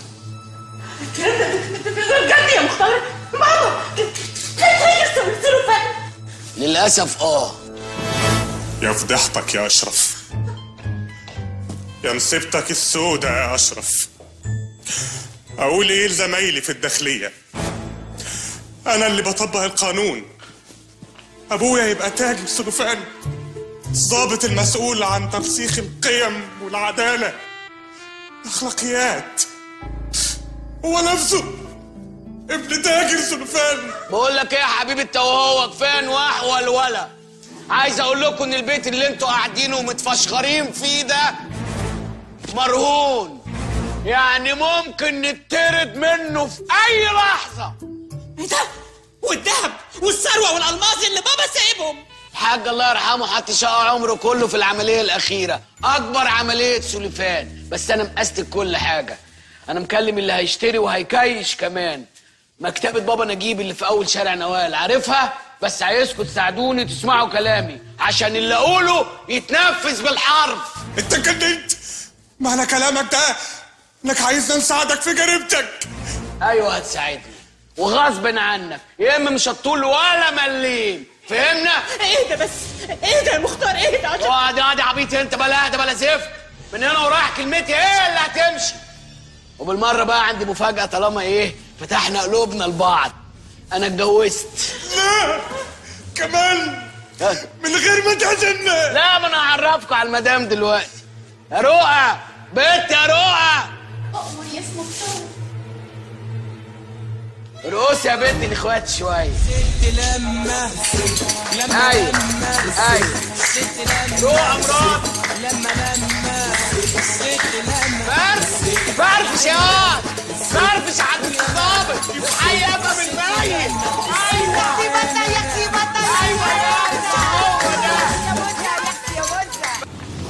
بجد يا مختار ماما هي سلوفان للاسف اه يا فضيحتك يا اشرف يا نصيبتك السودة يا اشرف اقول ايه لزمايلي في الداخليه انا اللي بطبق القانون ابويا يبقى تاجر سلوفان الضابط المسؤول عن ترسيخ القيم والعداله الاخلاقيات هو نفسه ابن تاجر سلوفان بقول لك ايه يا حبيبي انت وهو كفايه نواح والولا عايز اقول لكم ان البيت اللي انتوا قاعدينه ومتفشخرين فيه ده مرهون يعني ممكن نطرد منه في اي لحظه ايه ده والذهب والثروه والالماس اللي بابا سايبهم الحاج الله يرحمه حط شقى عمره كله في العمليه الاخيره اكبر عمليه سلفان بس انا مقستك كل حاجه انا مكلم اللي هيشتري وهيكيش كمان مكتبه بابا نجيب اللي في اول شارع نوال عارفها بس عايزكم تساعدوني تسمعوا كلامي عشان اللي اقوله يتنفذ بالحرف انت اتجننت معنى كلامك ده انك عايزنا نساعدك في جريمتك ايوه هتساعدني وغصب عنك يا اما مش هتطول ولا مليم فهمنا ايه ده بس ايه ده يا مختار ايه ده عشان اقعد اقعد يا عبيط انت بلا ده بلا زفت من هنا ورايح كلمتي ايه اللي هتمشي وبالمره بقى عندي مفاجاه طالما ايه فتحنا قلوبنا لبعض انا اتجوزت لا كمان من غير ما تأذن لا ما انا هعرفكم على المدام دلوقتي يا رؤى بنت يا رؤى أؤمر يا اسم مختار رؤوس يا بنت الاخوات شويه ست لما لما ايوه لما ايوه ست لما روح مراد لما لما ست لما فرف فرفش يا واد فرفش عند الضابط حي ابقى من الميت ايوه يا بطل يا اختي بطل ايوه يا هو ده يا بطل يا اختي يا بطل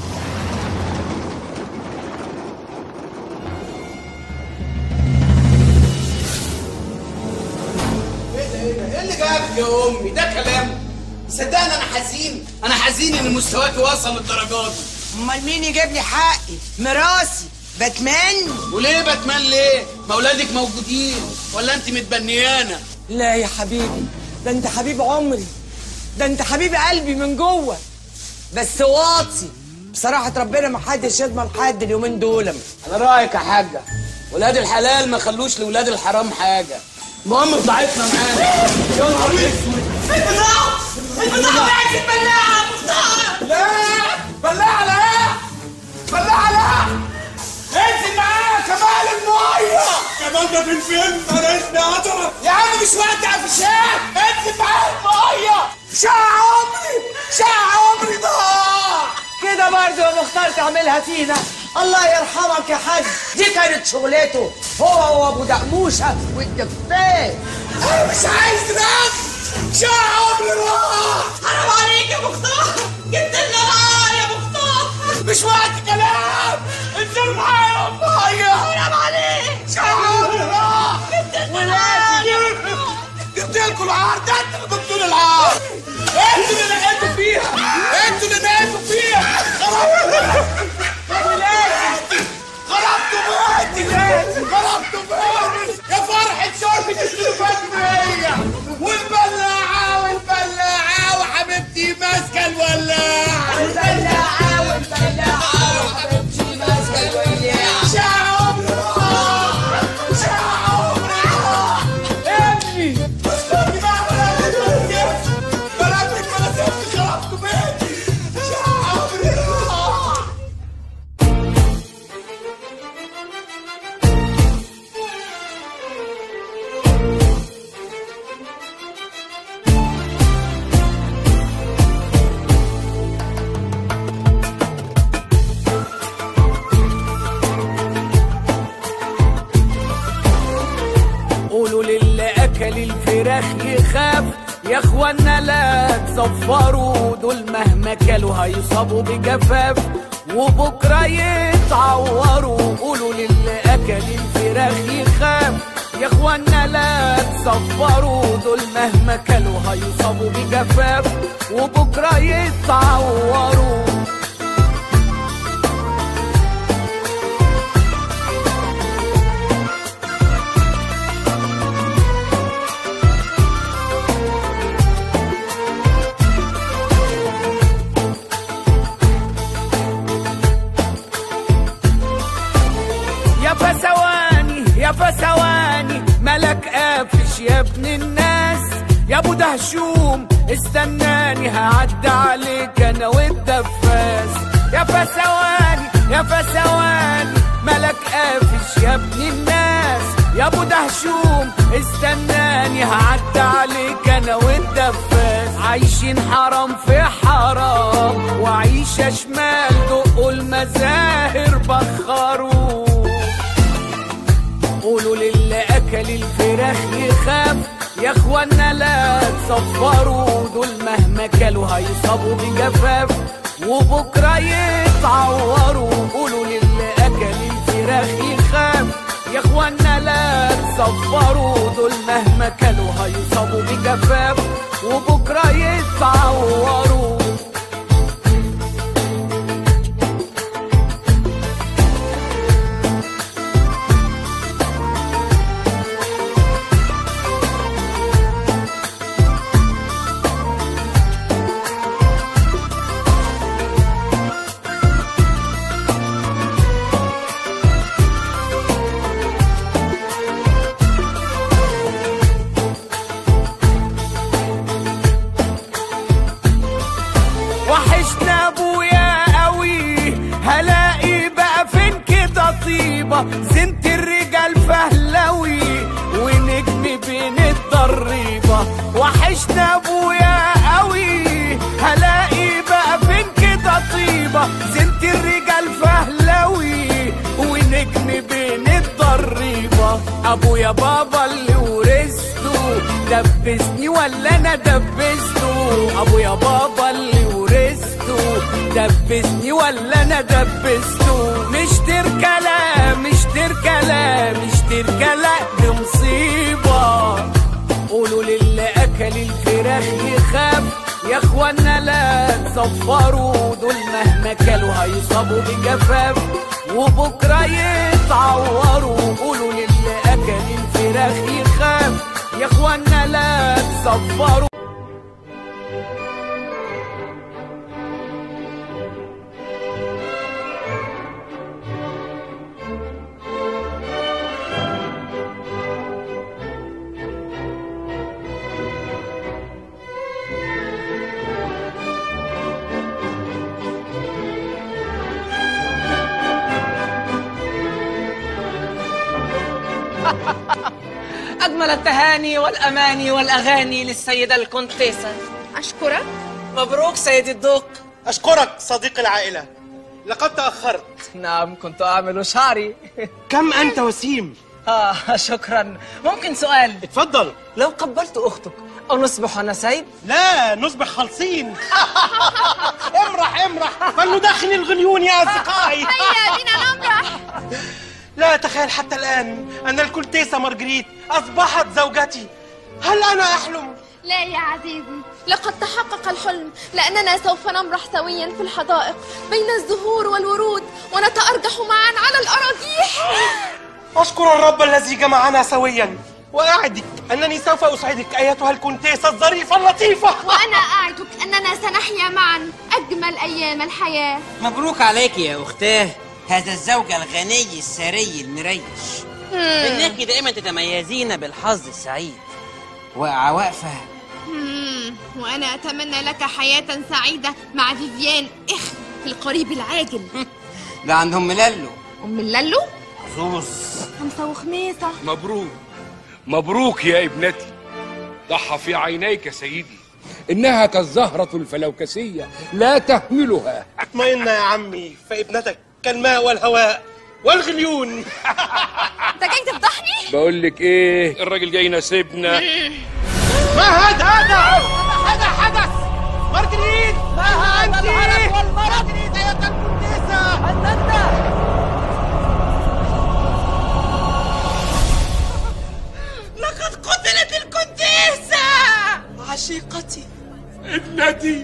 ايه اللي جابك يا امي ده كلام صدقني انا حزين انا حزين ان مستواك وصل للدرجات دي امال مين يجيب لي حقي مراسي باتمان وليه باتمان ليه ما اولادك موجودين ولا انت متبنيانه لا يا حبيبي ده انت حبيب عمري ده انت حبيب قلبي من جوه بس واطي بصراحة ربنا ما حدش يضمن حد اليومين دول على رايك يا حاجه ولاد الحلال ما خلوش لولاد الحرام حاجه المهم بضاعتنا معانا يا نهار اسود البضاعة البضاعة بقت البلاعة مختار لا بلاعة لا بلاعة لا انزل معايا كمال المية كمال ده فين فين انا اسمي عطرة يا عم مش وقت قفشات انزل معايا المية شقى عمري شقى عمري ضاع كده برضه يا مختار تعملها فينا الله يرحمك يا حاج دي كانت شغلته هو وابو دقموشه والدفاف انا مش عايز رد شقى عمري راح حرام عليك يا مختار جبت لنا نار يا مختار مش وقت كلام انزل معايا المية حرام عليك شقى عمري راح جبت لنا نار يا ولازم جبت لكم العار ده انت اللي جبتوا لي العار انتوا اللي نقيتوا فيها انتوا اللي نقيتوا فيها خربتوا بيتي خربتوا بيتي يا فرحة شربة السلوفانية والبلاعة والبلاعة وحبيبتي ماسكة الولاعة البلاعة والبلاعة وحبيبتي ماسكة الولاعة شعب شعب ابني اسكتي بقى ولا بلدك بلدك ولا سبت خربتوا بيتي شعب قولوا للي اكل الفراخ يخاف يا اخوانا لا تصفروا دول مهما كلوا هيصابوا بجفاف وبكره يتعوروا قولوا للي اكل الفراخ يخاف يا اخوانا لا تصفروا دول مهما كلوا هيصابوا بجفاف وبكره يتعوروا يا فسواني يا فسواني ملك قافش يا ابن الناس يا ابو دهشوم استناني هعدي عليك انا والدفاس يا فسواني يا فسواني ملك قافش يا ابن الناس يا ابو دهشوم استناني هعدي عليك انا والدفاس عايشين حرام في حرام وعيشة شمال دقوا المزاهر بخروا قولوا للي اكل الفراخ يخاف يا اخوانا لا تصفروا دول مهما كلوا هيصابوا بجفاف وبكره يتعوروا قولوا للي اكل الفراخ يخاف يا اخوانا لا تصفروا دول مهما كلوا هيصابوا بجفاف وبكره يتعوروا وحشنا ابويا قوي هلاقي بقى فين كده طيبه زنت الرجال فهلوي ونجم بين الضريبه وحشنا ابويا قوي هلاقي بقى فين كده طيبه زنت الرجال فهلوي ونجم بين الضريبه ابويا بابا اللي ورثته دبسني ولا انا دبسته ابويا بابا اللي ورثته دبسني ولا انا دبسته مش تركلا مش تركلا مش تركلا دي مصيبه قولوا للي اكل الفراخ يخاف يا اخوانا لا تصفروا دول مهما كلوا هيصابوا بجفاف وبكره يتعوروا قولوا للي اكل الفراخ يخاف يا اخوانا لا تصفروا أجمل التهاني والأماني والأغاني للسيدة الكونتيسة أشكرك مبروك سيدي الدوق أشكرك صديق العائلة لقد تأخرت نعم كنت أعمل شعري كم أنت وسيم؟ آه شكرا ممكن سؤال اتفضل لو قبلت أختك أو نصبح نسيب لا نصبح خالصين امرح امرح فلندخن الغليون يا أصدقائي هيا بنا نمرح لا أتخيل حتى الآن أن الكونتيسة مارجريت أصبحت زوجتي هل أنا أحلم؟ لا يا عزيزي لقد تحقق الحلم لأننا سوف نمرح سويا في الحدائق بين الزهور والورود ونتأرجح معا على الأراجيح أشكر الرب الذي جمعنا سويا وأعدك أنني سوف أسعدك أيتها الكونتيسة الظريفة اللطيفة وأنا أعدك أننا سنحيا معا أجمل أيام الحياة مبروك عليك يا أختاه هذا الزوج الغني الثري المريش إنك دائما تتميزين بالحظ السعيد واقعة واقفة مم، وأنا أتمنى لك حياة سعيدة مع فيفيان إخ في القريب العاجل ده عندهم ملالو أم اللالو زوز خمسة وخميسة مبروك مبروك يا ابنتي ضحى في عينيك سيدي إنها كالزهرة الفلوكسية لا تهملها اطمئن يا عمي فابنتك كالماء والهواء والغليون أنت جاي تفضحني؟ بقول لك إيه الراجل جاي يناسبنا ما هذا هذا هذا حدث مارجريت ما أنت مارجريت أيتها الكونتيسة لقد قتلت الكونتيسة عشيقتي ابنتي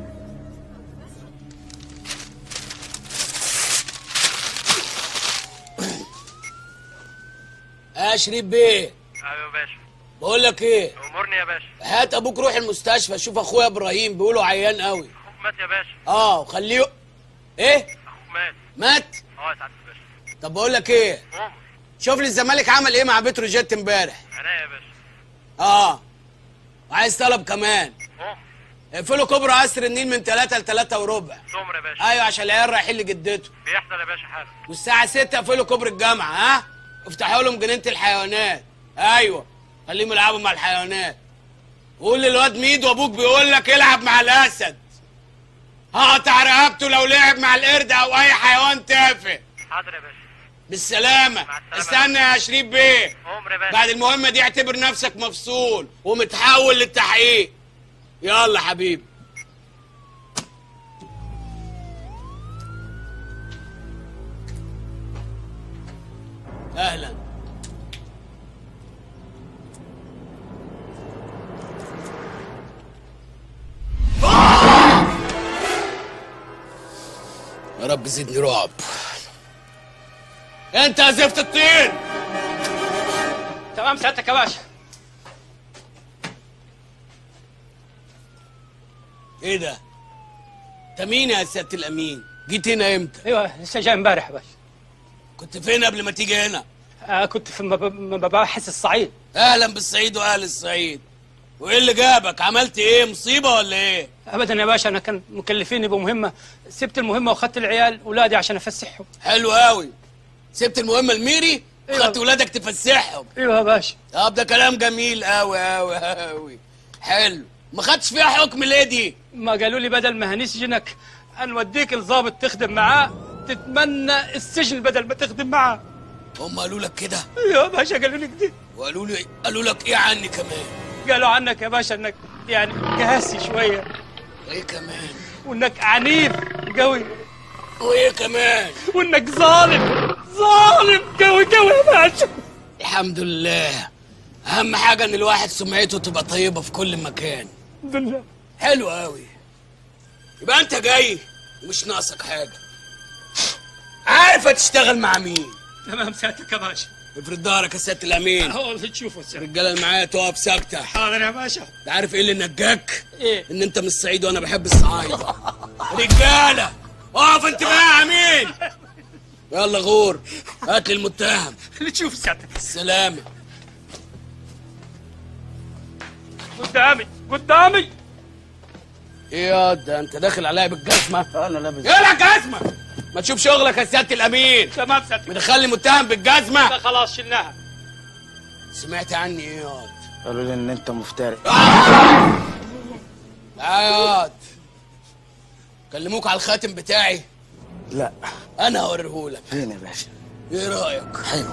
يا شريف بيه ايوه يا باشا بقول لك ايه امرني يا باشا هات ابوك روح المستشفى شوف اخويا ابراهيم بيقولوا عيان قوي اخوك مات يا باشا اه وخليه ايه اخوك مات مات اه يا سعاده الباشا طب بقول لك ايه عمر شوف لي الزمالك عمل ايه مع بتروجيت امبارح عينيا يا باشا اه وعايز طلب كمان عمر اقفلوا كوبري قصر النيل من 3 ل 3 وربع عمر يا باشا ايوه عشان العيال رايحين لجدته بيحصل يا باشا حالا والساعة 6 اقفلوا كوبري الجامعة ها افتحوا لهم جنينة الحيوانات ايوه خليهم يلعبوا مع الحيوانات قول للواد ميدو ابوك بيقول لك العب مع الاسد هقطع رقبته لو لعب مع القرد او اي حيوان تافه حاضر يا باشا بالسلامة استنى يا شريف بيه بعد المهمة دي اعتبر نفسك مفصول ومتحول للتحقيق يلا حبيبي اهلا يا رب زدني رعب انت يا زفت الطين تمام سعادتك يا باشا ايه ده انت مين يا سياده الامين جيت هنا امتى ايوه لسه جاي امبارح يا باشا كنت فين قبل ما تيجي هنا آه كنت في مب- مباحث الصعيد اهلا بالصعيد واهل الصعيد وايه اللي جابك عملت ايه مصيبه ولا ايه ابدا يا باشا انا كان مكلفيني بمهمه سبت المهمه واخدت العيال ولادي عشان افسحهم حلو قوي سبت المهمه الميري أيوة. خدت ولادك تفسحهم ايوه يا باشا طب ده كلام جميل قوي قوي قوي حلو ما خدتش فيها حكم ليه دي ما قالوا لي بدل ما هنسجنك هنوديك الضابط تخدم معاه تتمنى السجن بدل ما تخدم معاه هم قالوا لك كده ايوه يا باشا قالوا لي كده وقالوا لي قالوا لك ايه عني كمان قالوا عنك يا باشا انك يعني قاسي شويه ايه كمان وانك عنيف قوي وايه كمان وانك ظالم ظالم قوي قوي يا باشا الحمد لله اهم حاجه ان الواحد سمعته تبقى طيبه في كل مكان الحمد لله حلو قوي يبقى انت جاي ومش ناقصك حاجه عارف هتشتغل مع مين تمام سعادتك يا باشا افرد ظهرك يا سياده الامين هو اللي تشوفه سعادتك الرجاله اللي معايا تقف ساكته حاضر يا باشا انت عارف ايه اللي نجاك ايه ان انت من الصعيد وانا بحب الصعايده رجاله اقف انت بقى يا امين يلا غور هات لي المتهم اللي تشوف سعادتك السلامه قدامي قدامي ايه يا ده انت داخل عليا بالجزمه انا لابس يلا جزمه ما تشوف شغلك يا سياده الامين تمام سعادتك مدخلني متهم بالجزمه لا خلاص شلناها سمعت عني ايه يا واد قالوا لي ان انت مفتري تعال يا واد كلموك على الخاتم بتاعي لا انا هوريهولك فين يا باشا ايه رايك حلو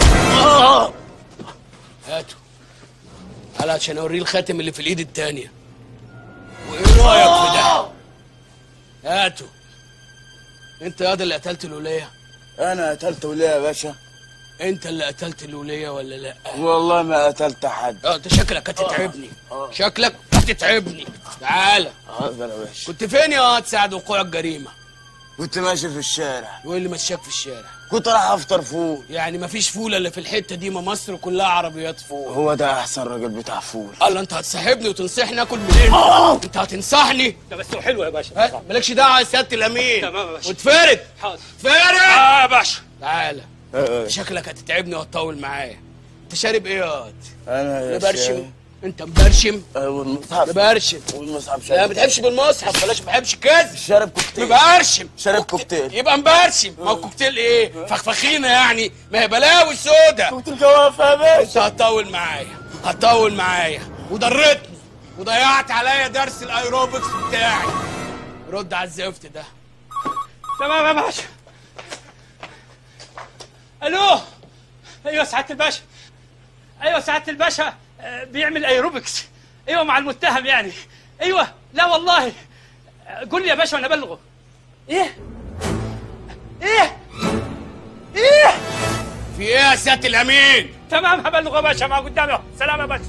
هاته تعال عشان اوريه الخاتم اللي في الايد التانية وايه رايك في ده هاته انت يا ده اللي قتلت الوليه انا قتلت وليه يا باشا انت اللي قتلت الوليه ولا لا والله ما قتلت حد اه انت شكلك هتتعبني شكلك هتتعبني تعالى حاضر يا باشا كنت فين يا واد ساعة وقوع الجريمة؟ كنت ماشي في الشارع وايه اللي مشاك في الشارع؟ كنت رايح افطر فول يعني مفيش فول الا في الحتة دي ما مصر كلها عربيات فول هو ده احسن راجل بتاع فول الله انت هتصاحبني وتنصحني اكل منين؟ انت هتنصحني؟ ده بس هو حلو يا باشا ها؟ مالكش دعوة يا سيادة الأمين تمام يا باشا وتفرد حاضر تفرد اه يا باشا تعالى اه. شكلك هتتعبني وهتطول معايا انت شارب ايه يا واد؟ انا يا مبرشم شاي. انت مبرشم والمصحف مبرشم والمصحف لا ما شارب بتحبش بالمصحف بلاش ما بحبش كذب شارب كوكتيل مبرشم شارب كوكتيل يبقى مبرشم ما هو كوكتيل ايه فخفخينه يعني ما هي بلاوي سودا كوكتيل جوافه يا انت باشا هتطول معايا هتطول معايا وضرتني وضيعت عليا درس الايروبكس بتاعي رد على الزفت ده تمام يا باشا الو ايوه سعاده الباشا ايوه سعاده الباشا آه، بيعمل ايروبكس ايوه مع المتهم يعني ايوه لا والله آه، قول لي يا باشا وانا ابلغه ايه ايه ايه في ايه يا سياده الامين تمام هبلغه يا باشا ما قدامي أهو. سلام يا باشا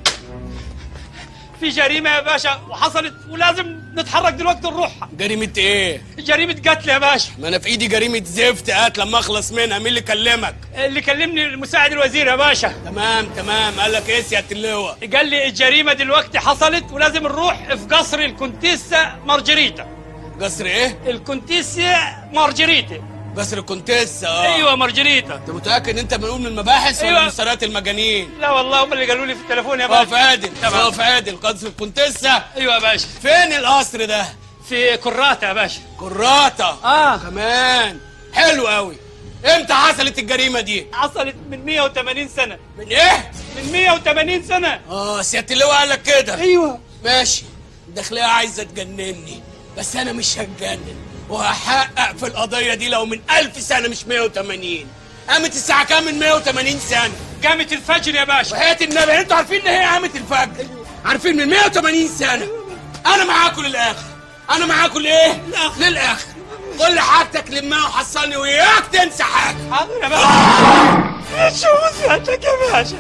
في جريمه يا باشا وحصلت ولازم نتحرك دلوقتي نروح جريمه ايه جريمه قتل يا باشا ما انا في ايدي جريمه زفت هات لما اخلص منها مين اللي كلمك اللي كلمني المساعد الوزير يا باشا تمام تمام قال لك ايه سياده اللواء قال لي الجريمه دلوقتي حصلت ولازم نروح في قصر الكونتيسا مارجريتا قصر ايه الكونتيسا مارجريتا قصر الكونتيسا اه ايوه مارجريتا انت متاكد ان انت منقول من المباحث ولا أيوة. من سرايات المجانين لا والله هم اللي قالوا لي في التليفون يا اقف باشا عادل تمام. اقف عادل قصر الكونتيسا ايوه يا باشا فين القصر ده في كراتا يا باشا كراتا اه كمان حلو قوي امتى حصلت الجريمه دي حصلت من 180 سنه من ايه من 180 سنه اه سياده اللواء قال لك كده ايوه ماشي الداخليه عايزه تجنني بس انا مش هتجنن وهحقق في القضيه دي لو من ألف سنه مش 180 قامت الساعه كام من 180 سنه قامت الفجر يا باشا وحياه النبي انتوا عارفين ان هي قامت الفجر عارفين من 180 سنه انا معاكم للاخر انا معاكم لايه للاخر كل حاجتك لمها وحصلني وياك تنسى حاجه حاضر يا باشا شوف سيادتك يا باشا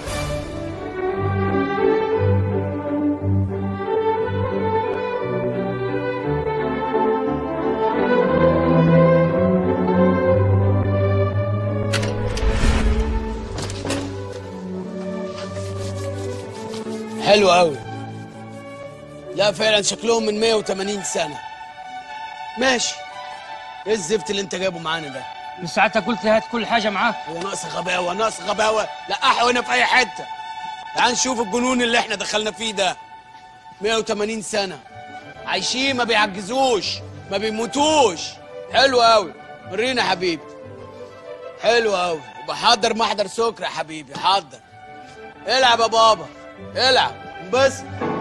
حلو قوي لا فعلا شكلهم من 180 سنه ماشي ايه الزفت اللي انت جايبه معانا ده من ساعتها قلت هات كل حاجه معاك هو ناقص غباوه ناقص غباوه لقحوا هنا في اي حته تعال نشوف الجنون اللي احنا دخلنا فيه ده 180 سنه عايشين ما بيعجزوش ما بيموتوش حلو قوي ورينا يا حبيبي حلو قوي وبحضر محضر سكر يا حبيبي حضر العب يا بابا العب بس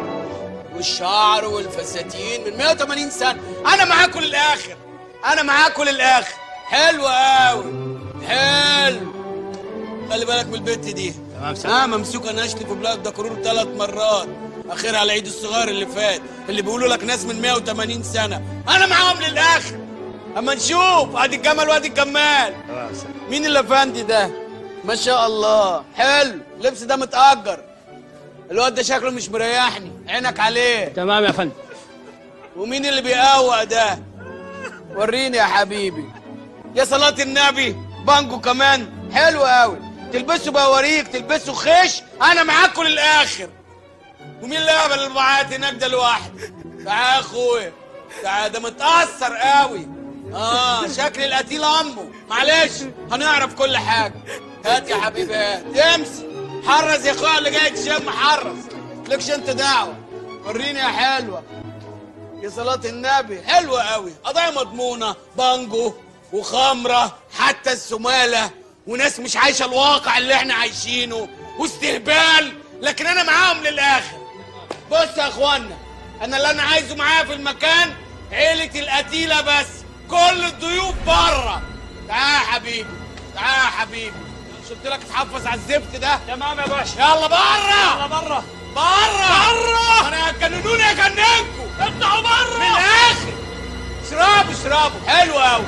والشعر والفساتين من 180 سنه انا معاكم للاخر انا معاكم للاخر حلو قوي حلو خلي بالك من البت دي تمام اه ممسوكه نشل في بلاد دكرور ثلاث مرات اخرها على العيد الصغير اللي فات اللي بيقولوا لك ناس من 180 سنه انا معاهم للاخر اما نشوف ادي الجمل وادي الجمال مين الافندي ده ما شاء الله حلو اللبس ده متأجر الواد ده شكله مش مريحني عينك عليه تمام يا فندم ومين اللي بيقوق ده وريني يا حبيبي يا صلاة النبي بانجو كمان حلو قوي تلبسوا بواريك تلبسوا خش انا معاكم للاخر ومين اللي قبل المعاد هناك ده لوحده تعال يا اخويا تعال ده متأثر قوي اه شكل القتيل امه معلش هنعرف كل حاجه هات يا حبيبي هات امسك حرز يا اخويا اللي جاي تشم حرز لكش انت دعوه وريني يا حلوه يا صلاة النبي حلوة قوي قضايا مضمونة بانجو وخمرة حتى السمالة وناس مش عايشة الواقع اللي احنا عايشينه واستهبال لكن انا معاهم للاخر بص يا اخوانا انا اللي انا عايزه معايا في المكان عيلة القتيلة بس كل الضيوف بره تعال يا حبيبي تعال يا حبيبي مش قلت لك تحفظ على الزفت ده تمام يا باشا يلا بره يلا بره بره بره انا هتجننوني اجننكم اطلعوا بره من الاخر اشربوا اشربوا حلو قوي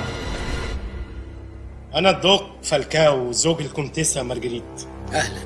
أنا الدوق فالكاو زوج الكونتيسة مارجريت أهلا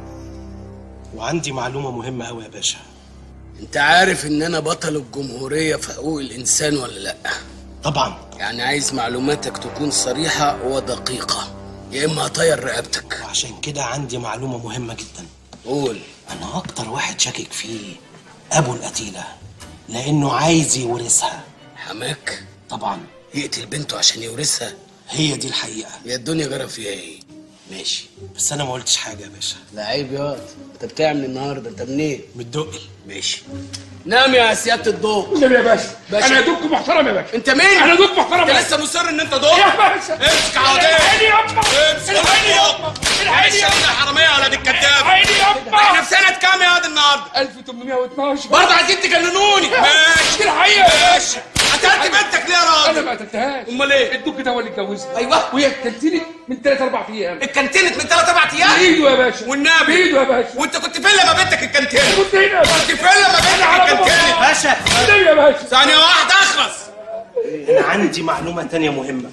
وعندي معلومة مهمة أوي يا باشا انت عارف ان انا بطل الجمهورية في حقوق الانسان ولا لا طبعا يعني عايز معلوماتك تكون صريحة ودقيقة يا اما هطير رقبتك وعشان كده عندي معلومة مهمة جدا قول أنا أكتر واحد شاكك فيه أبو القتيلة لأنه عايز يورثها حماك طبعا يقتل بنته عشان يورثها هي دي الحقيقة يا الدنيا جرى فيها ايه ماشي بس أنا ما قلتش حاجة يا باشا لا عيب ياض انت بتعمل النهارده انت منين من الدقي ماشي نام يا سيادة الضوء النبي يا باشا باشا. انا دكتور محترم يا باشا انت مين؟ انا دكتور محترم انت يا لسه باشا. مصر ان انت دور؟ يا باشا امسك عوضين العيني يابا امسك العيني عوضين يابا العيني معلش يا ولد حرامية يا ولد الكذاب العيني يابا احنا في سنة كام يا واد النهارده؟ 1812 برضه عايزين تجننوني ماشي دي الحقيقة ماشي قتلت بنتك ليه يا انا راجل؟ ما قتلتهاش امال ايه؟ الدك ده هو اللي اتجوزها ايوه وهي اتكلتني من ثلاث اربع ايام اتكنتنت من ثلاث اربع ايام؟ بايده يا باشا والنبي بايده يا باشا وانت كنت فين لما بنتك اتكنتنت؟ كنت هنا يا باشا كنت فين لما بنتك على بابا. اتكنتنت؟ باشا النبي يا باشا ثانية واحدة اخلص أنا عندي معلومة تانية مهمة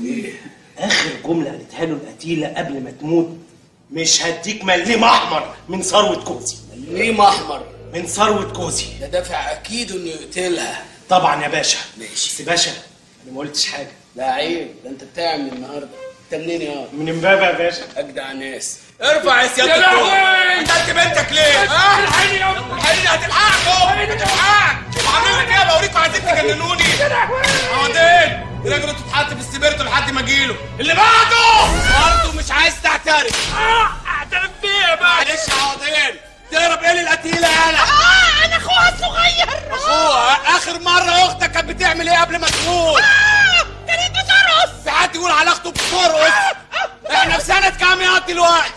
آخر جملة قالتها له القتيلة قبل ما تموت مش هديك مليم أحمر من ثروة كوزي مليم احمر من ثروة كوزي ده دافع اكيد انه يقتلها طبعا يا باشا ماشي بس باشا أنا ما قلتش حاجة لا عيب ده انت بتعمل النهارده انت منين يا من امبابة يا باشا اجدع ناس ارفع يا سيادة يا الدكتور لهوي قتلت بنتك ليه؟ ها؟ الحقني يابا الحقيقة هتلحقكم هتلحقك وعاملين لك ايه بوريكم عايزين تجننوني عوضين رجله تتحط في السبيرتو لحد ما اجيله اللي بعده برضه مش عايز تعترف اعترف بيه يا باشا معلش يا عوضين تهرب ايه للقتيلة انا اه انا اخوها الصغير اخوها اخر مرة اختك كانت بتعمل ايه قبل ما تموت؟ آه، كانت بترقص في حد يقول على اخته بترقص؟ احنا في سنة كام يا قد دلوقتي؟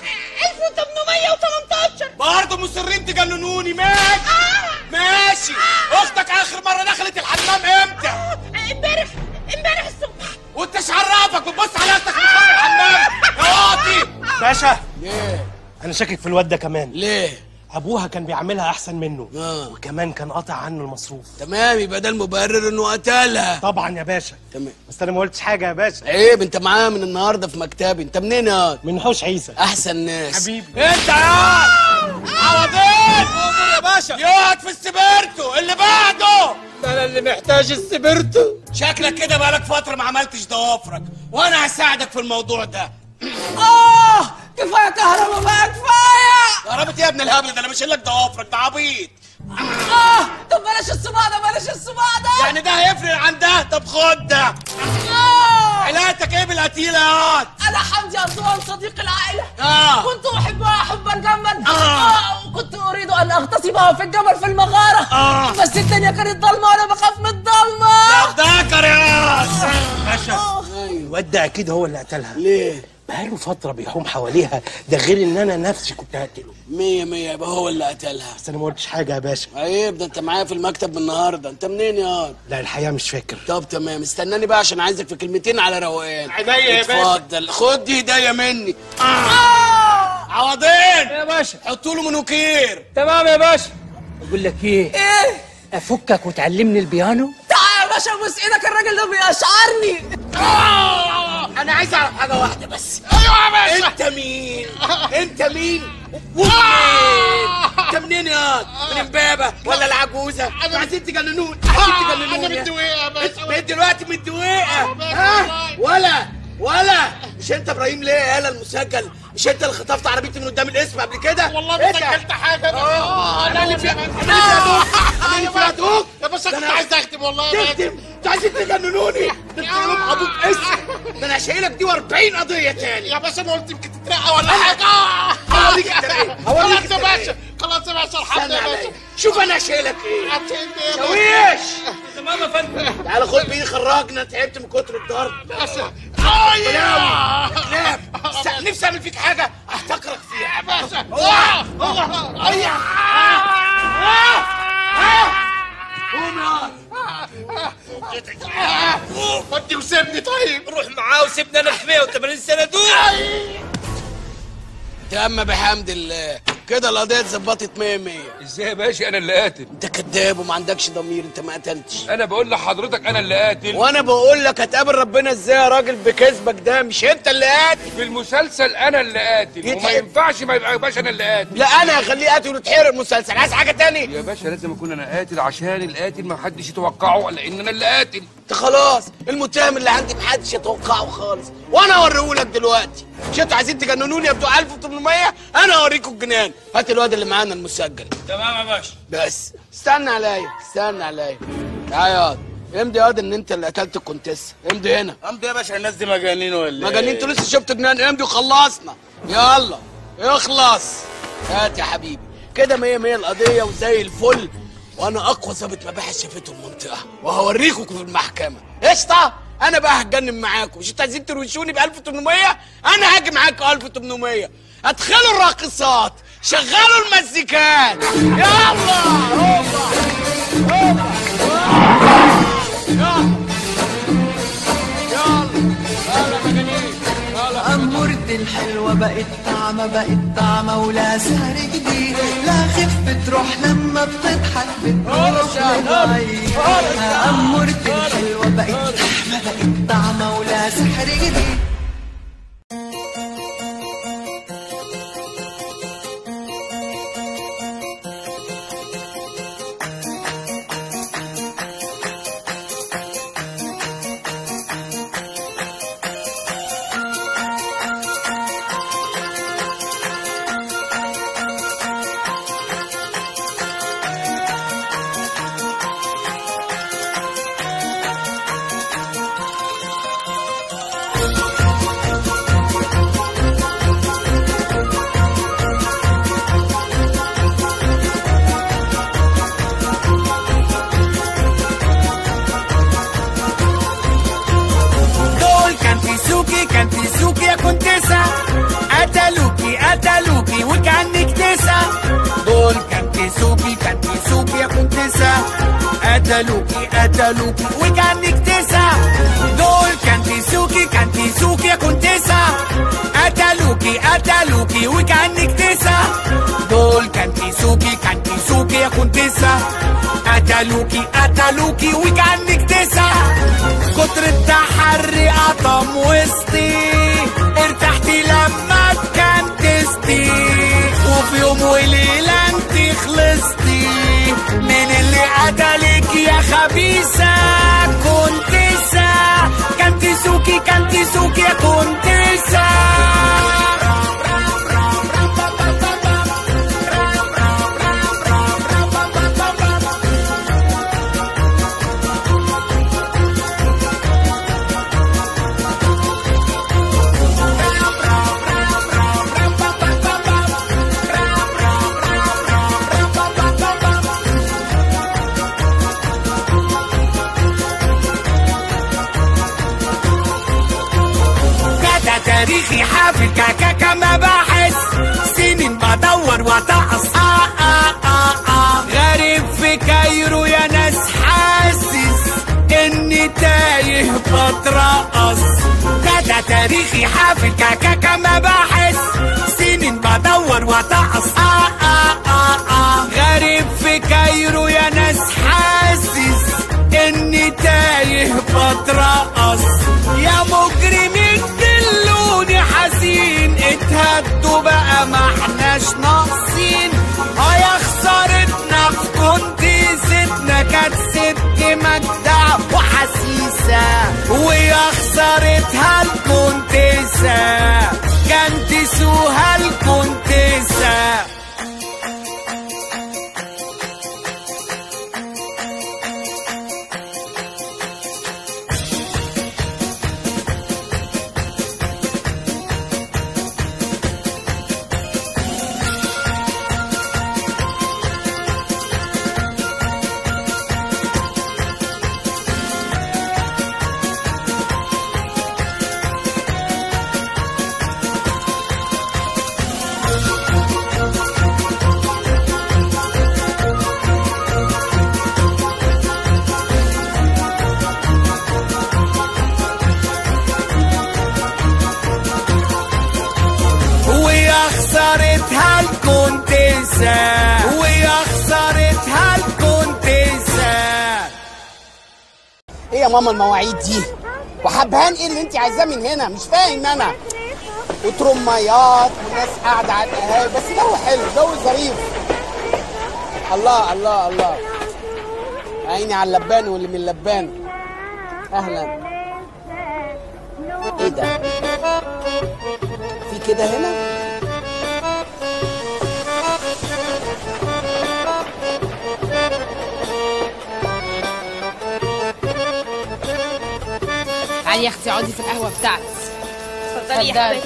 1818 برضه مصرين تجننوني ماشي ماشي اختك اخر مرة دخلت الحمام امتى؟ امبارح امبارح الصبح وانت ايش عرفك بتبص على اختك في الحمام يا واطي باشا ليه انا شاكك في الواد ده كمان ليه ابوها كان بيعملها احسن منه آه. وكمان كان قاطع عنه المصروف تمام يبقى ده المبرر انه قتلها طبعا يا باشا تمام بس انا ما قلتش حاجه يا باشا عيب انت معايا من النهارده في مكتبي انت منين يا من حوش عيسى احسن ناس حبيبي انت يا عوضين يا باشا يقعد في السبرتو اللي بعده انا اللي محتاج السبرتو شكلك كده بقالك فتره ما عملتش ضوافرك وانا هساعدك في الموضوع ده اه كفايه كهرباء بقى كفايه قربت يا ابن الهبل ده انا مش لك ضوافرك ده عبيط اه طب بلاش الصباع ده بلاش الصباع ده يعني ده هيفرق عن ده طب خد ده آه. علاقتك ايه بالقتيله يا واد انا حمدي أرطوان صديق العائله آه. كنت احبها حبا جما آه. وكنت اريد ان اغتصبها في الجبل في المغاره آه. بس الدنيا كانت ضلمه وانا بخاف من الضلمه ذكر يا باشا الواد ده اكيد هو اللي قتلها ليه بقاله فتره بيحوم حواليها ده غير ان انا نفسي كنت هقتله مية مية يبقى هو اللي قتلها بس انا ما قلتش حاجه يا باشا عيب ده انت معايا في المكتب من النهارده انت منين يا واد لا الحقيقه مش فاكر طب تمام استناني بقى عشان عايزك في كلمتين على روقان عينيا يا باشا. اتفضل خد دي هديه مني عوضين يا باشا حطوا له منوكير تمام يا باشا بقول لك ايه ايه افكك وتعلمني البيانو تعال يا باشا بوس ايدك الراجل ده بيشعرني انا عايز اعرف حاجه واحده بس ايوه يا باشا انت مين انت مين ومنين انت منين يا واد؟ من امبابه ولا العجوزه انتوا عايزين تجننوني عايزين تجننوني انا متدويقه يا باشا من دلوقتي متدويقه ها ولا ولا مش انت ابراهيم ليه يالا المسجل مش انت اللي خطفت عربيتي من قدام الاسم قبل كده والله إيه ما ده؟ سجلت حاجه اه انا اللي فيها انا اللي فيها دوك انا اللي فيها دوك يا باشا ده كنت أنا- عايز اختم والله يا باشا. تكتم انتوا عايزين تجننوني ده انتوا يوم ابوك اسم ده انا هشيلك دي و40 قضيه تاني يا باشا انا قلت يمكن تترقى ولا حاجه هوريك الترقية هوريك خلاص يا الترقية باشا خلاص يا باشا الحمد استنى يا عليا باشا شوف انا هشيلك ايه هتشيلني يا شويش تمام يا فندم تعالى خد بايدي خرجنا تعبت من كتر الضرب باشا يا كلاب س- نفسي اعمل فيك حاجه احتقرك فيها يا باشا اوعى الله ايوه قوم يا ودي وسيبني طيب روح معاه وسيبني انا في 180 سنه دول تم بحمد الله كده القضيه اتظبطت 100 100 ازاي يا باشا انا اللي قاتل انت كذاب وما عندكش ضمير انت ما قتلتش انا بقول لحضرتك انا اللي قاتل وانا بقول لك هتقابل ربنا ازاي يا راجل بكذبك ده مش انت اللي قاتل في المسلسل انا اللي قاتل وما يتحب. ينفعش ما يبقى يا باشا انا اللي قاتل لا انا هخليه قاتل وتحرق المسلسل عايز حاجه تاني يا باشا لازم اكون انا قاتل عشان القاتل ما حدش يتوقعه لان انا اللي قاتل انت خلاص المتهم اللي عندي محدش يتوقعه خالص وانا اوريهولك دلوقتي مش انتوا عايزين تجننوني يا بتوع 1800 انا اوريكم الجنان هات الواد اللي معانا المسجل تمام يا باشا بس استنى عليا استنى عليا تعالى يا واد امضي يا واد ان انت اللي قتلت الكونتيسه امضي هنا امضي يا باشا الناس دي مجانين ولا مجانين انتوا لسه شفتوا جنان امضي وخلصنا يلا اخلص هات يا حبيبي كده مية مية القضية وزي الفل وانا اقوى ظابط مباحث شافته المنطقة وهوريكم في المحكمة قشطة انا بقى هتجنن معاكم مش انتوا عايزين تروشوني ب 1800 انا هاجي معاكم 1800 ادخلوا الراقصات شغلوا المزيكات يلا هوبا هوبا يلا أمورتي الحلوة بقت طعمة بقت طعمة ولا سهر جديد لا خف تروح لما بتضحك بتروح لبعيد أمورتي الحلوة بقت طعمة بقت طعمة ولا سحر جديد دول كان في سوقي كان في سوقي كنت تسع قتلوكي قتلوكي وكأنك تسع دول كان في سوقي كان في سوقي كنت تسع قتلوكي قتلوكي وكأنك تسع دول كان في سوقي كان في سوقي كنت تسع قتلوكي قتلوكي قتلوكي وكأنك تسا دول كان كيسوكي كان كيسوكي يا كنتسة قتلوكي قتلوكي وكأنك تسا كتر التحري قطم وسطي ارتحتي لما اتكنتستي وفي يوم وليلة انت خلصتي من اللي قتلك يا خبيثة كنتسة كنت سوكي كنت سوكي يا كنتسة كده تاريخي حافل كاكا كما بحس سنين بدور واتعص آه آه آه آه غريب في كايرو يا ناس حاسس اني تايه بترقص كده تاريخي حافل كاكا كما بحس سنين بدور واتعص آه آه آه آه غريب في كايرو يا ناس حاسس اني تايه بترقص يا مجرمين دلوني حزين اتهدوا بقى ما احناش ناقصين اه يا خسارتنا في كنت ستنا كانت ست مجدع وحسيسة ويا خسارتها الكونتسة كان تسوها الكونتسة ويا خسارتها الكونتسة ويا خسارتها الكونتسة ايه يا ماما المواعيد دي وحبهان ايه اللي انت عايزاه من هنا مش فاهم انا وترميات والناس قاعده على القهاوي بس جو حلو جو ظريف الله الله الله عيني على اللبان واللي من اللبان اهلا ايه ده في كده هنا تعالي يا اختي اقعدي في القهوه بتاعتي اتفضلي يا حبيبتي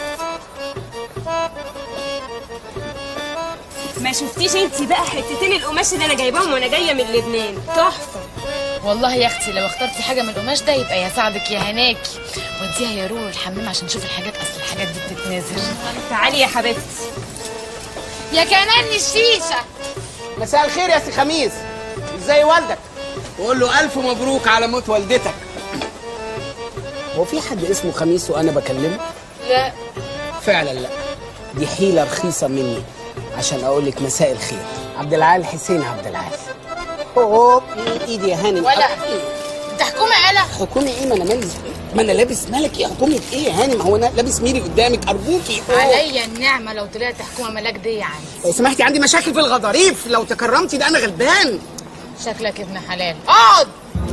ما شفتيش انت بقى حتتين القماش اللي انا جايباهم وانا جايه من لبنان تحفه والله يا اختي لو اخترتي حاجه من القماش ده يبقى يا سعدك يا هناكي وديها يا رورو الحمام عشان نشوف الحاجات اصل الحاجات دي بتتنازل تعالي يا حبيبتي يا كنان الشيشه مساء الخير يا سي خميس ازاي والدك وقول له الف مبروك على موت والدتك هو في حد اسمه خميس وانا بكلمه لا فعلا لا دي حيله رخيصه مني عشان اقول لك مساء الخير عبد العال حسين عبد العال اوه ايدي يا هانم ولا انت حكومه يالا حكومي ايه ما انا مالي ما انا لابس ملكي حكومه ايه يا هانم هو انا لابس ميري قدامك ارجوكي أوه. عليا النعمه لو طلعت حكومه ملاك دي يعني لو سمحتي عندي مشاكل في الغضاريف لو تكرمتي ده انا غلبان شكلك ابن حلال اقعد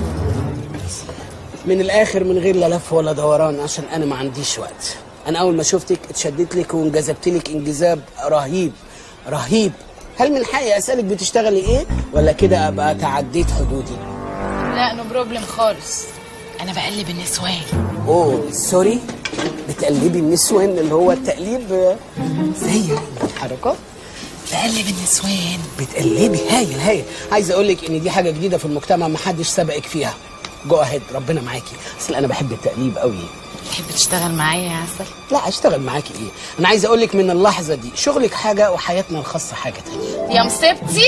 من الاخر من غير لا لف ولا دوران عشان انا ما عنديش وقت انا اول ما شفتك اتشدت لك وانجذبت لك انجذاب رهيب رهيب هل من حقي اسالك بتشتغلي ايه ولا كده ابقى تعديت حدودي لا نو بروبلم خالص انا بقلب النسوان اوه سوري بتقلبي النسوان اللي هو التقليب آه، زي الحركات بقلب النسوان بتقلبي هايل هايل عايز اقول لك ان دي حاجه جديده في المجتمع ما حدش سبقك فيها جو اهيد ربنا معاكي اصل انا بحب التقليب قوي تحب تشتغل معايا يا عسل لا اشتغل معاكي ايه انا عايز اقول لك من اللحظه دي شغلك حاجه وحياتنا الخاصه حاجه تانية يا مصيبتي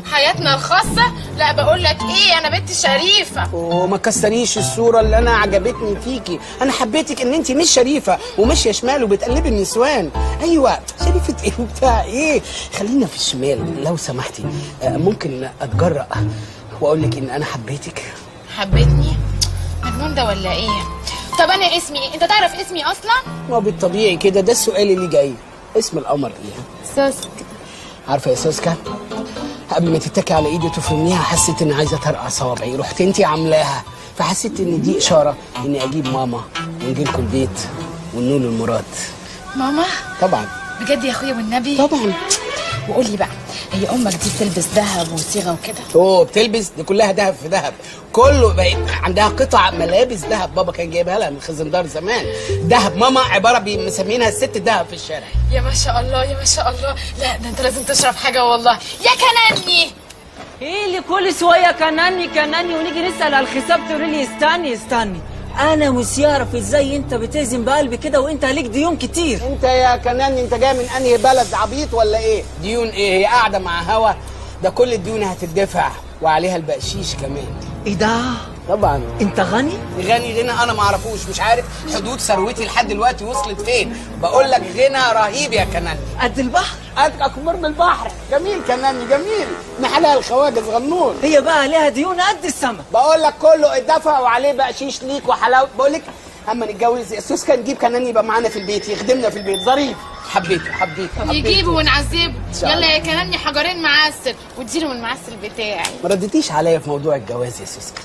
حياتنا الخاصه لا بقول لك ايه انا بنت شريفه وما كسريش الصوره اللي انا عجبتني فيكي انا حبيتك ان انت مش شريفه وماشيه شمال وبتقلبي النسوان ايوه شريفه ايه وبتاع ايه خلينا في الشمال لو سمحتي آه، ممكن اتجرأ واقول لك ان انا حبيتك حبيتني مجنون ده ولا ايه طب انا اسمي ايه انت تعرف اسمي اصلا ما بالطبيعي كده ده السؤال اللي جاي اسم القمر ايه سوسك عارفه يا سوسكا قبل ما تتكي على ايدي وتفرميها حسيت اني عايزه ترقع صوابعي رحت انت عاملاها فحسيت ان دي اشاره اني اجيب ماما ونجي لكم البيت ونقول المراد ماما طبعا بجد يا اخويا والنبي طبعا وقول لي بقى هي امك دي بتلبس ذهب وصيغه وكده اوه بتلبس دي كلها ذهب في ذهب كله بقت عندها قطع ملابس ذهب بابا كان جايبها لها من خزندار زمان ذهب ماما عباره بي- مسمينها الست ذهب في الشارع يا ما شاء الله يا ما شاء الله لا ده انت لازم تشرب حاجه والله يا كناني ايه اللي كل شويه كناني كناني ونيجي نسال على الحساب تقولي لي استني استني انا مش يعرف ازاي انت بتهزم بقلبي كده وانت عليك ديون كتير انت يا كناني انت جاي من انهي بلد عبيط ولا ايه ديون ايه هي قاعده مع هوا ده كل الديون هتدفع وعليها البقشيش كمان ايه ده طبعا انت غني غني غنى انا ما اعرفوش مش عارف حدود ثروتي لحد دلوقتي وصلت فين بقول لك غنى رهيب يا كناني قد البحر قد اكبر من البحر جميل كناني جميل نحلها الخواجز غنون هي بقى عليها ديون قد السما بقول لك كله اتدفع وعليه بقشيش ليك وحلاوه بقول لك اما نتجوز سوسكا نجيب كناني يبقى معانا في البيت يخدمنا في البيت ظريف حبيته حبيته حبيته يجيبه ونعذبه شاء يلا الله. يا كناني حجرين معسل واديله من المعسل بتاعي ما ردتيش عليا في موضوع الجواز يا سوسكا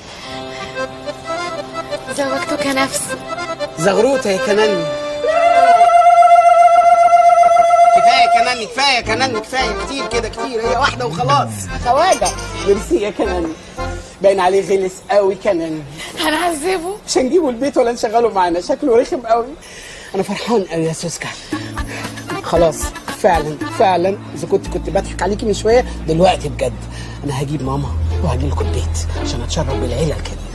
زوجتك نفسي زغروطه يا كناني كفايه كناني كفايه كناني كفايه كتير كده كتير هي واحده وخلاص خواجه ميرسي يا كناني باين عليه غلس قوي كناني هنعذبه مش هنجيبه البيت ولا نشغله معانا شكله رخم قوي انا فرحان قوي يا سوسكا خلاص فعلا فعلا اذا كنت كنت بضحك عليكي من شويه دلوقتي بجد انا هجيب ماما وهجي لكم البيت عشان اتشرف بالعيله كده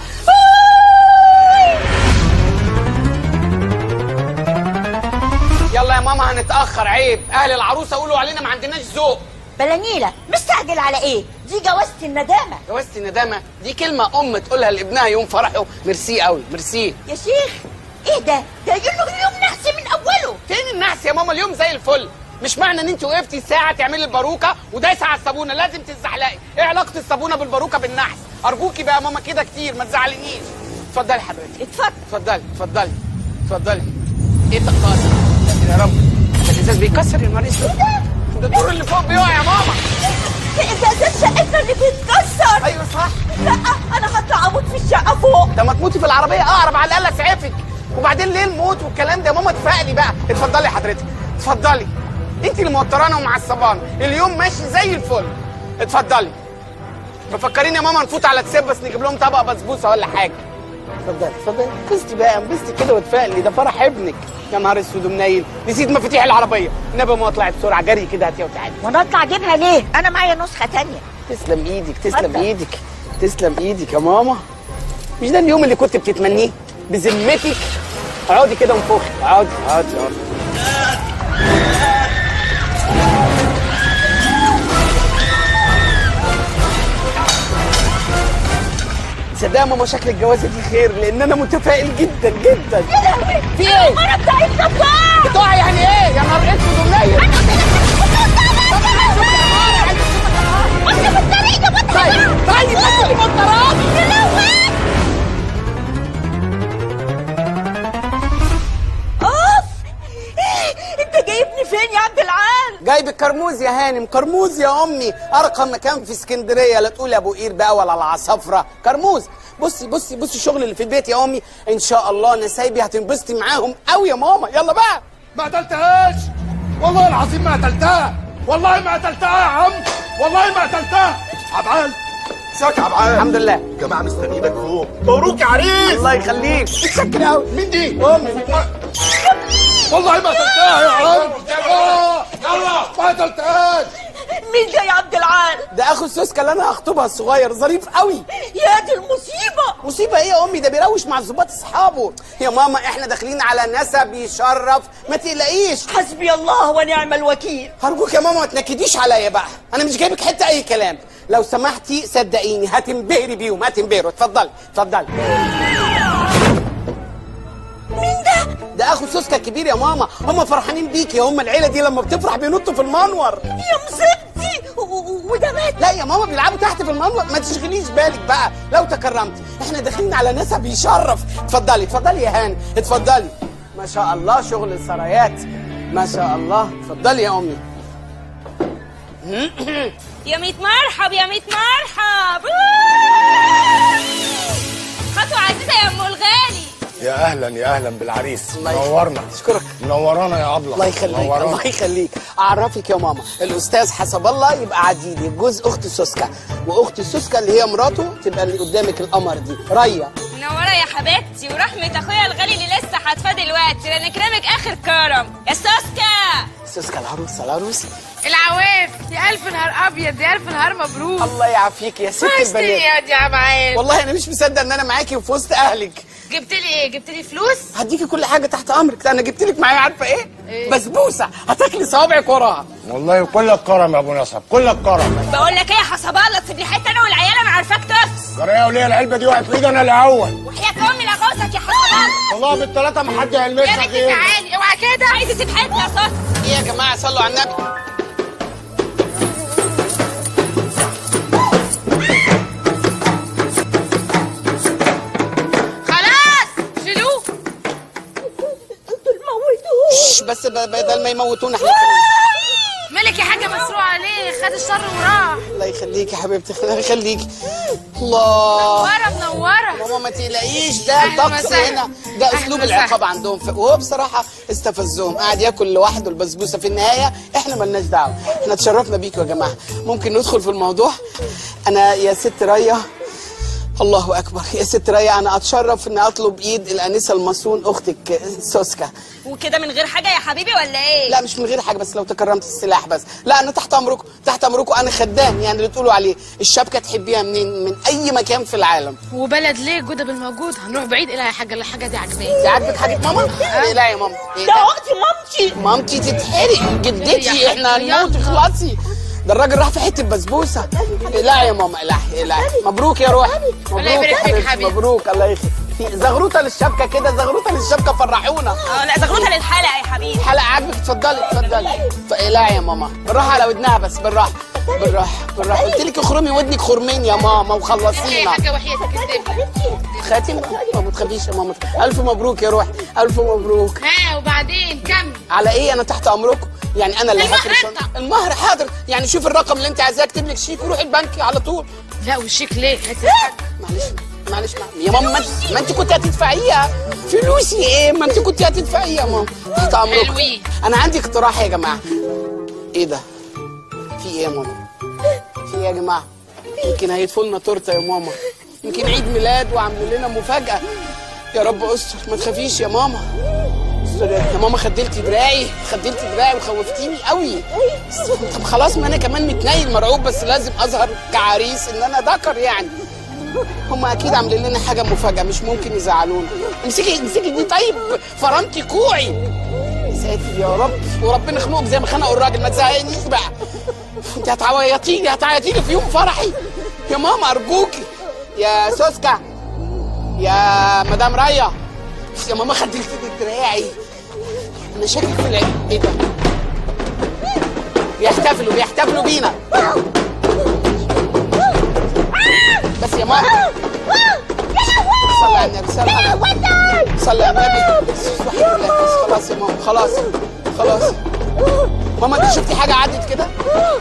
يلا يا ماما هنتاخر عيب اهل العروسه قولوا علينا ما عندناش ذوق بلانيلة مستعجل على ايه؟ دي جوازة الندامة جوازة الندامه دي كلمه ام تقولها لابنها يوم فرحه ميرسي قوي ميرسي يا شيخ ايه ده؟ ده يقول يوم نحس من اوله فين النحس يا ماما اليوم زي الفل مش معنى ان انت وقفتي ساعه تعملي الباروكه ودايسه على الصابونه لازم تتزحلقي ايه علاقه الصابونه بالباروكه بالنحس ارجوكي بقى يا ماما كده كتير ما تزعلنيش اتفضلي حضرتك اتفضل اتفضلي اتفضلي اتفضلي ايه تقطع يا رب ده الازاز بيكسر يا نهار اسود ده الدور اللي فوق بيقع يا ماما في ازازات شقتنا اللي بتتكسر ايوه صح لا انا هطلع اموت في الشقة فوق ده ما تموتي في العربيه اقرب على الاقل اسعفك وبعدين ليه الموت والكلام ده يا ماما اتفقلي بقى اتفضلي حضرتك اتفضلي انت اللي موترانا ومعصبانا اليوم ماشي زي الفل اتفضلي مفكرين يا ماما نفوت على تسيب بس نجيب لهم طبق بسبوسه ولا حاجه اتفضلي اتفضلي انبسطي بقى انبسطي كده واتفائلي ده فرح ابنك يا نهار اسود ومنيل نسيت مفاتيح العربيه النبي ما اطلعي بسرعه جري كده هاتيها وتعالي وانا اطلع اجيبها ليه؟ انا معايا نسخة تانية تسلم ايدك تسلم اتفضل. ايدك تسلم ايدك يا ماما مش ده اليوم اللي كنت بتتمنيه بذمتك اقعدي كده وانفخي اقعدي اقعدي اقعدي تصدق يا ماما شكل الجوازه دي خير لان انا متفائل جدا جدا يا لهوي في ايه؟ المرة بتاعتنا بتقع بتقع يعني ايه؟ يا نهار اسود ومنيل بص في الطريق ده بص طيب طيب بس اللي مطرات يا لهوي اوف انت جايبني فين يا عبد العال؟ جايب الكرموز يا هانم كرموز يا امي ارقى مكان في اسكندريه لا تقول ابو قير بقى ولا العصافره كرموز بصي بصي بصي الشغل اللي في البيت يا امي ان شاء الله نسايبي هتنبسطي معاهم قوي يا ماما يلا بقى ما قتلتهاش والله العظيم ما قتلتها والله ما قتلتها يا عم والله ما قتلتها عبعال ازيك يا عبعال الحمد لله جماعه مستنيينك فوق مبروك يا عريس الله يخليك متشكر قوي مين دي؟ امي والله ما قتلتها يا عم آه، يلا ما قتلتهاش مين ده يا عبد العال؟ حصل ده اخو سوسكا اللي انا هخطبها الصغير ظريف قوي يا دي المصيبه مصيبه ايه يا امي ده بيروش مع ظباط اصحابه يا ماما احنا داخلين على نسب يشرف ما تقلقيش حسبي الله ونعم الوكيل هرجوك يا ماما ما تنكديش عليا بقى انا مش جايبك حته اي كلام لو سمحتي صدقيني هتنبهري بيهم هتنبهروا اتفضلي اتفضلي مين ده؟ ده اخو سوسكا الكبير يا ماما هم فرحانين بيكي هم العيله دي لما بتفرح بينطوا في المنور يا مصيبتي و- و- وده مات لا يا ماما بيلعبوا تحت في المنور ما تشغليش بالك بقى لو تكرمتي احنا داخلين على نسب يشرف اتفضلي اتفضلي يا هاني اتفضلي ما شاء الله شغل السرايات ما شاء الله اتفضلي يا امي يا ميت مرحب يا ميت مرحب خطوة عزيزة يا ام الغالي يا اهلا يا اهلا بالعريس منورنا اشكرك منورانا يا ابله الله يخليك منورانا. الله يخليك اعرفك يا ماما الاستاذ حسب الله يبقى عديلي جوز اخت سوسكا واخت سوسكا اللي هي مراته تبقى اللي قدامك القمر دي ريا منورة يا حبيبتي ورحمة اخويا الغالي اللي لسه حاتفاه دلوقتي لان كرامك اخر كرم يا سوسكا سوسكا العروسه العروسه العواف يا الف نهار ابيض يا الف نهار مبروك الله يعافيك يا ست وحشتني البنات يا دي يا معاذ والله انا مش مصدق ان انا معاكي وفي وسط اهلك جبت لي ايه جبت لي فلوس هديكي كل حاجه تحت امرك انا جبت لك معايا عارفه ايه إيه؟ بسبوسه هتاكلي صوابعك وراها والله كل الكرم يا ابو نصب كل الكرم بقول لك ايه يا حسب الله تسيب لي حته انا والعيال انا عارفاك تفس جرايه وليه العلبه دي وقعت في ايدي انا الاول وحياة امي لغوصك يا حسب الله والله بالثلاثه ما حد يا يلمسها بنتي غيري تعالي اوعى كده عايزه تسيب حته يا صوت ايه يا جماعه صلوا على النبي خلاص شيلوه شش، بس ب- بدل ما يموتونا احنا مالك يا حاجه مسروق عليه خد الشر وراح الله يخليك يا حبيبتي الله يخليك الله منوره منوره ماما ما تقلقيش ده أهلاً الطقس وسهلاً. هنا ده أهلاً اسلوب وسهلاً. العقاب عندهم ف... وهو بصراحه استفزهم قاعد ياكل لوحده البسبوسه في النهايه احنا ملناش دعوه احنا اتشرفنا بيكم يا جماعه ممكن ندخل في الموضوع انا يا ست ريا الله اكبر يا ست ريا انا اتشرف ان اطلب ايد الانسه المصون اختك سوسكا وكده من غير حاجه يا حبيبي ولا ايه لا مش من غير حاجه بس لو تكرمت السلاح بس لا انا تحت امركم تحت امركم انا خدام يعني اللي تقولوا عليه الشبكه تحبيها منين من اي مكان في العالم وبلد ليه جوده بالموجود هنروح بعيد الى يا حاجه الحاجه دي عجباني دي عاجبك حاجه ماما لا يا ماما إيه ده ده؟ اختي مامتي مامتي تتحرق جدتي يا احنا حبيبي، هنموت يلا. خلاصي ده الراجل راح في حته بسبوسه لا يا ماما لا لا مبروك يا روحي مبروك الله يبارك فيك حبيبتي، حبيبي. مبروك الله يخليك في زغروطه للشبكه كده زغروطه للشبكه فرحونا اه لا زغروطه للحلقه يا حبيبي حلقه عاجبك اتفضلي اتفضلي ف- لا يا ماما بالراحه على ودنها بس بالراحه بالراحه بالراحه قلت لك اخرمي ودنك خرمين يا ماما ايه وخلصينا حاجه وحياتك الدنيا خاتم ما تخافيش يا ماما الف مبروك يا روحي الف مبروك ها وبعدين كمل على ايه انا تحت امركم يعني انا اللي المهر هفرش انت. المهر حاضر يعني شوف الرقم اللي انت عايزاه اكتب لك شيك وروحي البنك على طول لا والشيك ليه هاتي الحاجة. معلش معلش مع- يا ماما ما انت- ما انت كنت هتدفعيها فلوسي ايه ما انت كنت هتدفعيها يا ماما تحت امركم حلوين. انا عندي اقتراح يا جماعه ايه ده في ايه يا ماما في ايه يا جماعه يمكن هيدفوا لنا تورته يا ماما يمكن عيد ميلاد وعملوا لنا مفاجاه يا رب استر ما تخافيش يا ماما استر يا ماما خدلتي دراعي خدلتي دراعي وخوفتيني قوي طب خلاص ما انا كمان متنيل مرعوب بس لازم اظهر كعريس ان انا ذكر يعني هم اكيد عاملين لنا حاجه مفاجاه مش ممكن يزعلونا امسكي امسكي دي طيب فرمتي كوعي يا ساتر يا رب وربنا يخنقك زي ما خنقوا الراجل ما تزهقنيش بقى انت هتعيطيني هتعيطيني في يوم فرحي يا ماما ارجوكي يا سوسكا يا مدام ريا يا ماما خدلت دراعي انا شاكك في العين ايه ده بيحتفلوا بيحتفلوا بينا بس يا ماما صلي على النبي صلي على النبي صلي على النبي وحي الله بس خلاص يا ماما خلاص خلاص ماما انت شفتي حاجه عدت كده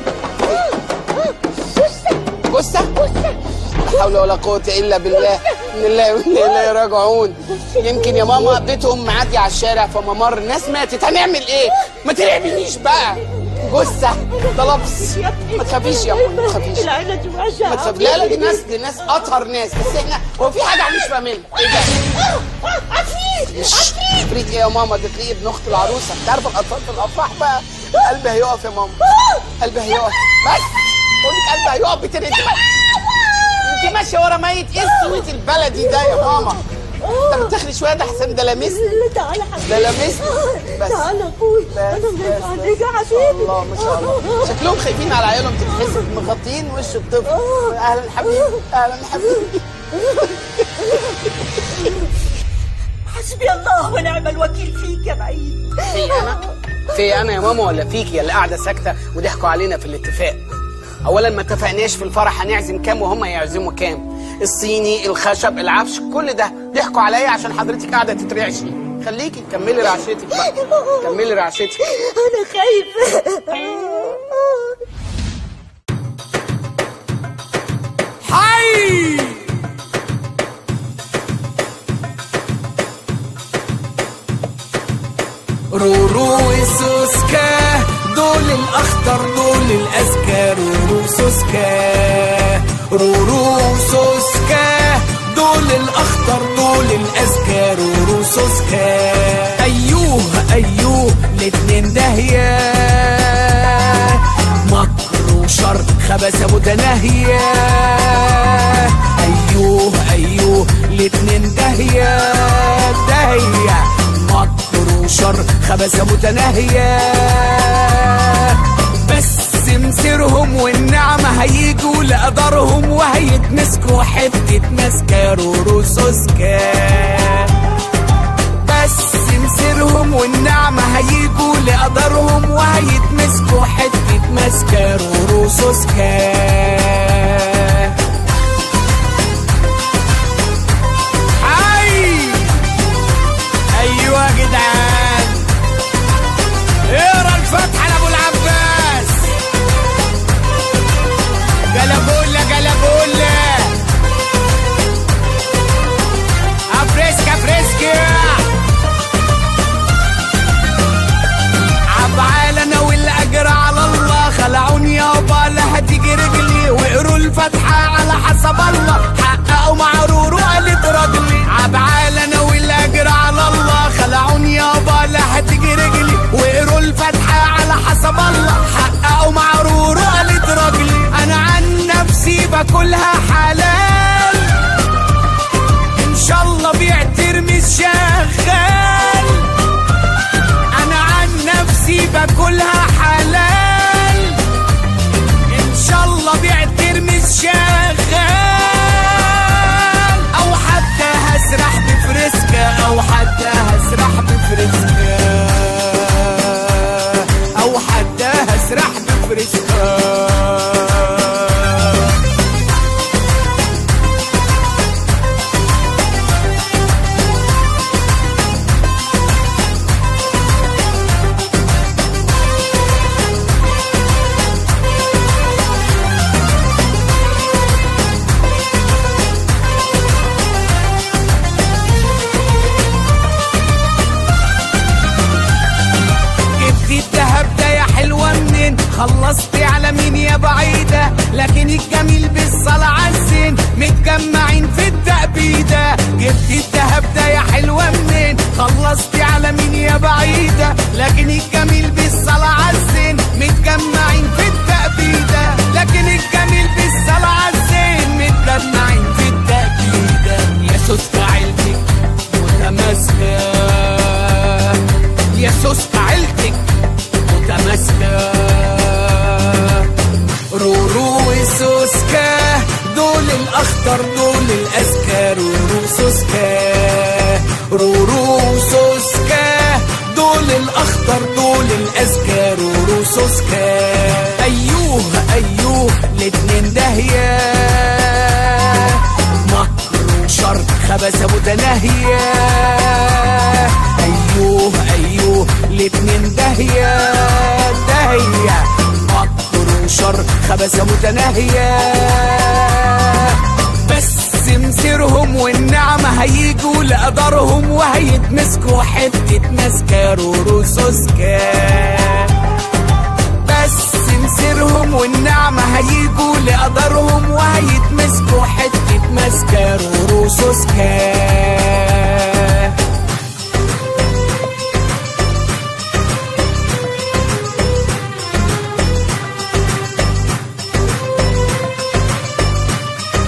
جثه لا حول ولا قوه الا بالله ان الله وانا اليه راجعون يمكن يا ماما بيتهم معدي على الشارع فممر الناس ماتت هنعمل ايه ما ترعبنيش بقى جثه ده لبس ما تخافيش يا ماما ما تخافيش العيله دي وحشه ما تخاف لا لا دي ناس دي ناس اطهر ناس بس احنا هو في حاجه مش فاهمينها ايه ده عفريت مش عفريت ايه يا ماما ده تلاقيه ابن اخت العروسه انت عارفه الاطفال في الافراح بقى قلبي هيقف يا ماما قلبي هيقف بس بقول لك قلبي هيقف بترد انت ماشيه ورا ميت ايه السويت البلدي ده يا ماما طب بتخلي شويه ده احسن ده لامسني تعالى حبيبي ده لامسني بس تعالى اخوي انا بس خايف عليك يا حبيبي الله ما شاء الله شكلهم خايفين على عيالهم تتحس مغطيين وش الطفل اهلا حبيبي اهلا حبيبي حسبي الله ونعم الوكيل فيك يا بعيد في انا في انا يا ماما ولا فيك يا اللي قاعده ساكته وضحكوا علينا في الاتفاق اولا ما اتفقناش في الفرح هنعزم كام وهم يعزموا كام الصيني الخشب العفش كل ده ضحكوا عليا عشان حضرتك قاعده تترعشي خليكي كملي رعشتك بقى كملي رعشتك انا خايفه حي رورو وسوسكا دول الاخضر دول الاذكى رورو سوسكا رورو سوسكا دول الاخضر دول الاذكى رورو سوسكا ايوه ايوه الاتنين داهيه مكر وشر خبث متناهيه ايوه ايوه الاتنين داهيه داهيه مكر وشر خبث متناهيه بس مسيرهم والنعمة هيجوا لقدرهم وهيتمسكوا حتة ماسكة رورو سوسكا بس مسيرهم والنعمة هيجوا لقدرهم وهيتمسكوا حتة ماسكة رورو سوسكا حي ايوه يا جدعان اقرا الفاتحه لابو العباس جلابولا جلابولا افريسكا فريسكا عبعال انا والاجر على الله خلعوني يابا لا هتيجي رجلي واقروا الفاتحه على حسب الله حققوا معرور وقالت راجلي عبعال انا والاجر على الله خلعوني يابا لا هتيجي رجلي واقروا الفاتحه على حسب الله حققوا معرور وقالت راجلي انا عن نفسي باكلها حلال ان شاء الله بيع ترمس شغال انا عن نفسي باكلها حلال ان شاء الله بيع ترمس شغال او حتى هسرح بفريسكا او حتى هسرح بفريسكا او حتى هسرح بفريسكا جبتي الدهب ده يا حلوة منين خلصتي على مين يا بعيدة لكن الجميل بالصلاة عالزين متجمعين في التأبيدة جبتي الدهب ده يا حلوة منين خلصتي على مين يا بعيدة لكن الجميل بالصلاة عالزين متجمعين في التأبيدة لكن الجميل بالصلاة عالزين متجمعين في التأبيدة يا سوسة عيلتك متماسكة يا سوسة عيلتك متماسكة رورو وسوسكا دول الأخضر دول الأذكى رورو سوسكا رورو سوسكا دول الأخضر دول الأذكى رورو سوسكا أيوه أيوه الاتنين داهية مكر وشر خبث متناهية أيوه أيوه الاتنين داهية داهية مكر وشر خبث متناهية بس مسيرهم والنعمة هيجوا لقدرهم وهيتمسكوا حتة ماسكة رورو سوسكا بس مسيرهم والنعمة هيجوا لقدرهم وهيتمسكوا حتة ماسكة رورو سوسكا